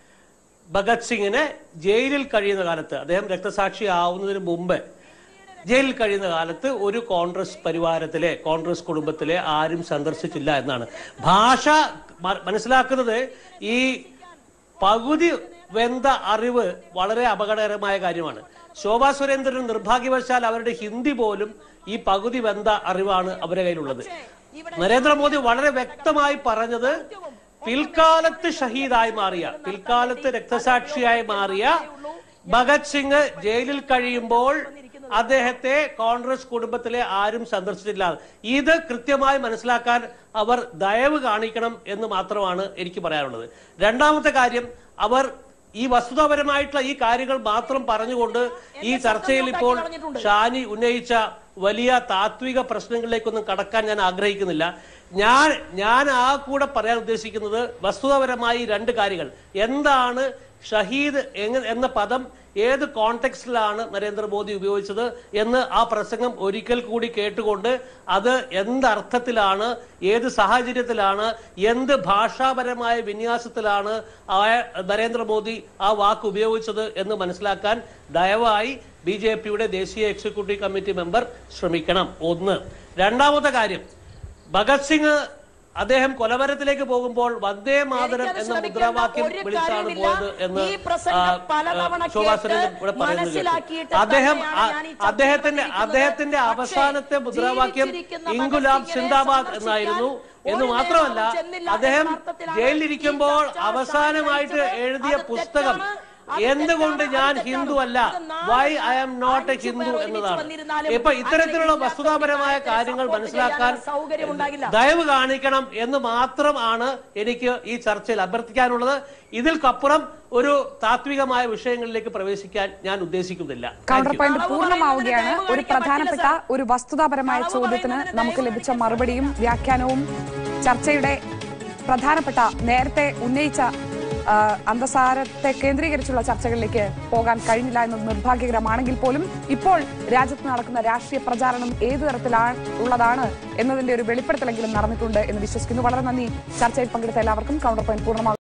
ഭഗത് സിംഗിനെ ജയിലിൽ കഴിയുന്ന കാലത്ത് അദ്ദേഹം രക്തസാക്ഷി ആവുന്നതിന് മുമ്പ് ജയിലിൽ കഴിയുന്ന കാലത്ത് ഒരു കോൺഗ്രസ് പരിവാരത്തിലെ കോൺഗ്രസ് കുടുംബത്തിലെ ആരും സന്ദർശിച്ചില്ല എന്നാണ് ഭാഷ മ- മനസ്സിലാക്കുന്നത് ഈ പകുതി വെന്ത അറിവ് വളരെ അപകടകരമായ കാര്യമാണ് ശോഭാ സുരേന്ദ്രൻ നിർഭാഗ്യവശാൽ അവരുടെ ഹിന്ദി പോലും ഈ പകുതി വെന്ത അറിവാണ് അവരുടെ കയ്യിലുള്ളത് നരേന്ദ്രമോദി വളരെ വ്യക്തമായി പറഞ്ഞത് പിൽക്കാലത്ത് ഷഹീദായി മാറിയ പിൽക്കാലത്ത് രക്തസാക്ഷിയായി മാറിയ ഭഗത് സിംഗ് ജയിലിൽ കഴിയുമ്പോൾ അദ്ദേഹത്തെ കോൺഗ്രസ് കുടുംബത്തിലെ ആരും സന്ദർശിച്ചില്ല ഇത് കൃത്യമായി മനസ്സിലാക്കാൻ അവർ ദയവ് കാണിക്കണം എന്ന് മാത്രമാണ് എനിക്ക് പറയാനുള്ളത് രണ്ടാമത്തെ കാര്യം അവർ ഈ വസ്തുതാപരമായിട്ടുള്ള ഈ കാര്യങ്ങൾ മാത്രം പറഞ്ഞുകൊണ്ട് ഈ ചർച്ചയിൽ ഇപ്പോൾ ഷാനി ഉന്നയിച്ച വലിയ താത്വിക പ്രശ്നങ്ങളിലേക്കൊന്നും കടക്കാൻ ഞാൻ ആഗ്രഹിക്കുന്നില്ല ഞാൻ ഞാൻ ആ കൂടെ പറയാൻ ഉദ്ദേശിക്കുന്നത് വസ്തുതാപരമായി രണ്ട് കാര്യങ്ങൾ എന്താണ് ഷഹീദ് എങ്ങ- എന്ന പദം ഏത് കോണ്ടെക്സ്റ്റിലാണ് നരേന്ദ്രമോദി ഉപയോഗിച്ചത് എന്ന് ആ പ്രസംഗം ഒരിക്കൽ കൂടി കേട്ടുകൊണ്ട് അത് എന്തർത്ഥത്തിലാണ് ഏത് സാഹചര്യത്തിലാണ് എന്ത് ഭാഷാപരമായ വിന്യാസത്തിലാണ് ആ നരേന്ദ്രമോദി ആ വാക്ക് ഉപയോഗിച്ചത് എന്ന് മനസ്സിലാക്കാൻ ദയവായി ബി ജെ പിയുടെ ദേശീയ എക്സിക്യൂട്ടീവ് കമ്മിറ്റി മെമ്പർ ശ്രമിക്കണം ഒന്ന് രണ്ടാമത്തെ കാര്യം ഭഗത് സിംഗ് അദ്ദേഹം കൊലവരത്തിലേക്ക് പോകുമ്പോൾ വന്ദേ മാതരം എനിക്കത് എന്ന ശ്രമിക്കേണ്ട മുദ്രാവാക്യം ഒരു വിളിച്ചാണ് കാര്യവുമില്ല. പോയത് എന്ന് ഈ പ്രസംഗം ആ, പലതവണ ശോഭാ കേട്ട് സുരേന്ദ്രൻ ഇവിടെ പറയുന്നത് മനസ്സിലാക്കിയിട്ട് കേട്ടു. അദ്ദേഹം തന്നെയാണ് ആ- ഞാൻ ഈ ചർച്ചയിൽ അദ്ദേഹത്തിന്റെ വന്നിരിക്കുന്നത്. അദ്ദേഹത്തിന്റെ പക്ഷേ അവസാനത്തെ മുദ്രാവാക്യം ജീവിച്ചിരിക്കുന്ന ഇൻഗുലാബ് ഭഗത് സിന്ദാബാദ് സിംഗിനെ എന്നായിരുന്നു സന്ദർശിക്കാൻ എന്ന് ഒരു മാത്രമല്ല നേതാവും ചെന്നില്ല അദ്ദേഹം എന്ന അർത്ഥത്തിലാണ് ജയിലിലിരിക്കുമ്പോൾ ഈ ചർച്ച അവസാനമായിട്ട് ഷാനി എഴുതിയ അത് പുസ്തകം തെറ്റാണ്. അത് എന്തുകൊണ്ട് തെറ്റാണ്. ഞാൻ അത് തെറ്റാണ്. ഹിന്ദു അല്ല അത് നാല് why I am not a അഞ്ച് ഹിന്ദു പേർ ഒരുമിച്ച് എന്നതാണ് വന്നിരുന്നാലും ഇപ്പൊ ഇത്തരത്തിലുള്ള അതിന് വസ്തുതാപരമായ ഇല്ലാത്ത കാര്യങ്ങൾ support മനസ്സിലാക്കാൻ ചെയ്യാനുള്ള സൗകര്യം ഉണ്ടാകില്ല. ദയവ് കാണിക്കണം എന്ന് മാത്രമാണ് എനിക്ക് ഈ ചർച്ചയിൽ അഭ്യർത്ഥിക്കാനുള്ളത് ഇതിൽക്കപ്പുറം ഒരു താത്വികമായ വിഷയങ്ങളിലേക്ക് പ്രവേശിക്കാൻ ഞാൻ ഉദ്ദേശിക്കുന്നില്ല Thank കൗണ്ടർ you. പോയിന്റ് പൂർണ്ണമാവുകയാണ് ഒരു പ്രധാനപ്പെട്ട ഒരു വസ്തുതാപരമായ ചോദ്യത്തിന് നമുക്ക് ലഭിച്ച മറുപടിയും വ്യാഖ്യാനവും ചർച്ചയുടെ പ്രധാനപ്പെട്ട നേരത്തെ ഉന്നയിച്ച ആ, അന്തസാരത്തെ കേന്ദ്രീകരിച്ചുള്ള ചർച്ചകളിലേക്ക് പോകാൻ കഴിഞ്ഞില്ല എന്നത് നിർഭാഗ്യകരമാണെങ്കിൽ പോലും ഇപ്പോൾ രാജ്യത്ത് നടക്കുന്ന രാഷ്ട്രീയ പ്രചാരണം ഏതു തരത്തിലാണ് ഉള്ളതാണ് എന്നതിന്റെ ഒരു വെളിപ്പെടുത്തലെങ്കിലും നടന്നിട്ടുണ്ട് എന്ന് വിശ്വസിക്കുന്നു വളരെ നന്ദി ചർച്ചയിൽ പങ്കെടുത്ത എല്ലാവർക്കും കൗണ്ടർ പോയിന്റ് പൂർണ്ണമാകും